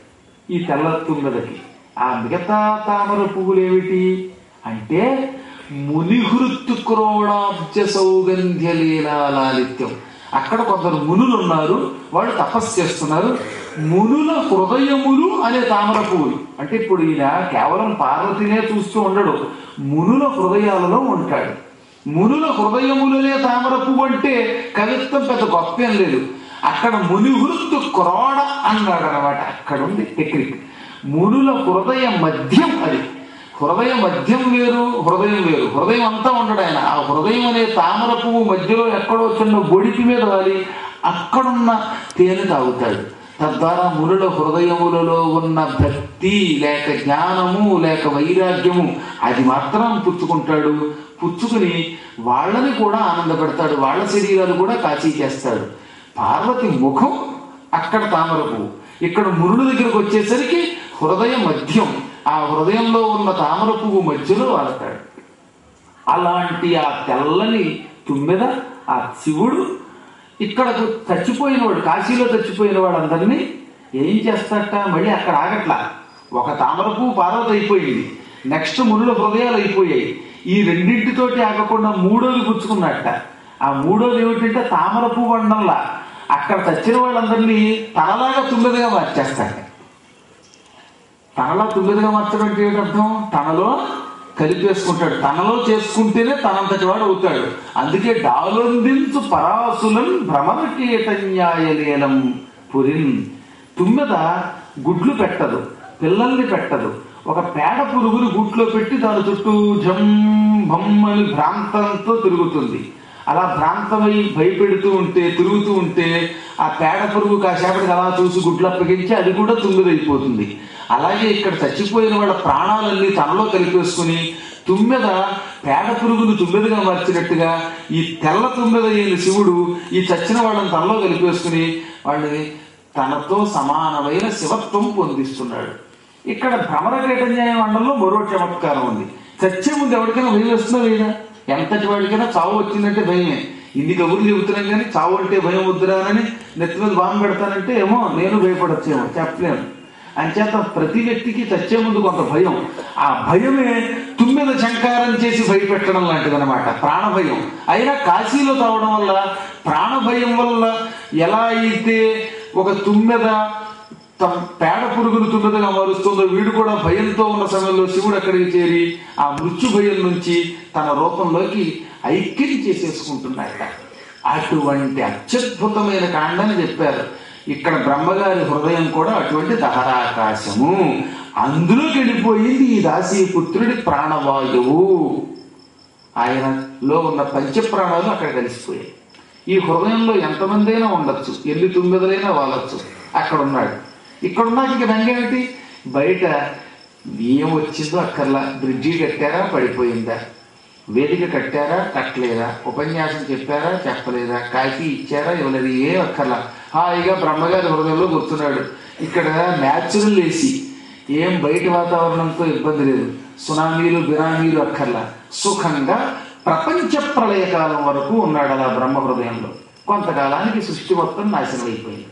ఈ తెల్ల తుమ్మెదకి ఆ మిగతా తామర పువ్వులు ఏమిటి అంటే మునిహృత్తు క్రోడాబ్జ సౌగంధ్య లీలాలాలిత్యం అక్కడ కొందరు మునులు ఉన్నారు వాళ్ళు తపస్సు చేస్తున్నారు మునుల హృదయములు అనే తామర పువ్వులు అంటే ఇప్పుడు ఈయన కేవలం పార్వతినే చూస్తూ ఉండడు మునుల హృదయాలలో ఉంటాడు మునుల హృదయములనే తామర పువ్వు అంటే కవిత్వం పెద్ద గొప్ప ఏం లేదు అక్కడ మునిహృత్తు క్రోడ అన్నాడు అనమాట అక్కడ ఉంది టెక్నిక్ మునుల హృదయ మధ్యం అది హృదయ మధ్యం వేరు హృదయం వేరు హృదయం అంతా ఉండడు ఆయన ఆ హృదయం అనే తామర పువ్వు మధ్యలో ఎక్కడో చిన్న బొడికి మీద వాలి అక్కడున్న తేనె తాగుతాడు తద్వారా మునుల హృదయములలో ఉన్న భక్తి లేక జ్ఞానము లేక వైరాగ్యము అది మాత్రం పుచ్చుకుంటాడు పుచ్చుకుని వాళ్ళని కూడా ఆనందపెడతాడు వాళ్ళ శరీరాలు కూడా కాచీ చేస్తాడు పార్వతి ముఖం అక్కడ తామర పువ్వు ఇక్కడ మురుడు దగ్గరకు వచ్చేసరికి హృదయ మధ్యం ఆ హృదయంలో ఉన్న తామర పువ్వు మధ్యలో వాడతాడు అలాంటి ఆ తెల్లని తుమ్మెద ఆ శివుడు ఇక్కడ చచ్చిపోయిన వాడు కాశీలో చచ్చిపోయిన వాళ్ళందరినీ ఏం చేస్తాట మళ్ళీ అక్కడ ఆగట్లా ఒక తామర పువ్వు పార్వతి అయిపోయింది నెక్స్ట్ మునుల హృదయాలు అయిపోయాయి ఈ రెండింటితోటి ఆగకుండా మూడోది పుచ్చుకున్నట్ట ఆ మూడోది ఏమిటంటే తామర పువ్వు అండంలా అక్కడ చచ్చిన వాళ్ళందరినీ తనలాగా తుమ్మెదగా మార్చేస్తాడు తనలో తుమ్మిదిగా మార్చడం అంటే ఏంటి అర్థం తనలో కలిపేసుకుంటాడు తనలో చేసుకుంటేనే తనంతటి వాడు అవుతాడు అందుకే డాలొందించు పరాసులం భ్రమరకీటన్యాయలేలం పురిన్ తుమ్మెద గుడ్లు పెట్టదు పిల్లల్ని పెట్టదు ఒక పేడ పురుగుని గుట్లో పెట్టి దాని చుట్టూ జం భమ్మని భ్రాంతంతో తిరుగుతుంది అలా భ్రాంతమై భయపెడుతూ ఉంటే తిరుగుతూ ఉంటే ఆ పేడ పురుగు కాసేపటికి అలా చూసి గుడ్లు అప్పగించి అది కూడా తుమ్మిదైపోతుంది అలాగే ఇక్కడ చచ్చిపోయిన వాళ్ళ ప్రాణాలన్నీ తనలో కలిపేసుకుని తుమ్మెద పేడ పురుగును తుమ్మెదగా మార్చినట్టుగా ఈ తెల్ల తుమ్మెద అయిన శివుడు ఈ చచ్చిన వాళ్ళని తనలో కలిపేసుకుని వాళ్ళని తనతో సమానమైన శివత్వం పొందిస్తున్నాడు ఇక్కడ భ్రమర న్యాయం మండలంలో మరో చమత్కారం ఉంది చచ్చే ముందు ఎవరికైనా భయం వేస్తుందా లేదా ఎంతటి వాడికైనా చావు వచ్చిందంటే భయమే ఇన్ని కబుర్లు చెబుతున్నాం కానీ చావు అంటే భయం వద్దురానని నెత్తి మీద బాంబు పెడతానంటే ఏమో నేను భయపడచ్చేమో చెప్పలేను అంచేత ప్రతి వ్యక్తికి చచ్చే ముందు కొంత భయం ఆ భయమే తుమ్మెద శంకారం చేసి భయపెట్టడం లాంటిది అనమాట ప్రాణభయం అయినా కాశీలో తావడం వల్ల ప్రాణభయం వల్ల ఎలా అయితే ఒక తుమ్మెద తమ పేడ పురుగును తుమ్మెదగా మారుస్తుందో వీడు కూడా భయంతో ఉన్న సమయంలో శివుడు అక్కడికి చేరి ఆ మృత్యు భయం నుంచి తన రూపంలోకి ఐక్యం చేసేసుకుంటున్నాయట అటువంటి అత్యద్భుతమైన కాండని చెప్పారు ఇక్కడ బ్రహ్మగారి హృదయం కూడా అటువంటి దహరాకాశము అందులోకి వెళ్ళిపోయింది ఈ దాసీ పుత్రుడి ప్రాణవాయువు ఆయనలో ఉన్న పంచప్రాణాలు అక్కడ కలిసిపోయాయి ఈ హృదయంలో ఎంతమంది అయినా ఉండొచ్చు ఎన్ని తొమ్మిదిలైనా వాలొచ్చు అక్కడ ఉన్నాడు ఇక్కడ ఉన్నాక ఇక రంగేమిటి బయట ఏం వచ్చిందో అక్కర్లా బ్రిడ్జి కట్టారా పడిపోయిందా వేదిక కట్టారా కట్టలేదా ఉపన్యాసం చెప్పారా చెప్పలేదా కాకి ఇచ్చారా ఇవ్వలేదు ఏం అక్కర్లా హాయిగా బ్రహ్మగారి హృదయంలో కూర్చున్నాడు ఇక్కడ న్యాచురల్ ఏసీ ఏం బయట వాతావరణంతో ఇబ్బంది లేదు సునామీలు బినామీలు అక్కర్లా సుఖంగా ప్రపంచ ప్రళయకాలం వరకు ఉన్నాడు అలా బ్రహ్మ హృదయంలో కొంతకాలానికి సృష్టి మొత్తం నాశనం అయిపోయింది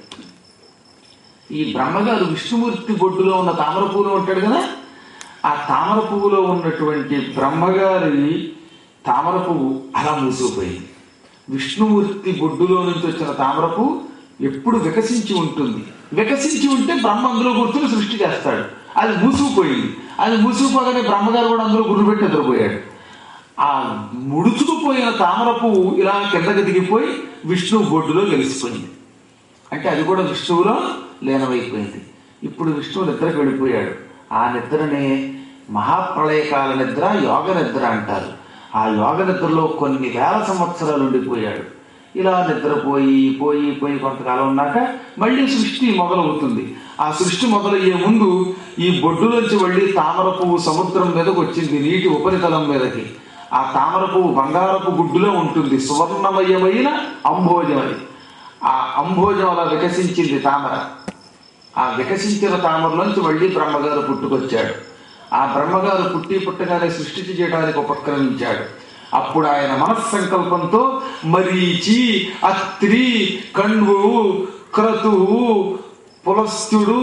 ఈ బ్రహ్మగారు విష్ణుమూర్తి బొడ్డులో ఉన్న తామర పువ్వులో ఉంటాడు కదా ఆ తామర పువ్వులో ఉన్నటువంటి బ్రహ్మగారి తామర పువ్వు అలా మూసుకుపోయింది విష్ణుమూర్తి బొడ్డులో నుంచి వచ్చిన తామర పువ్వు ఎప్పుడు వికసించి ఉంటుంది వికసించి ఉంటే బ్రహ్మ అందులో కూర్చుని సృష్టి చేస్తాడు అది మూసుకుపోయింది అది మూసుకుపోగానే బ్రహ్మగారు కూడా అందులో గుర్రు పెట్టి ఎదురుపోయాడు ఆ ముడుచుకుపోయిన తామర పువ్వు ఇలా కిందకి దిగిపోయి విష్ణువు బొడ్డులో గెలిచిపోయింది అంటే అది కూడా విష్ణువులో లీనమైపోయింది ఇప్పుడు విష్ణువు నిద్రకు వెళ్ళిపోయాడు ఆ నిద్రనే మహాప్రళయకాల నిద్ర యోగ నిద్ర అంటారు ఆ యోగ నిద్రలో కొన్ని వేల సంవత్సరాలు ఉండిపోయాడు ఇలా నిద్రపోయి పోయి పోయి కొంతకాలం ఉన్నాక మళ్ళీ సృష్టి మొదలవుతుంది ఆ సృష్టి మొదలయ్యే ముందు ఈ బొడ్డులోంచి మళ్ళీ తామర పువ్వు సముద్రం మీదకి వచ్చింది నీటి ఉపరితలం మీదకి ఆ తామర పువ్వు బంగారపు గుడ్డులో ఉంటుంది సువర్ణమయమైన అంభోజం అది ఆ అంభోజం అలా వికసించింది తామర ఆ వికసించిన తామరలోంచి మళ్ళీ బ్రహ్మగారు పుట్టుకొచ్చాడు ఆ బ్రహ్మగారు పుట్టి పుట్టగానే సృష్టి చేయడానికి ఉపక్రమించాడు అప్పుడు ఆయన మనస్సంకల్పంతో మరీచి అత్రి కణ్వు క్రతువు పులస్తుడు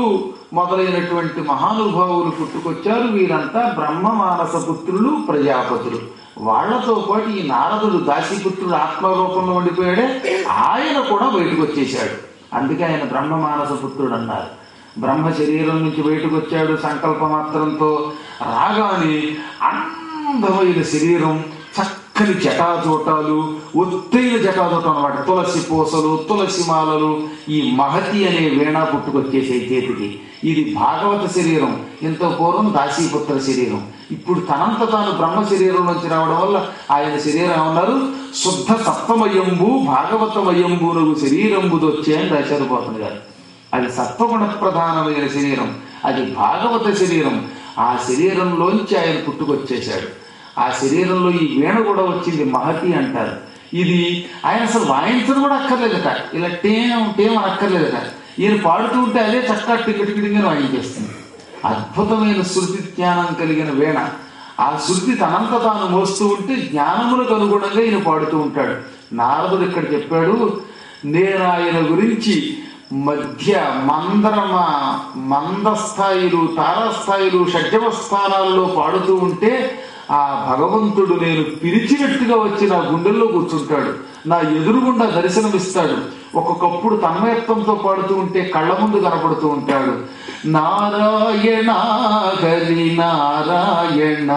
మొదలైనటువంటి మహానుభావులు పుట్టుకొచ్చారు వీరంతా బ్రహ్మ మానస పుత్రులు ప్రజాపతులు వాళ్లతో పాటు ఈ నారదుడు దాసిపుత్రుడు ఆత్మరూపంలో ఉండిపోయాడే ఆయన కూడా బయటకు వచ్చేశాడు అందుకే ఆయన బ్రహ్మ మానస పుత్రుడు అన్నారు బ్రహ్మ శరీరం నుంచి బయటకు వచ్చాడు సంకల్ప మాత్రంతో రాగానే అందమైన శరీరం చక్కని జటాజోటాలు ఒత్తైన జటాజోటం అనమాట తులసి పూసలు తులసి మాలలు ఈ మహతి అనే వీణ పుట్టుకొచ్చేసే చేతికి ఇది భాగవత శరీరం ఇంత పూర్వం దాసీపుత్ర శరీరం ఇప్పుడు తనంత తాను బ్రహ్మ శరీరం నుంచి రావడం వల్ల ఆయన శరీరం ఏమన్నారు శుద్ధ సత్వమయంబు భాగవతమయంబునకు శరీరంబుదొచ్చే అని రాశారు పోతుంది గారు అది సత్వగుణ ప్రధానమైన శరీరం అది భాగవత శరీరం ఆ శరీరంలోంచి ఆయన పుట్టుకొచ్చేశాడు ఆ శరీరంలో ఈ వీణ కూడా వచ్చింది మహతి అంటారు ఇది ఆయన అసలు వాయించడం కూడా అక్కర్లేదట ఇలా టేం టేం అని అక్కర్లేదట ఈయన పాడుతూ ఉంటే అదే చక్కగా టిక్కి టిక్కిటింగ్ వాయించేస్తుంది అద్భుతమైన శృతి జ్ఞానం కలిగిన వీణ ఆ శృతి తనంత తాను మోస్తూ ఉంటే జ్ఞానములకు అనుగుణంగా ఈయన పాడుతూ ఉంటాడు నారదుడు ఇక్కడ చెప్పాడు నేను ఆయన గురించి మధ్య మందరమ మందస్థాయిలు తారాస్థాయిలు షడ్జమ స్థానాల్లో పాడుతూ ఉంటే ఆ భగవంతుడు నేను పిలిచినట్టుగా వచ్చి నా గుండెల్లో కూర్చుంటాడు నా ఎదురుగుండా దర్శనమిస్తాడు ఒక్కొక్కప్పుడు తన్మయత్వంతో పాడుతూ ఉంటే కళ్ళ ముందు కనపడుతూ ఉంటాడు నారాయణ హరి నారాయణ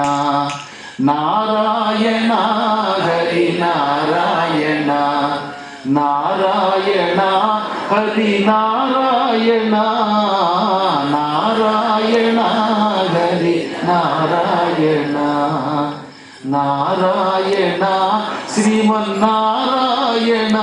నారాయణ హరి నారాయణ నారాయణ హరి నారాయణ నారాయణ హరి నారాయణ నారాయణ శ్రీమన్నారాయణ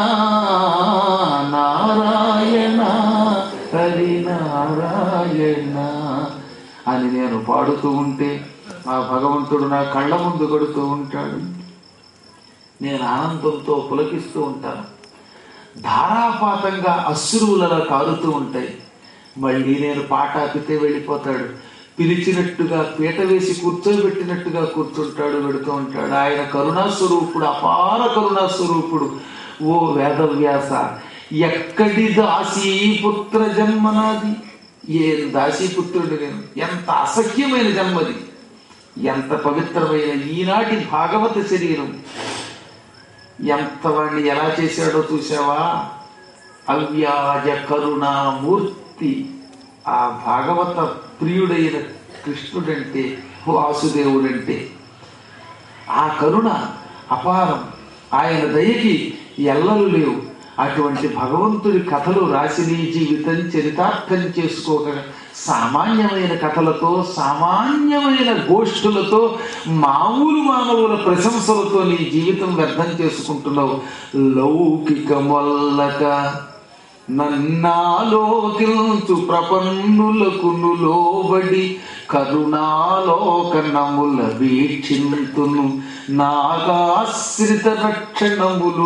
నారాయణ హరి నారాయణ అని నేను పాడుతూ ఉంటే ఆ భగవంతుడు నా కళ్ళ ముందు కొడుతూ ఉంటాడు నేను ఆనందంతో పులకిస్తూ ఉంటాను ధారాపాతంగా అశ్రువులలో కారుతూ ఉంటాయి మళ్ళీ నేను పాట ఆపితే వెళ్ళిపోతాడు పిలిచినట్టుగా పీట వేసి కూర్చోబెట్టినట్టుగా కూర్చుంటాడు వెడుతూ ఉంటాడు ఆయన కరుణాస్వరూపుడు అపార కరుణాస్వరూపుడు ఓ వేదవ్యాస ఎక్కడి దాసీపుత్ర జన్మనాది ఏ దాసీపుత్రుడు నేను ఎంత అసఖ్యమైన జన్మది ఎంత పవిత్రమైన ఈనాటి భాగవత శరీరం ఎంత వాడిని ఎలా చేశాడో చూసావా అవ్యాజ కరుణామూర్తి ఆ భాగవత ప్రియుడైన కృష్ణుడంటే వాసుదేవుడంటే ఆ కరుణ అపారం ఆయన దయకి ఎల్లలు లేవు అటువంటి భగవంతుడి కథలు రాసి నీ జీవితం చరితార్థం చేసుకోక సామాన్యమైన కథలతో సామాన్యమైన గోష్ఠులతో మామూలు మానవుల ప్రశంసలతో నీ జీవితం వ్యర్థం చేసుకుంటున్నావు లౌకిక మొల్లక నన్నాలోకించు ప్రపన్నులకు లోబడి కరుణాలోకనముల వీక్షింతును నాగాశ్రిత రక్షణములు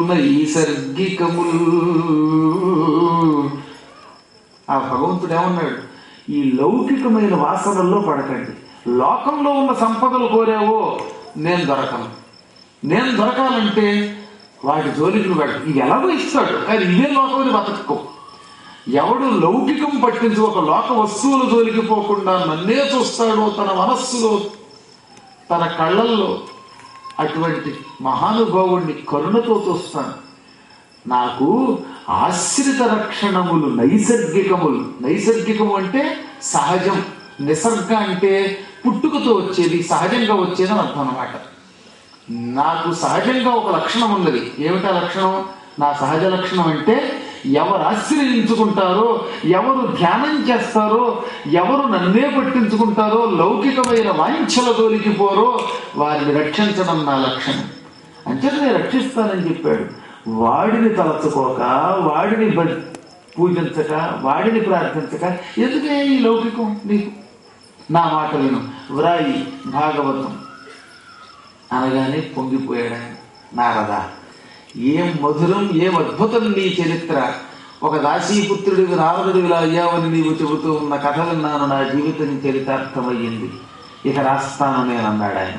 నైసర్గికములు ఆ భగవంతుడు ఏమన్నాడు ఈ లౌకికమైన వాసనల్లో పడకండి లోకంలో ఉన్న సంపదలు కోరావో నేను దొరకను నేను దొరకాలంటే వాటి జోలికి నువ్వు వెళ్ళ ఇవి ఎలాగో ఇస్తాడు కానీ ఇదే లోకమని బతకో ఎవడు లౌకికం పట్టించి ఒక లోక వస్తువుల జోలికి పోకుండా నన్నే చూస్తాడో తన మనస్సులో తన కళ్ళల్లో అటువంటి మహానుభావుణ్ణి కరుణతో చూస్తాను నాకు ఆశ్రిత రక్షణములు నైసర్గికములు నైసర్గికము అంటే సహజం నిసర్గ అంటే పుట్టుకతో వచ్చేది సహజంగా వచ్చేది అని అర్థం అనమాట నాకు సహజంగా ఒక లక్షణం ఉన్నది ఏమిటా లక్షణం నా సహజ లక్షణం అంటే ఎవరు ఆశ్రయించుకుంటారో ఎవరు ధ్యానం చేస్తారో ఎవరు నన్నే పట్టించుకుంటారో లౌకికమైన వాంఛల జోలికి పోరో వారిని రక్షించడం నా లక్షణం అంచేత నేను రక్షిస్తానని చెప్పాడు వాడిని తలచుకోక వాడిని బ- పూజించక వాడిని ప్రార్థించక ఎందుకే ఈ లౌకికం నీకు నా మాట విను వ్రాయి భాగవతం అనగానే పొంగిపోయాడు ఆయన నారద ఏం మధురం ఏం అద్భుతం నీ చరిత్ర ఒక దాసీపుత్రుడివి నారదుడివిలా అయ్యావని నీవు చెబుతూ ఉన్న కథ విన్నాను నా జీవితం చరితార్థమయ్యింది ఇక రాస్తాను నేను అన్నాడు ఆయన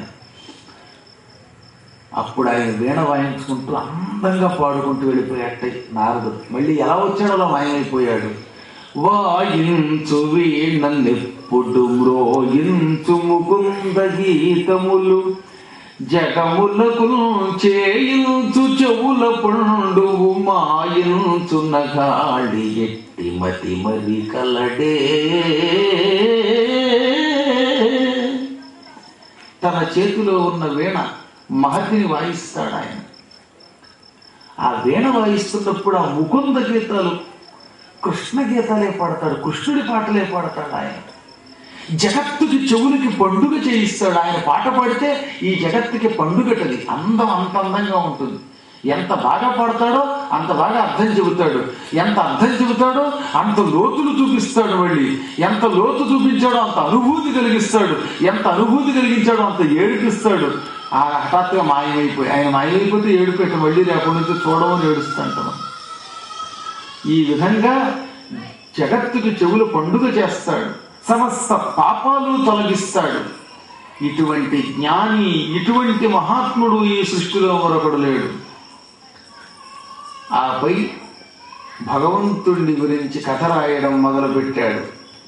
అప్పుడు ఆయన వీణ వాయించుకుంటూ అందంగా పాడుకుంటూ వెళ్ళిపోయాట నారదుడు మళ్ళీ ఎలా వచ్చాడో అలా మాయమైపోయాడు వాయించు వీణన్నెప్పుడు మ్రోయించు ముకుంద గీతములు జగములకు చేయించు చెవుల పండువు మాయించు నగాడి ఎట్టి మతి మరి కలడే తన చేతిలో ఉన్న వీణ మహతిని వాయిస్తాడు ఆయన ఆ వీణ వాయిస్తున్నప్పుడు ఆ ముకుంద గీతాలు కృష్ణ గీతాలే పాడతాడు కృష్ణుడి పాటలే పాడతాడు ఆయన జగత్తుకి చెవులకి పండుగ చేయిస్తాడు ఆయన పాట పాడితే ఈ జగత్తుకి పండుగటది అందం అంత అందంగా ఉంటుంది ఎంత బాగా పాడతాడో అంత బాగా అర్థం చెబుతాడు ఎంత అర్థం చెబుతాడో అంత లోతులు చూపిస్తాడు మళ్ళీ ఎంత లోతు చూపించాడో అంత అనుభూతి కలిగిస్తాడు ఎంత అనుభూతి కలిగించాడో అంత ఏడిపిస్తాడు ఆ హఠాత్తుగా మాయమైపోయి ఆయన మాయమైపోతే ఏడిపెట్ట మళ్ళీ రేపటి నుంచి చూడమని ఏడుస్తాంటాం ఈ విధంగా జగత్తుకి చెవులు పండుగ చేస్తాడు సమస్త పాపాలు తొలగిస్తాడు ఇటువంటి జ్ఞాని ఇటువంటి మహాత్ముడు ఈ సృష్టిలో మరొకడు లేడు ఆపై భగవంతుడి గురించి కథ రాయడం మొదలుపెట్టాడు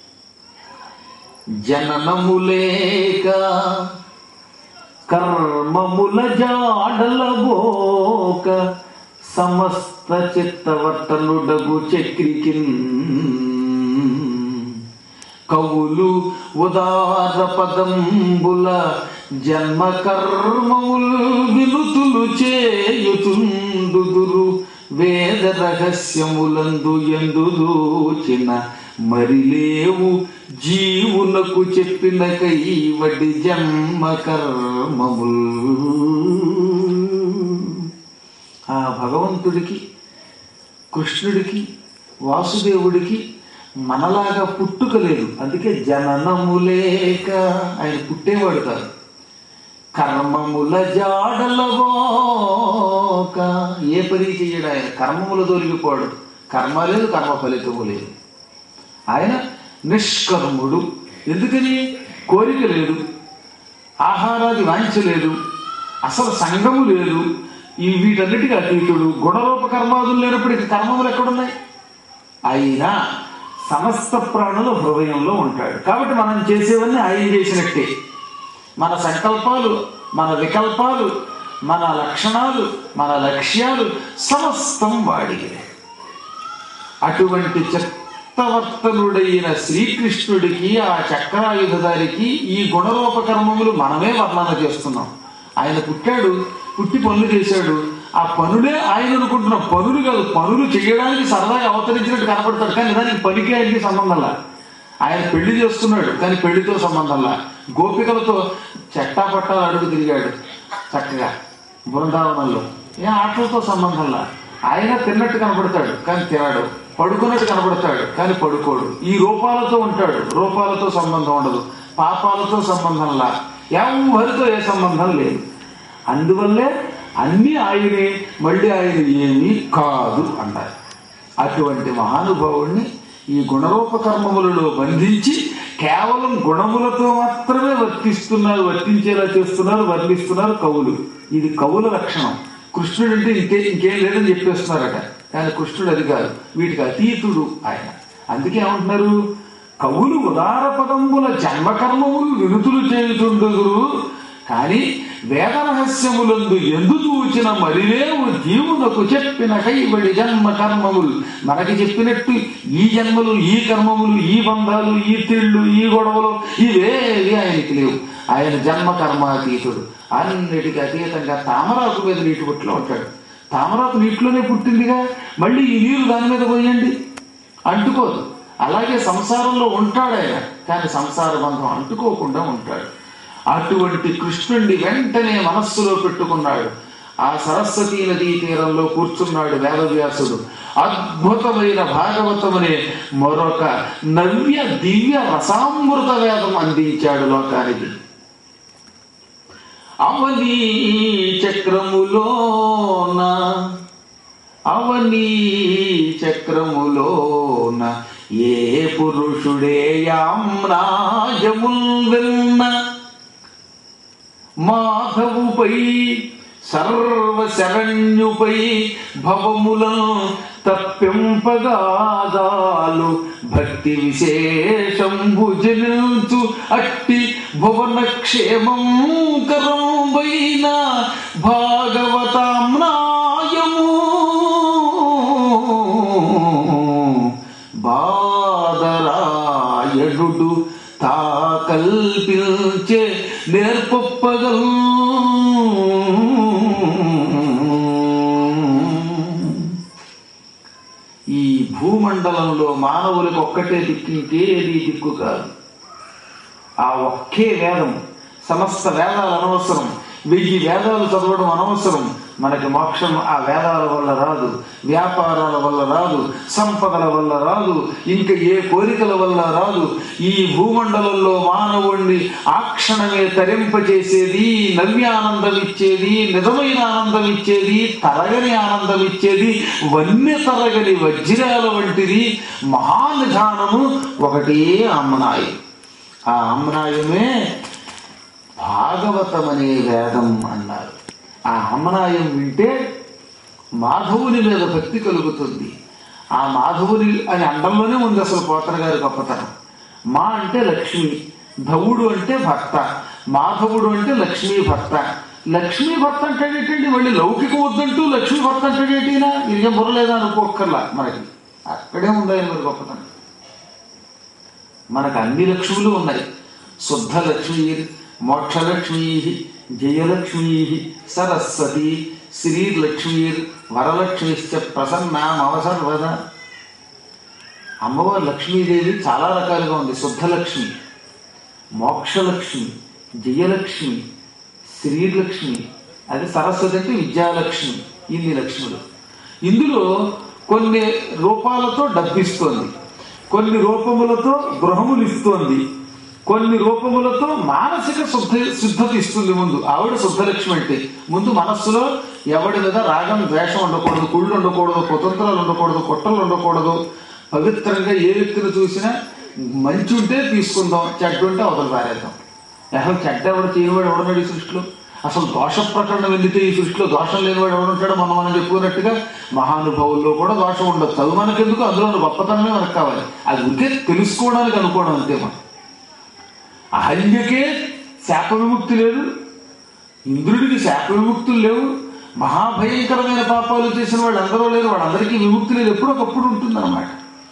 జననములేక కర్మముల జాడలబోక సమస్త చిత్తవర్తనుడగు చక్రికిన్ కవులు ఉదార పదంబుల జన్మ కర్మముల్ వినుతులు చేయుతుండుదురు వేద రహస్యములందు ఎందు దూచిన మరి లేవు జీవునకు చెప్పిన కైవడి జన్మ కర్మముల్ ఆ భగవంతుడికి కృష్ణుడికి వాసుదేవుడికి మనలాగా పుట్టుక లేదు అందుకే జననము లేక ఆయన పుట్టేవాడు కాదు కర్మముల జాడలవోక ఏ పని చెయ్యడు ఆయన కర్మముల తొలగిపోడు కర్మ లేదు కర్మ ఫలితము లేదు ఆయన నిష్కర్ముడు ఎందుకని కోరిక లేదు ఆహారాది వాంఛ లేదు అసలు సంగము లేదు ఈ వీటన్నిటికీ అతీతుడు గుణరూప కర్మాదులు లేనప్పటికీ కర్మములు ఎక్కడున్నాయి అయినా సమస్త ప్రాణుల హృదయంలో ఉంటాడు కాబట్టి మనం చేసేవన్నీ ఆయన చేసినట్టే మన సంకల్పాలు మన వికల్పాలు మన లక్షణాలు మన లక్ష్యాలు సమస్తం వాడియే అటువంటి చిత్తవర్తనుడైన శ్రీకృష్ణుడికి ఆ చక్రాయుధదారికి ఈ గుణరూప కర్మములు మనమే వర్ణన చేస్తున్నాం ఆయన పుట్టాడు పుట్టి పనులు చేశాడు ఆ పనులే ఆయన అనుకుంటున్న పనులు కాదు పనులు చేయడానికి సరదాగా అవతరించినట్టు కనపడతాడు కానీ దానికి పనికి ఆయనకి సంబంధంలా ఆయన పెళ్లి చేస్తున్నాడు కానీ పెళ్లితో సంబంధంలా గోపికలతో చెట్టా పట్టాలు అడుగు తిరిగాడు చక్కగా బృందావనంలో ఏ ఆటలతో సంబంధంలా ఆయన తిన్నట్టు కనపడతాడు కానీ తినడు పడుకున్నట్టు కనపడతాడు కానీ పడుకోడు ఈ రూపాలతో ఉంటాడు రూపాలతో సంబంధం ఉండదు పాపాలతో సంబంధంలా ఎవరితో ఏ సంబంధం లేదు అందువల్లే అన్ని ఆయనే మళ్ళీ ఆయన ఏమీ కాదు అంటారు అటువంటి మహానుభావుణ్ణి ఈ గుణరూప కర్మములలో బంధించి కేవలం గుణములతో మాత్రమే వర్తిస్తున్నారు వర్తించేలా చేస్తున్నారు వర్ణిస్తున్నారు కవులు ఇది కవుల లక్షణం కృష్ణుడు అంటే ఇంకే ఇంకేం లేదని చెప్పేస్తున్నారట కానీ కృష్ణుడు అది కాదు వీటికి అతీతుడు ఆయన అందుకే ఏమంటున్నారు కవులు ఉదార పదంబుల జన్మకర్మములు వినుతులు చేయుతుండదురు కానీ వేద రహస్యములందు ఎందు చూచిన మరిలేవు జీవునకు చెప్పిన కైబడి జన్మ కర్మములు మనకి చెప్పినట్టు ఈ జన్మలు ఈ కర్మములు ఈ బంధాలు ఈ తిళ్ళు ఈ గొడవలు ఇవేవి ఆయనకి లేవు ఆయన జన్మ కర్మాతీతుడు అన్నిటికీ అతీతంగా తామరాకు మీద నీటి బుట్లో ఉంటాడు తామరాకు నీటిలోనే పుట్టిందిగా మళ్ళీ ఈ నీరు దాని మీద పోయండి అంటుకోదు అలాగే సంసారంలో ఉంటాడు ఆయన కానీ సంసార బంధం అంటుకోకుండా ఉంటాడు అటువంటి కృష్ణుణ్ణి వెంటనే మనస్సులో పెట్టుకున్నాడు ఆ సరస్వతీ నదీ తీరంలో కూర్చున్నాడు వేదవ్యాసుడు అద్భుతమైన భాగవతమనే మరొక నవ్య దివ్య రసామృత వేదం అందించాడు లోకానికి అవనీ చక్రములోన అవనీ చక్రములోన ఏ పురుషుడే యామ్రాజముల్ విన్న మాధవుపై సర్వశరణ్యుపై భవములను తప్పింపగాదాలు భక్తి విశేషంబు జనించు అట్టి భువన క్షేమం కరంబైన భాగవతామ్నాయము బాదరాయణుడు తా కల్పించే నేర్పప్పగల్ ఈ భూమండలంలో మానవులకు ఒక్కటే దిక్కు ఇంకేది దిక్కు కాదు ఆ ఒక్కే వేదం సమస్త వేదాలు అనవసరం వెయ్యి వేదాలు చదవడం అనవసరం మనకి మోక్షం ఆ వేదాల వల్ల రాదు వ్యాపారాల వల్ల రాదు సంపదల వల్ల రాదు ఇంకా ఏ కోరికల వల్ల రాదు ఈ భూమండలంలో మానవుణ్ణి ఆ క్షణమే తరింపచేసేది నవ్యానందం ఇచ్చేది నిజమైన ఆనందం ఇచ్చేది తరగని ఆనందం ఇచ్చేది వన్య తరగని వజ్రాల వంటిది మహానిధానము ఒకటే అమ్మనాయి ఆ అమ్మనాయమే భాగవతం అనే వేదం అన్నారు ఆ అమ్మనాయం వింటే మాధవుని మీద భక్తి కలుగుతుంది ఆ మాధవుని అని అండంలోనే ఉంది అసలు పోతన గారి గొప్పతనం మా అంటే లక్ష్మి ధవుడు అంటే భర్త మాధవుడు అంటే లక్ష్మీ భర్త లక్ష్మీ భర్త అంటే ఏంటండి మళ్ళీ లౌకిక వద్దంటూ లక్ష్మీ భర్త అంటే ఏంటినా ఇదిగే బుర్రలేదా అనుకోక్కర్లా మనకి అక్కడే ఉందని మరి గొప్పతనం మనకు అన్ని లక్ష్ములు ఉన్నాయి శుద్ధ లక్ష్మీ మోక్షలక్ష్మీ జయలక్ష్మీ సరస్వతి శ్రీలక్ష్మీర్ వరలక్ష్మిశ్చ ప్రసన్నామవ సర్వద అమ్మవారు లక్ష్మీదేవి చాలా రకాలుగా ఉంది శుద్ధలక్ష్మి మోక్షలక్ష్మి జయలక్ష్మి శ్రీలక్ష్మి అది సరస్వతి అంటే విద్యాలక్ష్మి ఇన్ని లక్ష్ములు ఇందులో కొన్ని రూపాలతో డబ్బిస్తోంది కొన్ని రూపములతో గృహములు ఇస్తోంది కొన్ని రూపములతో మానసిక శుద్ధ శుద్ధత ఇస్తుంది ముందు ఆవిడ శుద్ధలక్ష్మి అంటే ముందు మనస్సులో ఎవడి మీద రాగం ద్వేషం ఉండకూడదు కుళ్ళు ఉండకూడదు కుతంత్రాలు ఉండకూడదు కుట్రలు ఉండకూడదు పవిత్రంగా ఏ వ్యక్తిని చూసినా మంచి ఉంటే తీసుకుందాం చెడ్డ ఉంటే అవతల పారేద్దాం అసలు చెడ్డ ఎవడు చేయవాడు ఎవడున్నాడు ఈ సృష్టిలో అసలు దోష ప్రకరణం ఎందుకే ఈ సృష్టిలో దోషం లేనివాడు ఎవడుంటాడో మనం మనం చెప్పుకున్నట్టుగా మహానుభావుల్లో కూడా దోషం ఉండదు చదువు మనకెందుకు అందులో ఉన్న గొప్పతనమే మనకు కావాలి అది ఉంటే తెలుసుకోవడానికి అనుకోవడం అంతే మనం అహల్యకే శాప విముక్తి లేదు ఇంద్రుడికి శాప విముక్తులు లేవు మహాభయంకరమైన పాపాలు చేసిన వాళ్ళు అందరూ లేరు వాళ్ళందరికీ విముక్తి లేదు ఎప్పుడో ఒకప్పుడు ఉంటుందన్నమాట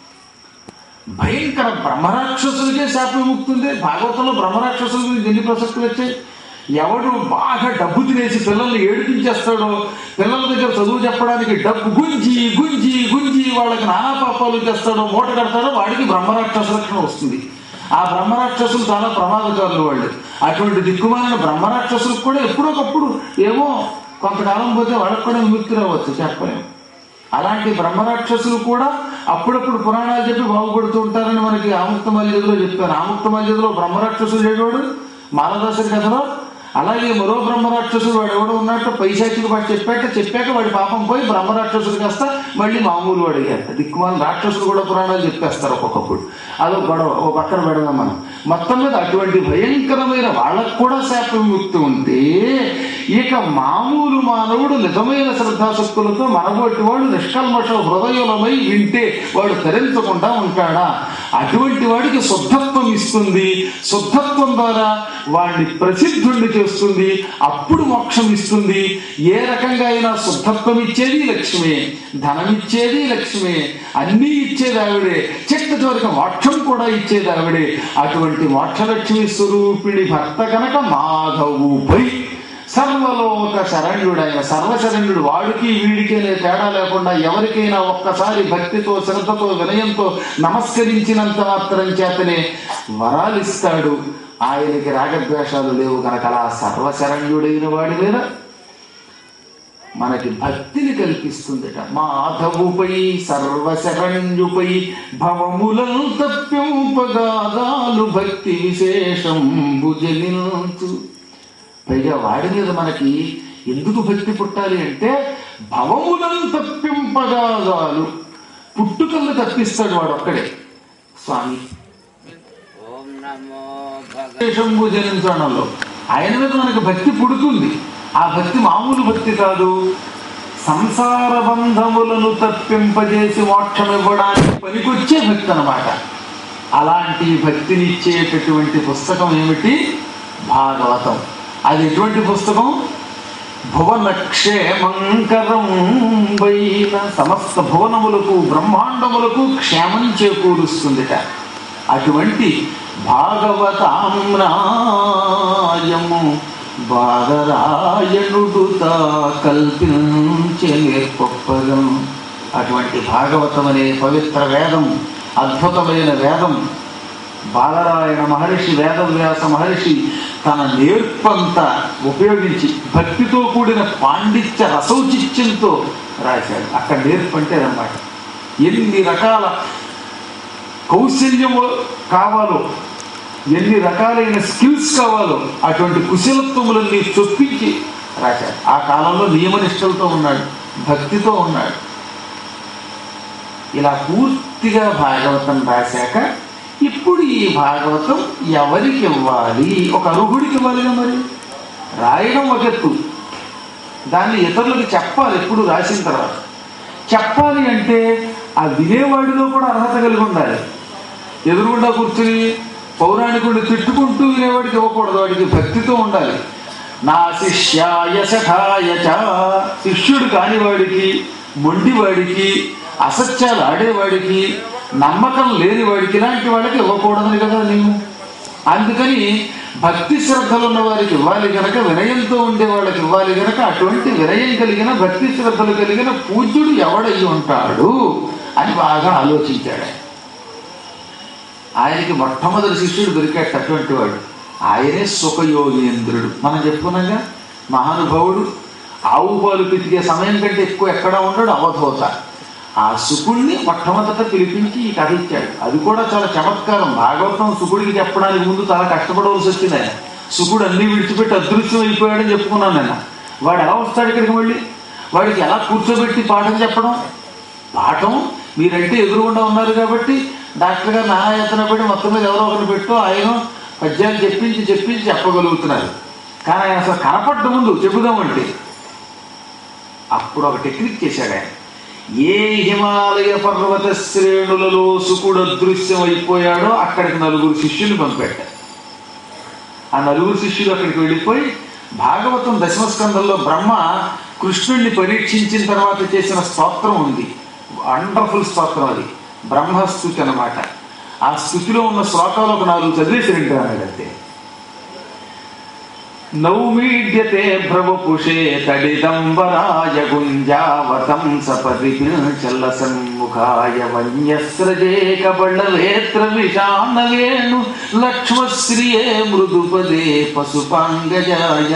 భయంకర బ్రహ్మరాక్షసులకే శాప విముక్తి ఉంది భాగవతంలో బ్రహ్మరాక్షసుల గురించి ఎన్ని ప్రసక్తులు వచ్చాయి ఎవడు బాగా డబ్బు తినేసి పిల్లల్ని ఏడిపించేస్తాడో పిల్లల దగ్గర చదువు చెప్పడానికి డబ్బు గుంజి గుంజి గుంజి వాళ్ళకి నానా పాపాలు చేస్తాడో మూట కడతాడో వాడికి బ్రహ్మరాక్షస లక్షణం వస్తుంది ఆ బ్రహ్మరాక్షసులు చాలా ప్రమాదకారులు వాళ్ళు అటువంటి దిక్కుమాలిన బ్రహ్మరాక్షసులకు కూడా ఎప్పుడొకప్పుడు ఏమో కొంతకాలం పోతే వాళ్ళకు కూడా విముక్తి రావచ్చు చెప్పలేము అలాంటి బ్రహ్మరాక్షసులు కూడా అప్పుడప్పుడు పురాణాలు చెప్పి బాగుపడుతూ ఉంటారని మనకి ఆముక్త మల్యదలో చెప్పారు ఆముక్త మల్యదలో బ్రహ్మరాక్షసుడు లేనివాడు మాలదాసుడి కథలో అలాగే మరో బ్రహ్మరాక్షసుడు వాడు ఎవడో ఉన్నట్టు పైశాచికి వాడు చెప్పాక చెప్పాక వాడి పాపం పోయి బ్రహ్మరాక్షసుడు కాస్త మళ్ళీ మామూలు వాడు అయ్యారు దిక్కుమాల రాక్షసుడు కూడా పురాణాలు చెప్పేస్తారు ఒక్కొక్కప్పుడు అదో గొడవ ఓ పక్కన పెడదాం మనం మొత్తం మీద అటువంటి భయంకరమైన వాళ్ళకు కూడా శాప విముక్తి ఉంటే ఇక మామూలు మానవుడు నిజమైన శ్రద్ధాశక్తులతో మనబోటి వాడు నిష్కల్మష హృదయులమై వింటే వాడు తరించకుండా ఉంటాడా అటువంటి వాడికి శుద్ధత్వం ఇస్తుంది శుద్ధత్వం ద్వారా వాడిని ప్రసిద్ధుణ్ణి చేస్తుంది అప్పుడు మోక్షం ఇస్తుంది ఏ రకంగా అయినా శుద్ధత్వం ఇచ్చేది లక్ష్మే ధనం ఇచ్చేది లక్ష్మే అన్నీ ఇచ్చేది ఆవిడే చిట్ట చివరికి మోక్షం కూడా ఇచ్చేది ఆవిడే అటువంటి మోక్షలక్ష్మి స్వరూపిణి భర్త కనుక మాధవుపై సర్వలోక శరణ్యుడైన సర్వశరణ్యుడు వాడికి వీడికేనే తేడా లేకుండా ఎవరికైనా ఒక్కసారి భక్తితో శ్రద్ధతో వినయంతో నమస్కరించినంత మాత్రం చేతనే వరాలిస్తాడు ఆయనకి రాగద్వేషాలు లేవు కనుక అలా సర్వశరణ్యుడైన వాడి మీద మనకి భక్తిని కల్పిస్తుందట మాధవుపై సర్వశరణ్యుపై భవములను తప్పింపగాదాలు భక్తి విశేషం భుజనించు పైగా వాడి మీద మనకి ఎందుకు భక్తి పుట్టాలి అంటే భవములను తప్పింపగాదాలు పుట్టుకల్ని తప్పిస్తాడు వాడు ఒక్కడే స్వామి ఓం నమో భగ శంభు జనించడంలో ఆయన మీద మనకు భక్తి పుడుతుంది ఆ భక్తి మామూలు భక్తి కాదు సంసార బంధములను తప్పింపజేసి మోక్షం ఇవ్వడానికి పనికొచ్చే భక్తి అన్నమాట అలాంటి భక్తినిచ్చేటటువంటి పుస్తకం ఏమిటి భాగవతం అది ఎటువంటి పుస్తకం భువన క్షేమంకరం వైన సమస్త భువనములకు బ్రహ్మాండములకు క్షేమం చేకూరుస్తుందిట అటువంటి భాగవతామ్రాయము బాదరాయణుడు తా కల్పించే నేర్పొప్పగం అటువంటి భాగవతం అనే పవిత్ర వేదం అద్భుతమైన వేదం బాలరాయణ మహర్షి వేదవ్యాస మహర్షి తన నేర్పంతా ఉపయోగించి భక్తితో కూడిన పాండిత్య రసౌచిత్యంతో రాశాడు అక్కడ నేర్పు అంటే అన్నమాట ఎన్ని రకాల కౌశల్యము కావాలో ఎన్ని రకాలైన స్కిల్స్ కావాలో అటువంటి కుశలత్వములన్నీ చొప్పించి రాశాడు ఆ కాలంలో నియమనిష్టలతో ఉన్నాడు భక్తితో ఉన్నాడు ఇలా పూర్తిగా భాగవతం రాశాక ఇప్పుడు ఈ భాగవతం ఎవరికి ఇవ్వాలి ఒక అర్హుడికి ఇవ్వాలిగా మరి రాయడం ఒక ఎత్తు దాన్ని ఇతరులకు చెప్పాలి ఎప్పుడు రాసిన తర్వాత చెప్పాలి అంటే ఆ వినేవాడిలో కూడా అర్హత కలిగి ఉండాలి ఎదురుగుండా కూర్చుని పౌరాణికుడిని తిట్టుకుంటూ వినేవాడికి ఇవ్వకూడదు వాడికి భక్తితో ఉండాలి నా శిష్యాయ సఖాయ చ శిష్యుడు కానివాడికి మొండివాడికి అసత్యాలు ఆడేవాడికి నమ్మకం లేని వాడికి ఇలాంటి వాళ్ళకి ఇవ్వకూడదని కదా నేను అందుకని భక్తి శ్రద్ధలు ఉన్న వారికి ఇవ్వాలి గనక వినయంతో ఉండే వాళ్ళకి ఇవ్వాలి గనక అటువంటి వినయం కలిగిన భక్తి శ్రద్ధలు కలిగిన పూజ్యుడు ఎవడై ఉంటాడు అని బాగా ఆలోచించాడు ఆయన. ఆయనకి మొట్టమొదటి శిష్యుడు దొరికాడు అటువంటి వాడు ఆయనే సుఖయోగేంద్రుడు మనం చెప్పుకున్నాగా మహానుభావుడు ఆవు పాలు పితికే సమయం కంటే ఎక్కువ ఎక్కడా ఉండడు అవధూత ఆ సుకుడిని మొట్టమొదట పిలిపించి ఈ కథ ఇచ్చాడు అది కూడా చాలా చమత్కారం భాగవతం సుకుడికి చెప్పడానికి ముందు చాలా కష్టపడవలసి వచ్చింది ఆయన సుకుడు అన్ని విడిచిపెట్టి అదృశ్యం అయిపోయాడని చెప్పుకున్నాను నేను వాడు ఎలా వస్తాడు ఇక్కడికి మళ్ళీ వాడికి ఎలా కూర్చోబెట్టి పాఠం చెప్పడం పాఠం మీరంటే ఎదురుగుండా ఉన్నారు కాబట్టి డాక్టర్ గారు నానాయతన పడి మొత్తం మీద ఎవరో ఒకరిని పెట్టు ఆయన పద్యాలు చెప్పించి చెప్పించి చెప్పగలుగుతున్నారు కానీ ఆయన అసలు కనపడ్డ ముందు చెబుదామంటే అప్పుడు ఒక టెక్నిక్ చేశాడు ఆయన ఏ హిమాలయ పర్వత శ్రేణులలో సుకుడు అదృశ్యం అయిపోయాడో అక్కడికి నలుగురు శిష్యులు పంపాడు ఆ నలుగురు శిష్యులు అక్కడికి వెళ్ళిపోయి భాగవతం దశమస్కంధంలో బ్రహ్మ కృష్ణుడిని పరీక్షించిన తర్వాత చేసిన స్తోత్రం ఉంది వండర్ఫుల్ స్తోత్రం అది బ్రహ్మస్థుతి అన్నమాట ఆ స్థుతిలో ఉన్న శ్లోకాలు ఒక నాలుగు చదివేసి వింటాను అంతే నౌమీడ్యతే భ్రవపుషే తడిదంబరాయ గుంజావతం సపది చల్ల సన్ముఖాయ వన్యస్రజే కబళవేత్ర విషాణవేణు లక్ష్మశ్రియే మృదుపదే పశుపాంగజాయ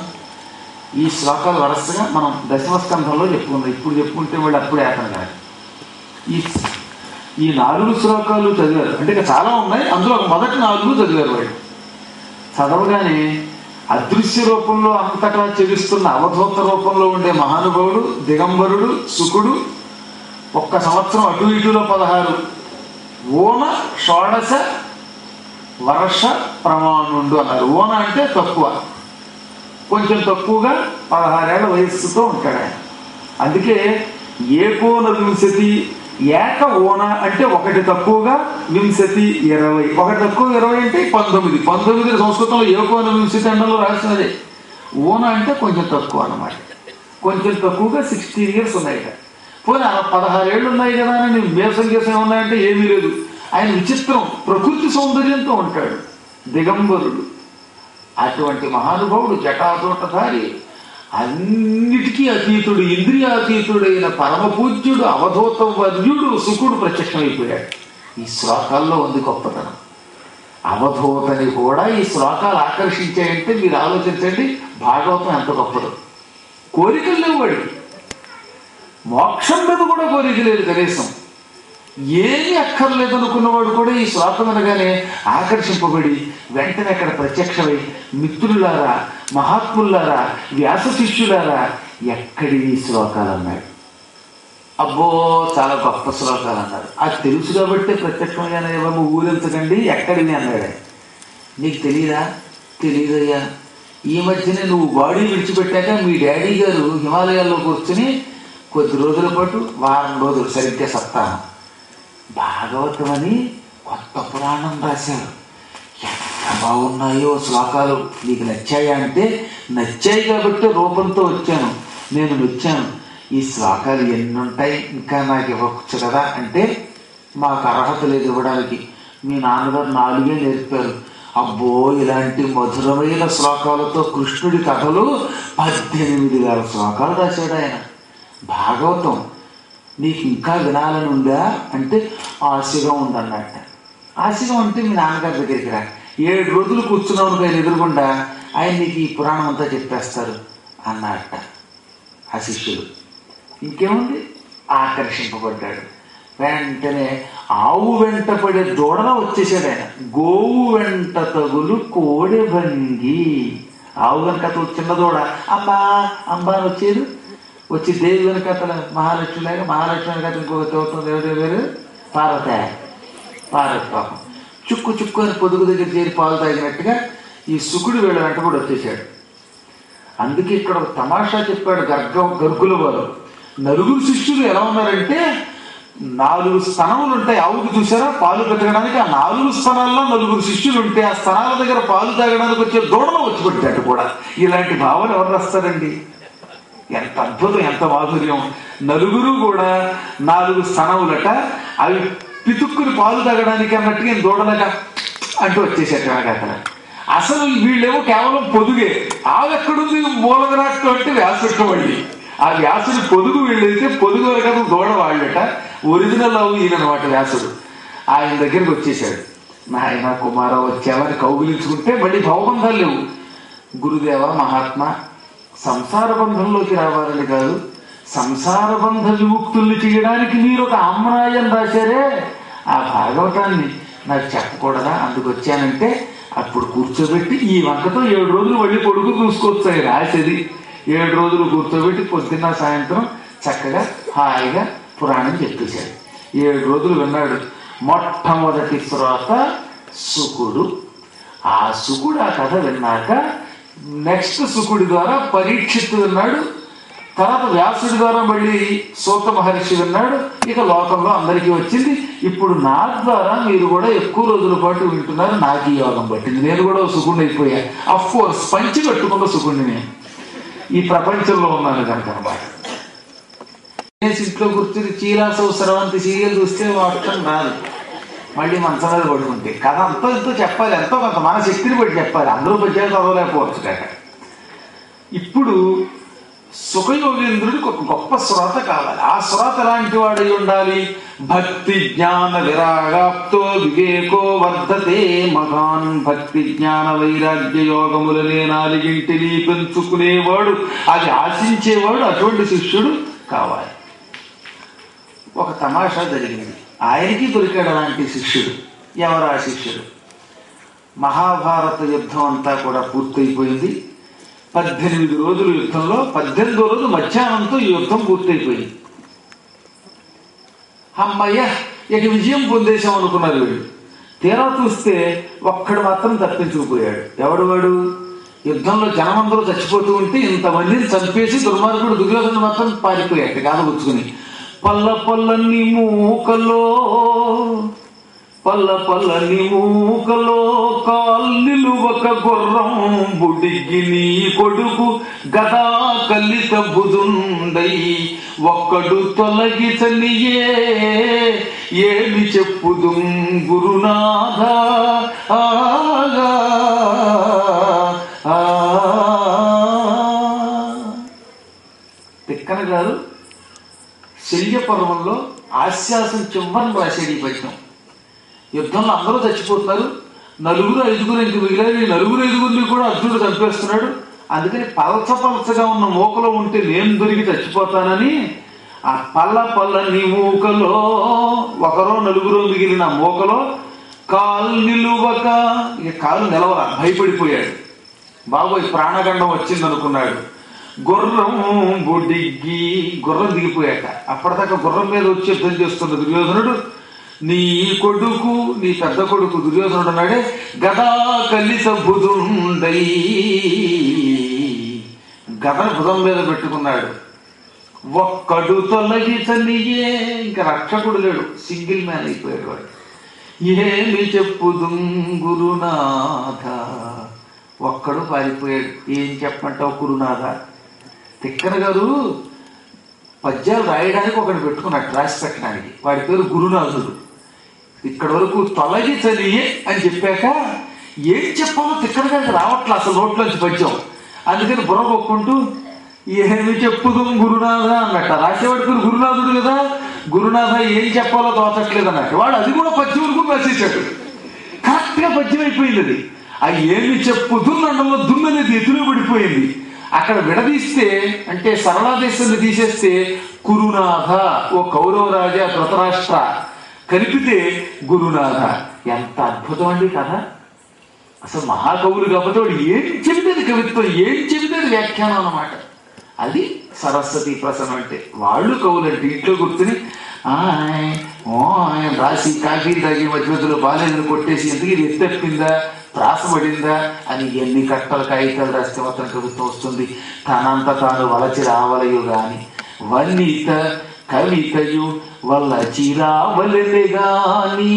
ఈ శ్లోకాలు వరుసగా మనం దశమస్కంధంలో చెప్పుకుందాం ఇప్పుడు చెప్పుకుంటే వాళ్ళు అప్పుడే అతను కాదు ఈ ఈ నాలుగు శ్లోకాలు చదివారు అంటే ఇంకా చాలా ఉన్నాయి అందులో ఒక మొదటి నాలుగు చదివారు వాళ్ళు చదవగానే అదృశ్య రూపంలో అంతటా చెవిస్తున్న అవధూత రూపంలో ఉండే మహానుభావుడు దిగంబరుడు సుకుడు ఒక్క సంవత్సరం అటు ఇటులో పదహారు ఓన షోడశ వర్ష ప్రమాణుండు అన్నారు ఓన అంటే తక్కువ కొంచెం తక్కువగా పదహారేళ్ల వయస్సుతో ఉంటాడు ఆయన అందుకే ఏకోన వింశతి ఏక ఓన అంటే ఒకటి తక్కువగా వింశతి ఇరవై ఒకటి తక్కువ ఇరవై అంటే పంతొమ్మిది పంతొమ్మిది సంస్కృతంలో ఏకోన వింశతి అండంలో రాసినదే ఓన అంటే కొంచెం తక్కువ అన్నమాట కొంచెం తక్కువగా సిక్స్టీన్ ఇయర్స్ ఉన్నాయి కదా పోనీ అలా పదహారేళ్ళు ఉన్నాయి కదా అని మేసం గీసం ఉన్నాయంటే ఏమీ లేదు ఆయన విచిత్రం ప్రకృతి సౌందర్యంతో ఉంటాడు దిగంబరుడు అటువంటి మహానుభావుడు జటాతోటధారి అన్నిటికీ అతీతుడు ఇంద్రియాతీతుడైన పరమ పూజ్యుడు అవధూత వర్యుడు సుకుడు ప్రత్యక్షమైపోయాడు ఈ శ్లోకాల్లో ఉంది గొప్పతనం అవధూతని కూడా ఈ శ్లోకాలు ఆకర్షించాయంటే మీరు ఆలోచించండి భాగవతం ఎంత గొప్పదో కోరికలు లేవు వాడికి మోక్షం మీద కూడా కోరిక లేదు కనీసం ఏమీ అక్కర్లేదు అనుకున్నవాడు కూడా ఈ శ్లోకం అనగానే ఆకర్షింపబడి వెంటనే అక్కడ ప్రత్యక్షమై మిత్రులారా మహాత్ములారా వ్యాస శిష్యులారా ఎక్కడి ఈ శ్లోకాలు అన్నాడు అబ్బో చాలా గొప్ప శ్లోకాలు అన్నారు అది తెలుసు కాబట్టి ప్రత్యక్షంగానే ఏమో ఊరించకండి ఎక్కడిని అన్నాడు ఆయన. నీకు తెలియదా తెలియదయ్యా ఈ మధ్యనే నువ్వు బాడీ విడిచిపెట్టాక మీ డాడీ గారు హిమాలయాల్లో కూర్చుని కొద్ది రోజుల పాటు వారం రోజులు సరిగ్గా సత్తాను భాగవతం అని కొత్త పురాణం రాశారు ఎంత బాగున్నాయో శ్లోకాలు నీకు నచ్చాయా అంటే నచ్చాయి కాబట్టి రూపంతో వచ్చాను నేను నచ్చాను ఈ శ్లోకాలు ఎన్ని ఉంటాయి ఇంకా నాకు ఇవ్వచ్చు కదా అంటే మాకు అర్హత లేదు ఇవ్వడానికి మీ నాన్నగారు నాలుగే నేర్పారు అబ్బో ఇలాంటి మధురమైన శ్లోకాలతో కృష్ణుడి కథలు పద్దెనిమిది వేల శ్లోకాలు రాశాడు ఆయన భాగవతం నీకు ఇంకా వినాలని ఉందా అంటే ఆశగా ఉందన్నట్ట ఆశగా ఉంటే మీ నాన్నగారి దగ్గరికి రా ఏడు రోజులు కూర్చున్నావు ఆయన ఎదురుగుండా ఆయన నీకు ఈ పురాణం అంతా చెప్పేస్తారు అన్నట్ట ఆ శిష్యుడు ఇంకేముంది ఆకర్షింపబడ్డాడు వెంటనే ఆవు వెంట పడే దూడలా వచ్చేసాడు ఆయన గోవు వెంట తగులు కోడె భంగి ఆవు వెనకత చిన్న దూడ అమ్మా అంబా అని వచ్చేది వచ్చి దేవి వెనకతల మహాలక్ష్మి లాగా మహాలక్ష్మి వెనకత ఇంకొక చోట ఎవరి పేరు పార్వత పార్వతి పాపం చుక్కు చుక్కు అని పొదుగు దగ్గర చేరి పాలు తాగినట్టుగా ఈ సుకుడు వీళ్ళ వెంట కూడా వచ్చేసాడు అందుకే ఇక్కడ ఒక తమాషా చెప్పాడు గర్గ గర్గుల వారు నలుగురు శిష్యులు ఎలా ఉన్నారంటే నాలుగు స్థనములు ఉంటాయి ఆవుకు చూసారా పాలు పెట్టడానికి ఆ నాలుగు స్థనాల్లో నలుగురు శిష్యులు ఉంటే ఆ స్థనాల దగ్గర పాలు తాగడానికి వచ్చే దూడలో వచ్చి పెట్టాడు కూడా ఇలాంటి భావన ఎవరు రాస్తారండి ఎంత అద్భుతం ఎంత మాధుర్యం నలుగురు కూడా నాలుగు స్థనములట అవి పితుక్కుని పాలు తాగడానికి అన్నట్టుగా ఈయన దూడలక అంటూ వచ్చేసాడు అక్కడ అసలు వీళ్ళేమో కేవలం పొదుగే ఆవెక్కడుంది మూల విరాట్టు అంటే వ్యాసుడి ఆ వ్యాసుడి పొదుగు వీళ్ళైతే పొదుగు కదా దూడ వాళ్ళట ఒరిజినల్ అవు ఈయనమాట వ్యాసుడు ఆయన దగ్గరికి వచ్చేసాడు నాయన కుమార వచ్చావని కౌగిలించుకుంటే మళ్ళీ భవబంధాలు లేవు గురుదేవ మహాత్మా సంసార బంధంలోకి రావాలని కాదు సంసార బంధ విముక్తుల్ని చేయడానికి మీరు ఒక ఆమ్నాయం రాశారే ఆ భాగవతాన్ని నాకు చెప్పకూడదా అందుకు వచ్చానంటే అప్పుడు కూర్చోబెట్టి ఈ వంకతో ఏడు రోజులు మళ్ళీ కొడుకు చూసుకోవచ్చు ఆయన రాసేది ఏడు రోజులు కూర్చోబెట్టి పొద్దున్న సాయంత్రం చక్కగా హాయిగా పురాణం చెప్పేశాడు ఏడు రోజులు విన్నాడు మొట్టమొదటి శ్రోత సుకుడు ఆ సుకుడు ఆ కథ విన్నాక నెక్స్ట్ సుకుడి ద్వారా పరీక్షిత్తు విన్నాడు తర్వాత వ్యాసుడి ద్వారా మళ్ళీ సూత మహర్షి విన్నాడు ఇక లోకంలో అందరికీ వచ్చింది ఇప్పుడు నా ద్వారా మీరు కూడా ఎక్కువ రోజుల పాటు వింటున్నారు నాకు ఈ యోగం పట్టింది నేను కూడా సుకుడిని అయిపోయా అఫ్ కోర్స్ పంచి కట్టుకున్న సుకుడిని నేను ఈ ప్రపంచంలో ఉన్నాను కనుక అనమాట ఇంట్లో కూర్చుని చీలాసౌ స్రవంతి సీరియల్ చూస్తే అర్థం రాదు మళ్ళీ మంచం మీద పడుకుంటే కథ అంతో ఎంతో చెప్పాలి ఎంతో కొంత మన శక్తిని బట్టి చెప్పాలి అందరూ పద్యాలు చదవలేకపోవచ్చు కాక ఇప్పుడు సుఖయోగేంద్రుడికి ఒక గొప్ప శ్రోత కావాలి ఆ శ్రోత ఎలాంటి వాడై ఉండాలి భక్తి జ్ఞాన విరాగాప్తో వివేకో వర్ధతే మహాన్ భక్తి జ్ఞాన వైరాగ్య యోగములనే నాలుగింటిని పెంచుకునేవాడు అది ఆశించేవాడు అటువంటి శిష్యుడు కావాలి ఒక తమాషా జరిగింది ఆయనకి దొరికాడు అలాంటి శిష్యుడు ఎవరు ఆ శిష్యుడు మహాభారత యుద్ధం అంతా కూడా పూర్తయిపోయింది పద్దెనిమిది రోజుల యుద్ధంలో పద్దెనిమిదో రోజు మధ్యాహ్నంతో ఈ యుద్ధం పూర్తయిపోయింది అమ్మయ్య ఇక విజయం పొందేశాం అనుకున్నారు వీళ్ళు తీరా చూస్తే ఒక్కడు మాత్రం తప్పించుకుపోయాడు ఎవడు వాడు యుద్ధంలో జనమందరూ చచ్చిపోతూ ఉంటే ఇంతమందిని చంపేసి దుర్మార్గుడు దుర్యోధను మాత్రం పారిపోయాడు కాదగుచ్చుకుని పల్ల పల్లని మూకలో పల్ల పల్లని మూకలో కాల్నిలువక గుర్రం బుడిగి నీ కొడుకు గదా కలిత బుదుండై ఒక్కడు తొలగి చనియే ఏమి చెప్పుదు గురునాథ ఆగా తిక్కన గారు శల్య పర్వంలో ఆశ్వాసం చివరిని రాశాడు ఈ పద్యం యుద్ధంలో అందరూ చచ్చిపోతున్నారు నలుగురు ఐదుగురు ఇంక మిగిలిన ఈ నలుగురు ఐదుగురిని కూడా అర్జునుడు చంపేస్తున్నాడు అందుకని పలచ పలచగా ఉన్న మూకలో ఉంటే నేను దొరికి చచ్చిపోతానని ఆ పల్ల పల్లని మూకలో ఒకరో నలుగురు మిగిలిన మూకలో కాలు నిలువక ఇక కాలు నిలవల భయపడిపోయాడు బాబోయ్ ప్రాణగండం వచ్చింది అనుకున్నాడు గుర్రం బొడిగ్గి గుర్రం దిగిపోయాక అప్పటిదాకా గుర్రం మీద వచ్చి యుద్ధం చేస్తున్న దుర్యోధనుడు నీ కొడుకు నీ పెద్ద కొడుకు దుర్యోధనుడు ఉన్నాడే గదా కలిత బుధుండై గద భుజం మీద పెట్టుకున్నాడు ఒక్కడు తొలగి తల్లియే ఇంకా రక్షకుడు లేడు సింగిల్ మ్యాన్ అయిపోయాడు వాడు ఏమి చెప్పుదుం గురునాథ ఒక్కడు పారిపోయాడు ఏం చెప్పమంటావు గురునాథ తిక్కన గారు పద్యాలు రాయడానికి ఒకటి పెట్టుకున్నాడు రాసి పెట్టడానికి వాడి పేరు గురునాథుడు ఇక్కడ వరకు తొలగి చలియే అని చెప్పాక ఏం చెప్పాలో తిక్కన గారికి రావట్లే అసలు నోట్లోంచి పద్యం అందుకని బుర్ర కొక్కుంటూ ఏమి చెప్పుదు గురునాథ అన్నట్ట రాసేవాడి పేరు గురునాథుడు కదా గురునాథ ఏం చెప్పాలో తోచట్లేదు అన్నట్టు వాడు అది కూడా పద్యం వరకు రాసేసాడు కరెక్ట్ గా పద్యం అయిపోయింది అది ఆ ఏమి చెప్పు దున్నండంలో దున్ననేది ఎదురు పడిపోయింది అక్కడ విడదీస్తే అంటే సరళాదేశాన్ని తీసేస్తే కురునాథ ఓ కౌరవ రాజా ధృతరాష్ట్ర కలిపితే గురునాథ ఎంత అద్భుతం అండి కథ అసలు మహాకవులు కాకపోతే వాడు ఏం చెబితే కవిత్వం ఏం చెబితే వ్యాఖ్యానం అన్నమాట అది సరస్వతి ప్రసన్నం అంటే వాళ్ళు కవులు అంటే ఇంట్లో కూర్చుని ఆయ్ ఓ ఆయన రాసి కాఫీ తాగి మధ్య మధ్యలో బాలేదని కొట్టేసి ఎందుకు ఇది ఎత్తెప్పిందా ప్రాసపడిందా అని ఎన్ని కట్టల కాగితాలు రాస్తే మాత్రం కవిత్వం వస్తుంది తనంత తాను వలచి రావలయు గాని వన్నిత కవితయు వల్లచి రావలెనే గాని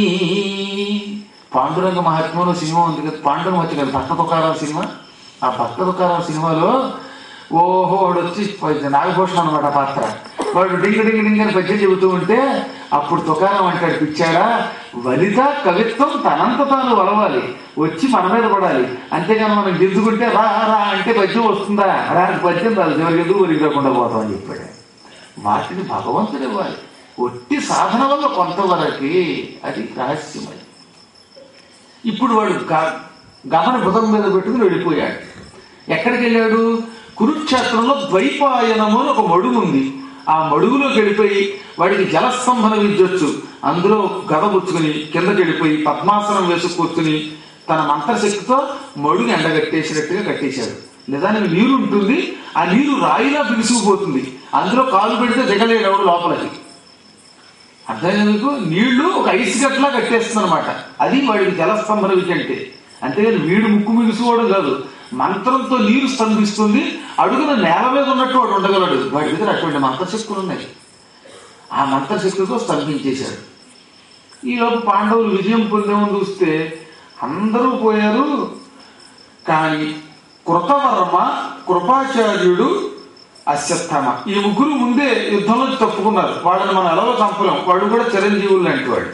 పాండురంగ మహాత్మ్యంలో సినిమా ఉంది కదా పాండురంగ వచ్చి కదా భక్త తుకారావు సినిమా ఆ భక్త తుకారావు సినిమాలో ఓహో వాడు వచ్చి నాగభూషణం అనమాట పాత్ర వాడు డింగ డింగ డింగ అని పద్యం చెబుతూ ఉంటే అప్పుడు తుకారం అంటాడు పిచ్చాడా వనిత కవిత్వం తనంత తాను వలవాలి వచ్చి మన మీద పడాలి అంతేగాని మనం గిద్దుకుంటే రా రా అంటే పద్యం వస్తుందా రా పద్యం రాదు చివరికి ఎందుకు ఒరికి రాకుండా పోతాం అని చెప్పాడు వాటిని భగవంతుడు ఇవ్వాలి ఒట్టి సాధన వల్ల కొంతవరకు అది రహస్యం అది ఇప్పుడు వాడు గ- గమన బుధం మీద పెట్టుకుని వెళ్ళిపోయాడు ఎక్కడికి వెళ్ళాడు కురుక్షేత్రంలో ద్వైపాయనము అని ఒక మడుగు ఉంది ఆ మడుగులోకి వెళ్ళిపోయి వాడికి జలస్తంభన విద్యొచ్చు అందులో గద పుచ్చుకుని కిందకి వెళ్ళిపోయి పద్మాసనం వేసి కూర్చుని తన మంత్రశక్తితో మడుగు ఎండగట్టేసినట్టుగా కట్టేశాడు నిజానికి నీరు ఉంటుంది ఆ నీరు రాయిలా బిగుసుకుపోతుంది అందులో కాలు పెడితే దిగలేడు ఎవడు లోపలికి అర్థమైనందుకు నీళ్లు ఒక ఐస్ గట్లా కట్టేస్తుంది అనమాట అది వాడికి జలస్తంభన విద్య అంటే అంతేగాని వీడు ముక్కు మిగుసుకోవడం కాదు మంత్రంతో నీరు స్తంభిస్తుంది అడుగున నేల మీద ఉన్నట్టు వాడు ఉండగలడు వాడి దగ్గర అటువంటి మంత్రశక్తులు ఉన్నాయి ఆ మంత్రశక్తితో స్తంభించేశాడు ఈలోపు పాండవులు విజయం పొందేమని చూస్తే అందరూ పోయారు కానీ కృతవర్మ కృపాచార్యుడు అశ్వత్థామ ఈ ముగ్గురు ముందే యుద్ధంలో తప్పుకున్నారు వాళ్ళని మనం ఎలాగో చంపలేం వాడు కూడా చిరంజీవులు లాంటి వాడు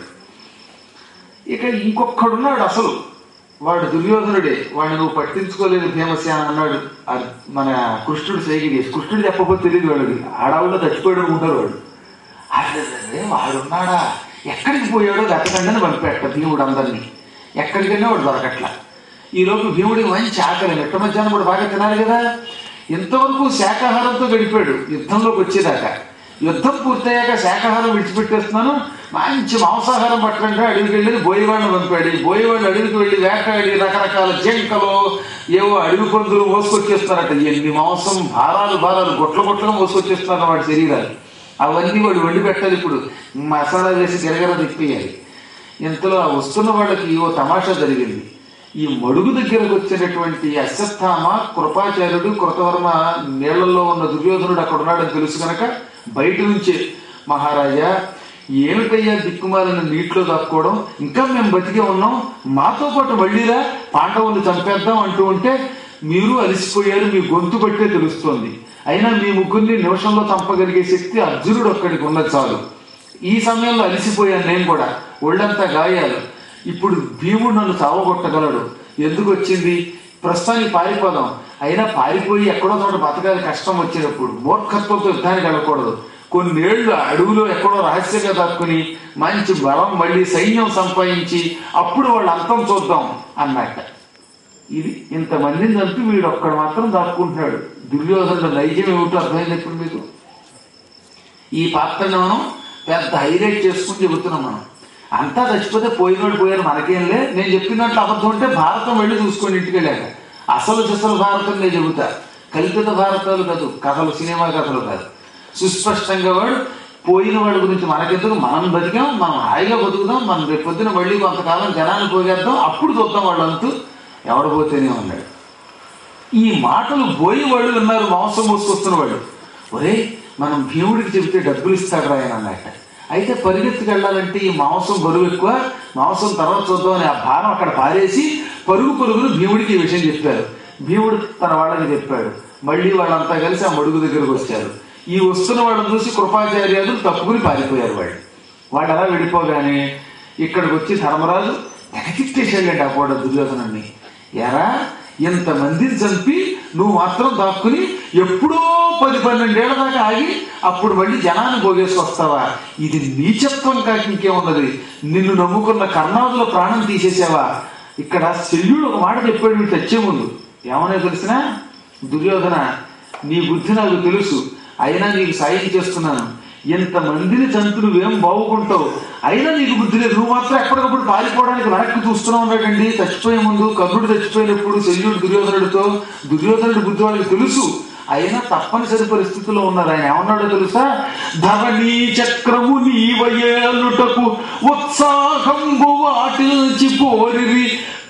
ఇక ఇంకొక్కడున్నాడు అసలు వాడు దుర్యోధనుడే వాడిని నువ్వు పట్టించుకోలేదు భీమసేన అన్నాడు ఆ మన కృష్ణుడు సైకి చేసి కృష్ణుడు చెప్పకపోతే తెలియదు వాళ్ళకి ఆడవాళ్ళు చచ్చిపోయాడు అనుకుంటారు వాడు అరే వాడున్నాడా ఎక్కడికి పోయాడో గతకండని పంపేట భీముడు అందరినీ ఎక్కడికైనా వాడు దొరకట్లా ఈ లోపు భీముడికి మంచి ఆకలి మెట్ట మధ్యాహ్నం కూడా బాగా తినాలి కదా ఇంతవరకు శాకాహారంతో గడిపాడు యుద్ధంలోకి వచ్చేదాకా యుద్ధం పూర్తయ్యాక శాకాహారం విడిచిపెట్టేస్తున్నాను మంచి మాంసాహారం పట్టంటే అడవికి వెళ్ళి బోయవాడిని పంపాడు ఈ బోయవాళ్ళు అడవికి వెళ్ళి వేటాడి రకరకాల జింకలు ఏవో అడవి పందులు మోసుకొచ్చేస్తున్నారట ఎన్ని మాంసం భారాలు భారాలు గొట్ల గొట్లగా మోసుకొచ్చేస్తున్నారు వాడి శరీరాలు అవన్నీ వాడు వండి పెట్టాలి ఇప్పుడు మసాలా వేసి గిరగర తిప్పేయాలి ఇంతలో ఆ వస్తున్న వాళ్ళకి ఓ తమాషా జరిగింది ఈ మడుగు దగ్గరకు వచ్చినటువంటి అశ్వత్థామ కృపాచార్యుడు కృతవర్మ నీళ్లలో ఉన్న దుర్యోధనుడు అక్కడ ఉన్నాడని తెలుసు కనుక బయట నుంచే మహారాజా ఏమిటయ్యా దిక్కుమాలను నీటిలో దాక్కోవడం ఇంకా మేము బతికే ఉన్నాం మాతో పాటు మళ్ళీరా పాండవులు చంపేద్దాం అంటూ ఉంటే మీరు అలసిపోయారు మీ గొంతు బట్టే తెలుస్తోంది అయినా మీ ముగ్గురిని నిమిషంలో చంపగలిగే శక్తి అర్జునుడు ఒక్కడికి ఉన్నది చాలు ఈ సమయంలో అలిసిపోయాను నేను కూడా ఒళ్ళంతా గాయాలు ఇప్పుడు భీముడు నన్ను చావగొట్టగలడు ఎందుకు వచ్చింది ప్రస్తుతానికి పారిపోదాం అయినా పారిపోయి ఎక్కడో చోట బతకాలి కష్టం వచ్చినప్పుడు మూర్ఖత్వంతో యుద్ధానికి వెళ్ళకూడదు కొన్నేళ్లు అడవులో ఎక్కడో రహస్యంగా దాక్కుని మంచి బలం మళ్ళీ సైన్యం సంపాదించి అప్పుడు వాళ్ళ అంతం చూద్దాం అన్నట్ట ఇది ఇంతమందిని చంపి వీడు ఒక్కడు మాత్రం దాక్కుంటున్నాడు దుర్యోధనుడు నైజం ఏమిటో అర్థమైంది ఇప్పుడు మీకు ఈ పాత్రను మనం పెద్ద హైలైట్ చేసుకుని చెబుతున్నాం మనం అంతా చచ్చిపోతే పోయినోడు పోయారు మనకేంలే నేను చెప్పినట్లు అబద్ధం ఉంటే భారతం వెళ్ళి చూసుకోండి ఇంటికి వెళ్ళాక అసలు సిసలు భారతం నేను చెబుతా కల్పిత భారతాలు కాదు కథలు సినిమా కథలు కాదు సుస్పష్టంగా వాడు పోయిన వాళ్ళ గురించి మనకెందుకు మనం బతికాం మనం హాయిగా బతుకుదాం మనం రేపు పొద్దున మళ్ళీ కొంతకాలం జనాన్ని పోగేద్దాం అప్పుడు చూద్దాం వాళ్ళంతూ ఎవడు పోతేనే ఉన్నాడు ఈ మాటలు పోయి వాళ్ళు విన్నారు మాంసం మోసుకొస్తున్న వాళ్ళు ఒరే మనం భీముడికి చెబితే డబ్బులు ఇస్తాడు ఆయన అన్నట్ట అయితే పరిగెత్తుకు వెళ్ళాలంటే ఈ మాంసం బరువు ఎక్కువ మాంసం తర్వాత చూద్దామని ఆ భారం అక్కడ పారేసి పరుగు పరుగులు భీముడికి ఈ విషయం చెప్పారు భీముడు తన వాళ్ళకి చెప్పాడు మళ్ళీ వాళ్ళంతా కలిసి ఆ మడుగు దగ్గరకు వచ్చారు ఈ వస్తున్న వాళ్ళని చూసి కృపాచార్యాలు తప్పుకుని పారిపోయారు వాళ్ళు వాళ్ళు అలా వెళ్ళిపోగానే ఇక్కడికి వచ్చి ధర్మరాజు తెగతిట్టేసాడండి ఆ పూట దుర్యోధనాన్ని ఎరా ఇంతమందిని చంపి నువ్వు మాత్రం దాక్కుని ఎప్పుడో పది పన్నెండేళ్ల దాకా ఆగి అప్పుడు మళ్ళీ జనాన్ని పోగేసుకొస్తావా ఇది నీచత్వం కాక ఇంకేమున్నది నిన్ను నమ్ముకున్న కర్ణాదుల ప్రాణం తీసేసావా ఇక్కడ శల్యుడు ఒక మాట చెప్పాడు వీడు తెచ్చే ముందు ఏమన్నా తెలిసినా దుర్యోధన నీ బుద్ధి నాకు తెలుసు అయినా నీకు సాయం చేస్తున్నాను ఇంతమందిని చంపి నువ్వేం బాగుకుంటావు అయినా నీకు బుద్ధి లేదు నువ్వు మాత్రం ఎప్పటికప్పుడు పారిపోవడానికి వెనక్కి చూస్తూనే ఉన్నాడండి చచ్చిపోయే ముందు కర్ణుడు చచ్చిపోయినప్పుడు శల్యుడు దుర్యోధనుడితో దుర్యోధనుడి బుద్ధి వాళ్ళకి తెలుసు అయినా తప్పనిసరి పరిస్థితుల్లో ఉన్నారు ఆయన ఏమన్నాడో తెలుసా ధరణి చక్రము నీవయేలుటకు ఉత్సాహంబు వాటిల్చి పోరిరి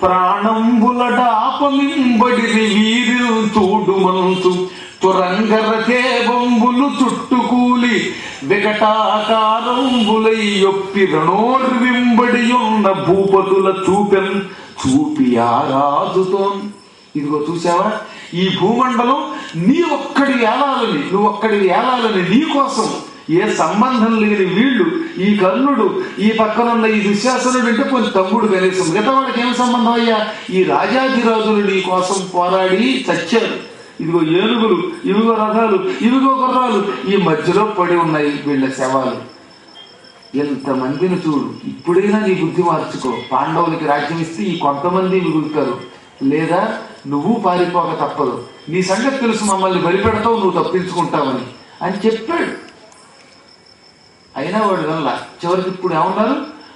ప్రాణంబులడాపమింబడిరి వీరు తోడుమంతు తురంగరకే బొంబులు చుట్టుకూలి వికటాకారంబులై యొప్పి రణోర్వింబడి ఉన్న భూపతుల చూపెన్ చూపి ఆరాజుతోన్ ఇదిగో చూసావా ఈ భూమండలం నీ ఒక్కడి ఏలాలని నువ్వు ఒక్కడి ఏలాలని నీ కోసం ఏ సంబంధం లేని వీళ్ళు ఈ కర్ణుడు ఈ పక్కనున్న ఈ దుశ్శాసనుడు అంటే కొంచెం తమ్ముడు కనీసం మిగతా వాళ్ళకి ఏం సంబంధం అయ్యా ఈ రాజాధిరాజులు నీ కోసం పోరాడి చచ్చారు ఇదిగో ఏనుగులు ఇవిగో రథాలు ఇవిగో గుర్రాలు ఈ మధ్యలో పడి ఉన్నాయి వీళ్ళ శవాలు ఎంతమందిని చూడు ఇప్పుడైనా నీ బుద్ధి మార్చుకో పాండవులకి రాజ్యం ఇస్తే ఈ కొంతమంది మిగులుతారు లేదా నువ్వు పారిపోక తప్పదు నీ సంగతి తెలుసు మమ్మల్ని బలిపెడతావు నువ్వు తప్పించుకుంటావని అని చెప్పాడు అయినా వాడు వల్ల చివరికి ఇప్పుడు ఏమన్నారు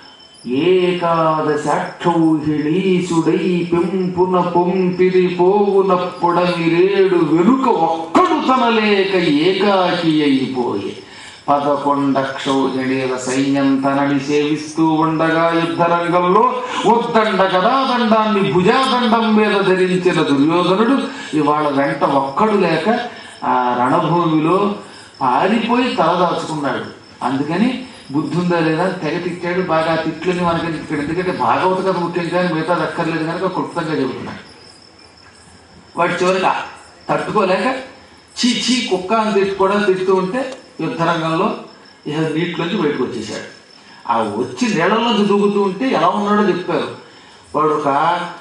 ఏకాదశాక్షౌహిళీసుడై పెంపున పొంపిరి పోవునప్పుడమిరేడు వెనుక ఒక్కడు తనలేక ఏకాకి అయిపోయే పదకొండక్షౌజడీల సైన్యం తనని సేవిస్తూ ఉండగా యుద్ధరంగంలో ఉద్దండ గదాదండాన్ని భుజాదండం మీద ధరించిన దుర్యోధనుడు ఇవాళ వెంట ఒక్కడు లేక ఆ రణభూమిలో పారిపోయి తలదాచుకున్నాడు అందుకని బుద్ధి ఉందా లేదా అని తెగ తిట్టాడు బాగా ఆ తిట్లని మనకి ఇక్కడ ఎందుకంటే భాగవత కథ ముఖ్యం కానీ మిగతా దక్కర్లేదు కనుక క్లుప్తంగా చెబుతున్నాడు వాడు చివరిగా తట్టుకోలేక చీ చీ కుక్క అని తిట్టుకోవడం తిడుతూ ఉంటే యుద్ధరంగంలో ఇక నీటిలోంచి బయటకు వచ్చేసాడు ఆ వచ్చి నీళ్ళలోంచి దూకుతూ ఉంటే ఎలా ఉన్నాడో చెప్పారు వాడు ఒక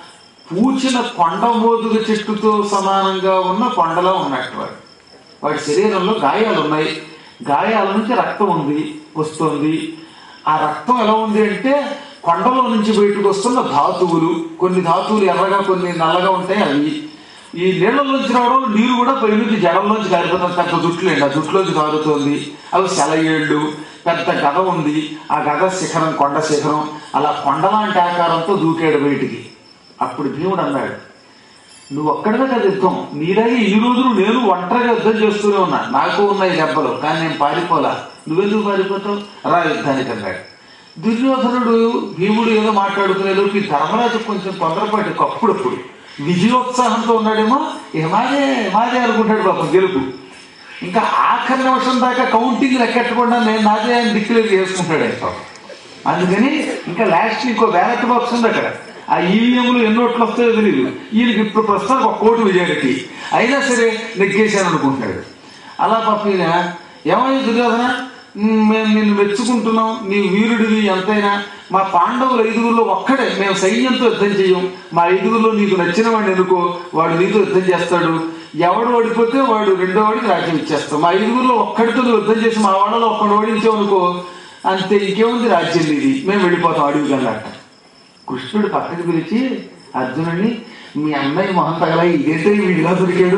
పూచిన కొండ మోదుగ చెట్టుతో సమానంగా ఉన్న కొండలా ఉన్నట్టు వాడు వాడి శరీరంలో గాయాలు ఉన్నాయి గాయాల నుంచి రక్తం ఉంది వస్తుంది ఆ రక్తం ఎలా ఉంది అంటే కొండలో నుంచి బయటకు వస్తున్న ధాతువులు కొన్ని ధాతువులు ఎర్రగా కొన్ని నల్లగా ఉంటాయి అవి ఈ నీళ్ళలోంచి రావడం నీరు కూడా పై నుంచి జడంలోంచి కారిపోతుంది పెద్ద జుట్లేండి ఆ జుట్టులోంచి కారుతోంది అవి సెలయేళ్ళు పెద్ద గద ఉంది ఆ గద శిఖరం కొండ శిఖరం అలా కొండలాంటి ఆకారంతో దూకాడు బయటికి అప్పుడు భీముడు అన్నాడు నువ్వు ఒక్కడమే కదా యుద్ధం నీలాగే ఈ రోజులు నేను ఒంటరిగా యుద్ధం చేస్తూనే ఉన్నా నాకు ఉన్నాయి దెబ్బలు కానీ నేను పారిపోలా నువ్వెందుకు పారిపోతావు రా యుద్ధానికి అన్నాడు దుర్యోధనుడు భీముడు ఏదో మాట్లాడుకునే లోపు ఈ ధర్మరాజు కొంచెం తొందరపాటు అప్పుడప్పుడు విజయోత్సాహంతో ఉన్నాడేమో ఇక మాదే మాదే అనుకుంటాడు పాపం గెలుపు ఇంకా ఆఖరి నిమిషం దాకా కౌంటింగ్ లెక్కెట్టకుండా నేను నాదే అని డిక్లేర్ చేసుకుంటాడు ఆయన పాపం అందుకని ఇంకా లాస్ట్ ఇంకో బ్యాలెట్ బాక్స్ ఉంది అక్కడ ఆ ఈవీఎంలు ఎన్ని ఓట్లు వస్తాయో తెలియదు ఈయనకి ఇప్పుడు ప్రస్తుతానికి ఒక కోటి విజయానికి అయినా సరే నెగ్గేశాను అనుకుంటున్నాడు అలా పాప ఈయన ఏమయ్య దుర్యోధన మ్, మేము నిన్ను మెచ్చుకుంటున్నాం నీ వీరుడివి ఎంతైనా మా పాండవులు ఐదుగురిలో ఒక్కడే మేము సైన్యంతో యుద్ధం చెయ్యం మా ఐదుగురిలో నీకు నచ్చిన వాడిని ఎన్నుకో వాడు నీతో యుద్ధం చేస్తాడు ఎవడు ఓడిపోతే వాడు రెండో వాడికి రాజ్యం ఇచ్చేస్తాం మా ఐదుగురిలో ఒక్కడితో నువ్వు యుద్ధం చేసి మా వాళ్ళలో ఒక్కడు ఓడించావు అనుకో అంతే ఇంకేముంది రాజ్యం ఇది మేము వెళ్ళిపోతాం అడవి కన్నట్ట కృష్ణుడు పక్కకి పిలిచి అర్జునుడిని మీ అన్నయ్య మొహం తగల ఇదేంటే వీడిగా దొరికాడు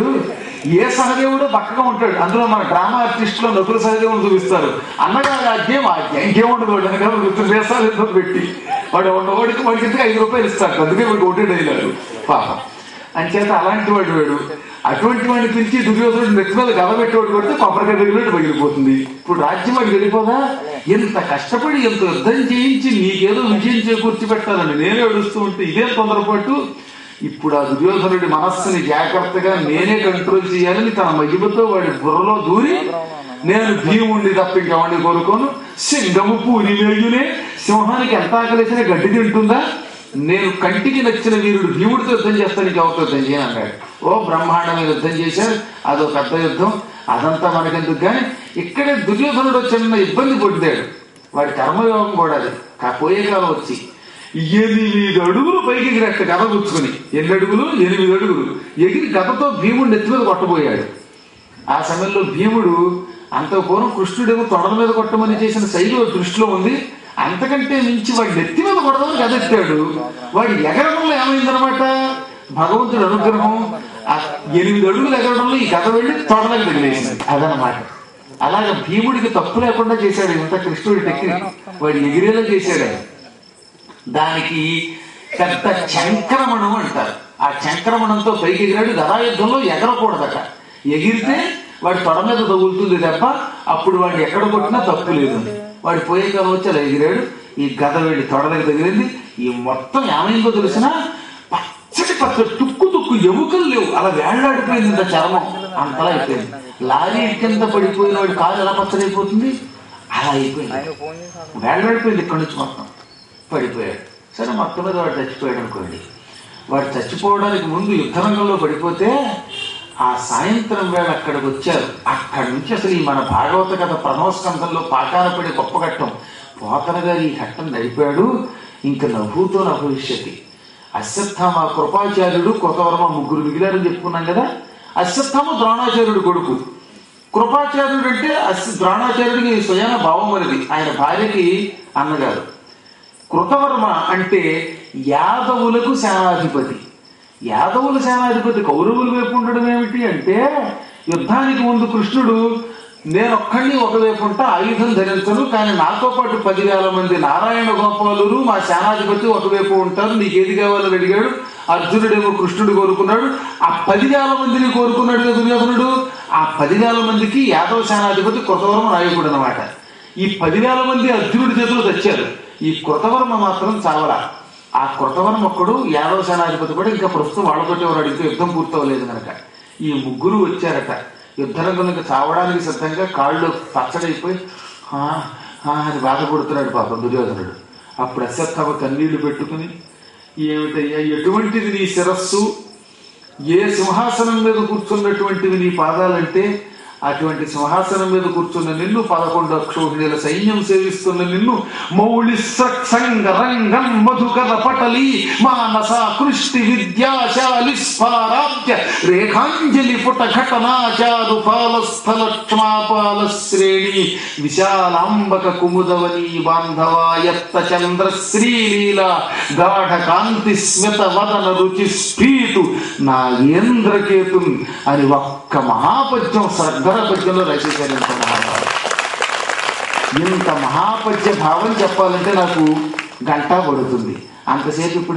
ఏ సహదేవుడో పక్కగా ఉంటాడు అందులో మన డ్రామా ఆర్టిస్ట్ లో నకుల సహదేవుడు చూపిస్తారు అన్నగారు అధ్యయం అధ్యయం ఇంకేముండదు వాడు అనగా వృత్తి దేశాలు ఎంతో పెట్టి వాడు ఉన్నవాడికి వాడికి ఇంతకు ఐదు రూపాయలు ఇస్తాడు అందుకే వాడికి ఒకటే డైలాగు పాప అంచేత అలాంటి వాడు వాడు అటువంటి వాడిని పిలిచి దుర్యోధనుడు నెత్తి మీద గద పెట్టేవాడు కొడితే కొబ్బరికాయ తగిలినట్టు పగిలిపోతుంది ఇప్పుడు రాజ్యం వాడికి వెళ్ళిపోదా ఎంత కష్టపడి ఎంత యుద్ధం చేయించి నీకేదో విజయం చేకూర్చి పెట్టాలని నేనే ఏడుస్తూ ఉంటే ఇదే తొందరపాటు ఇప్పుడు ఆ దుర్యోధనుడి మనస్సుని జాగ్రత్తగా నేనే కంట్రోల్ చేయాలని తన మహిమతో వాడి బుర్రలో దూరి నేను భీముణ్ణి తప్ప ఇంకెవడిని కోరుకోను సింగము పూరి వేయునే సింహానికి ఎంత ఆకలేసిన గడ్డి తింటుందా నేను కంటికి నచ్చిన వీరుడు భీముడితో యుద్ధం చేస్తాను ఇంకెవరితో యుద్ధం చేయను అన్నాడు ఓ బ్రహ్మాండమైన యుద్ధం చేశారు అదో పెద్ద యుద్ధం అదంతా మనకెందుకు కానీ ఇక్కడే దుర్యోధనుడు చిన్న ఇబ్బంది పొందాడు వాడి కర్మయోగం కూడా అది కా- పోయే కాలం వచ్చి ఎనిమిది అడుగులు పైకి ఎగిరట్ట గద గుచ్చుకుని ఎన్ని అడుగులు ఎనిమిది అడుగులు ఎగిరి గదతో భీముడు నెత్తి మీద కొట్టబోయాడు ఆ సమయంలో భీముడు అంత పూర్వం కృష్ణుడేమో తొడల మీద కొట్టమని చేసిన శైలి వాడి దృష్టిలో ఉంది అంతకంటే మించి వాడి నెత్తి మీద కొడదామని గదెత్తాడు వాడి ఎగరడంలో ఏమైందనమాట భగవంతుడి అనుగ్రహం ఆ ఎనిమిది అడుగులు ఎగరడంలో ఈ గద వెళ్ళి తొడలకు తగిలేసింది అదనమాట అలాగే భీముడికి తప్పు లేకుండా చేశాడు ఇంత కృష్ణుడి టెక్నిక్ వాడు ఎగిరేలా చేశాడు ఆయన. దానికి పెద్ద చంక్రమణం అంటారు ఆ చంక్రమణంతో పైకి ఎగిరాడు గదాయుద్ధంలో ఎగరకూడదట ఎగిరితే వాడి తొడ మీద తగులుతుంది దెబ్బ అప్పుడు వాడిని ఎక్కడ కొట్టినా తప్పు లేదు వాడి పోయే కాలం వచ్చి అలా ఎగిరాడు ఈ గద వెళ్ళి తొడ దగ్గర తగిలింది ఈ మొత్తం ఏమైందో తెలిసిన పచ్చటి పచ్చటి తుక్కు తుక్కు ఎముకలు లేవు అలా వేళ్లాడిపోయింది ఇంత చర్మం అంతలా అయిపోయింది లారీ కింద పడిపోయిన వాడి కాలు ఎలా పచ్చడైపోతుంది అలా అయిపోయింది ఆయన ఫోన్ చేసి వేళ్లాడిపోయింది ఇక్కడి నుంచి మొత్తం పడిపోయాడు సరే మొత్తం మీద వాడు చచ్చిపోయాడు అనుకోండి వాడు చచ్చిపోవడానికి ముందు యుద్ధరంగంలో పడిపోతే ఆ సాయంత్రం వేళ అక్కడికి వచ్చారు అక్కడి నుంచి అసలు ఈ మన భాగవత కథ ప్రథమస్కంధంలో పాకాన పడి గొప్ప ఘట్టం పోతన గారు ఈ ఘట్టం నడిపాడు ఇంకా నభూతో నభవిష్యతి అశ్వత్థామ కృపాచార్యుడు కృతవర్మ ముగ్గురు మిగిలారని చెప్పుకున్నాం కదా అశ్వత్థామ ద్రోణాచార్యుడు కొడుకు కృపాచార్యుడు అంటే అస్- ద్రోణాచార్యుడికి స్వయాన భావమరిది ఆయన భార్యకి అన్నగారు కృతవర్మ అంటే యాదవులకు సేనాధిపతి యాదవుల సేనాధిపతి కౌరవుల వైపు ఉండడం ఏమిటి అంటే యుద్ధానికి ముందు కృష్ణుడు నేను ఒక్కడిని ఒకవైపు ఉంటా ఆయుధం ధరించను కానీ నాతో పాటు పదివేల మంది నారాయణ గోపాలురు మా సేనాధిపతి ఒకవైపు ఉంటారు నీకు ఏది కావాలని అడిగాడు అర్జునుడేమో కృష్ణుడు కోరుకున్నాడు ఆ పదివేల మందిని కోరుకున్నాడు కదా దుర్యోధనుడు ఆ పదివేల మందికి యాదవ సేనాధిపతి కృతవర్మ నాయకుడు అనమాట ఈ పదివేల మంది అర్జునుడి చేతులు తెచ్చారు ఈ కృతవర్మ మాత్రం చావలా ఆ కృతవర్మ ఒక్కడు యాదవ సేనాధిపతి కూడా ఇంకా ప్రస్తుతం వాళ్ళతోటి ఎవరు అడిగితే యుద్ధం పూర్తవలేదు కనుక ఈ ముగ్గురు వచ్చారట యుద్ధరంగం ఇంకా చావడానికి సిద్ధంగా కాళ్ళు పచ్చడైపోయి "హా, హా" అని బాధపడుతున్నాడు పాపం దుర్యోధనుడు అప్పుడు అశ్వత్థామ కన్నీళ్లు పెట్టుకుని ఏమిటయ్యా ఎటువంటిది నీ శిరస్సు ఏ సింహాసనం మీద కూర్చున్నటువంటివి నీ పాదాలంటే అటువంటి సింహాసనం మీద కూర్చున్న నిన్ను పదకొండు అక్షోహిణీల సైన్యం సేవిస్తున్న నిన్ను మౌళి సత్సంగ రంగం మధుకర పటలి మానస కృష్టి విద్యాశాలి స్ఫారాబ్జ రేఖాంజలి పుట ఘటనాచారు పాల స్థల క్షమాపాల శ్రేణి విశాలాంబక కుముదవని బాంధవాయత్త చంద్ర శ్రీలీల గాఢ కాంతి స్మిత వదన రుచి స్ఫీటు నాగేంద్రకేతు అని ఒక్క మహాపద్యం సర్గర పద్యంలో రచించారు ఇంత మహాభావం ఇంత మహాపద్య భావం చెప్పాలంటే నాకు గంట పడుతుంది అంతసేపు ఇప్పుడు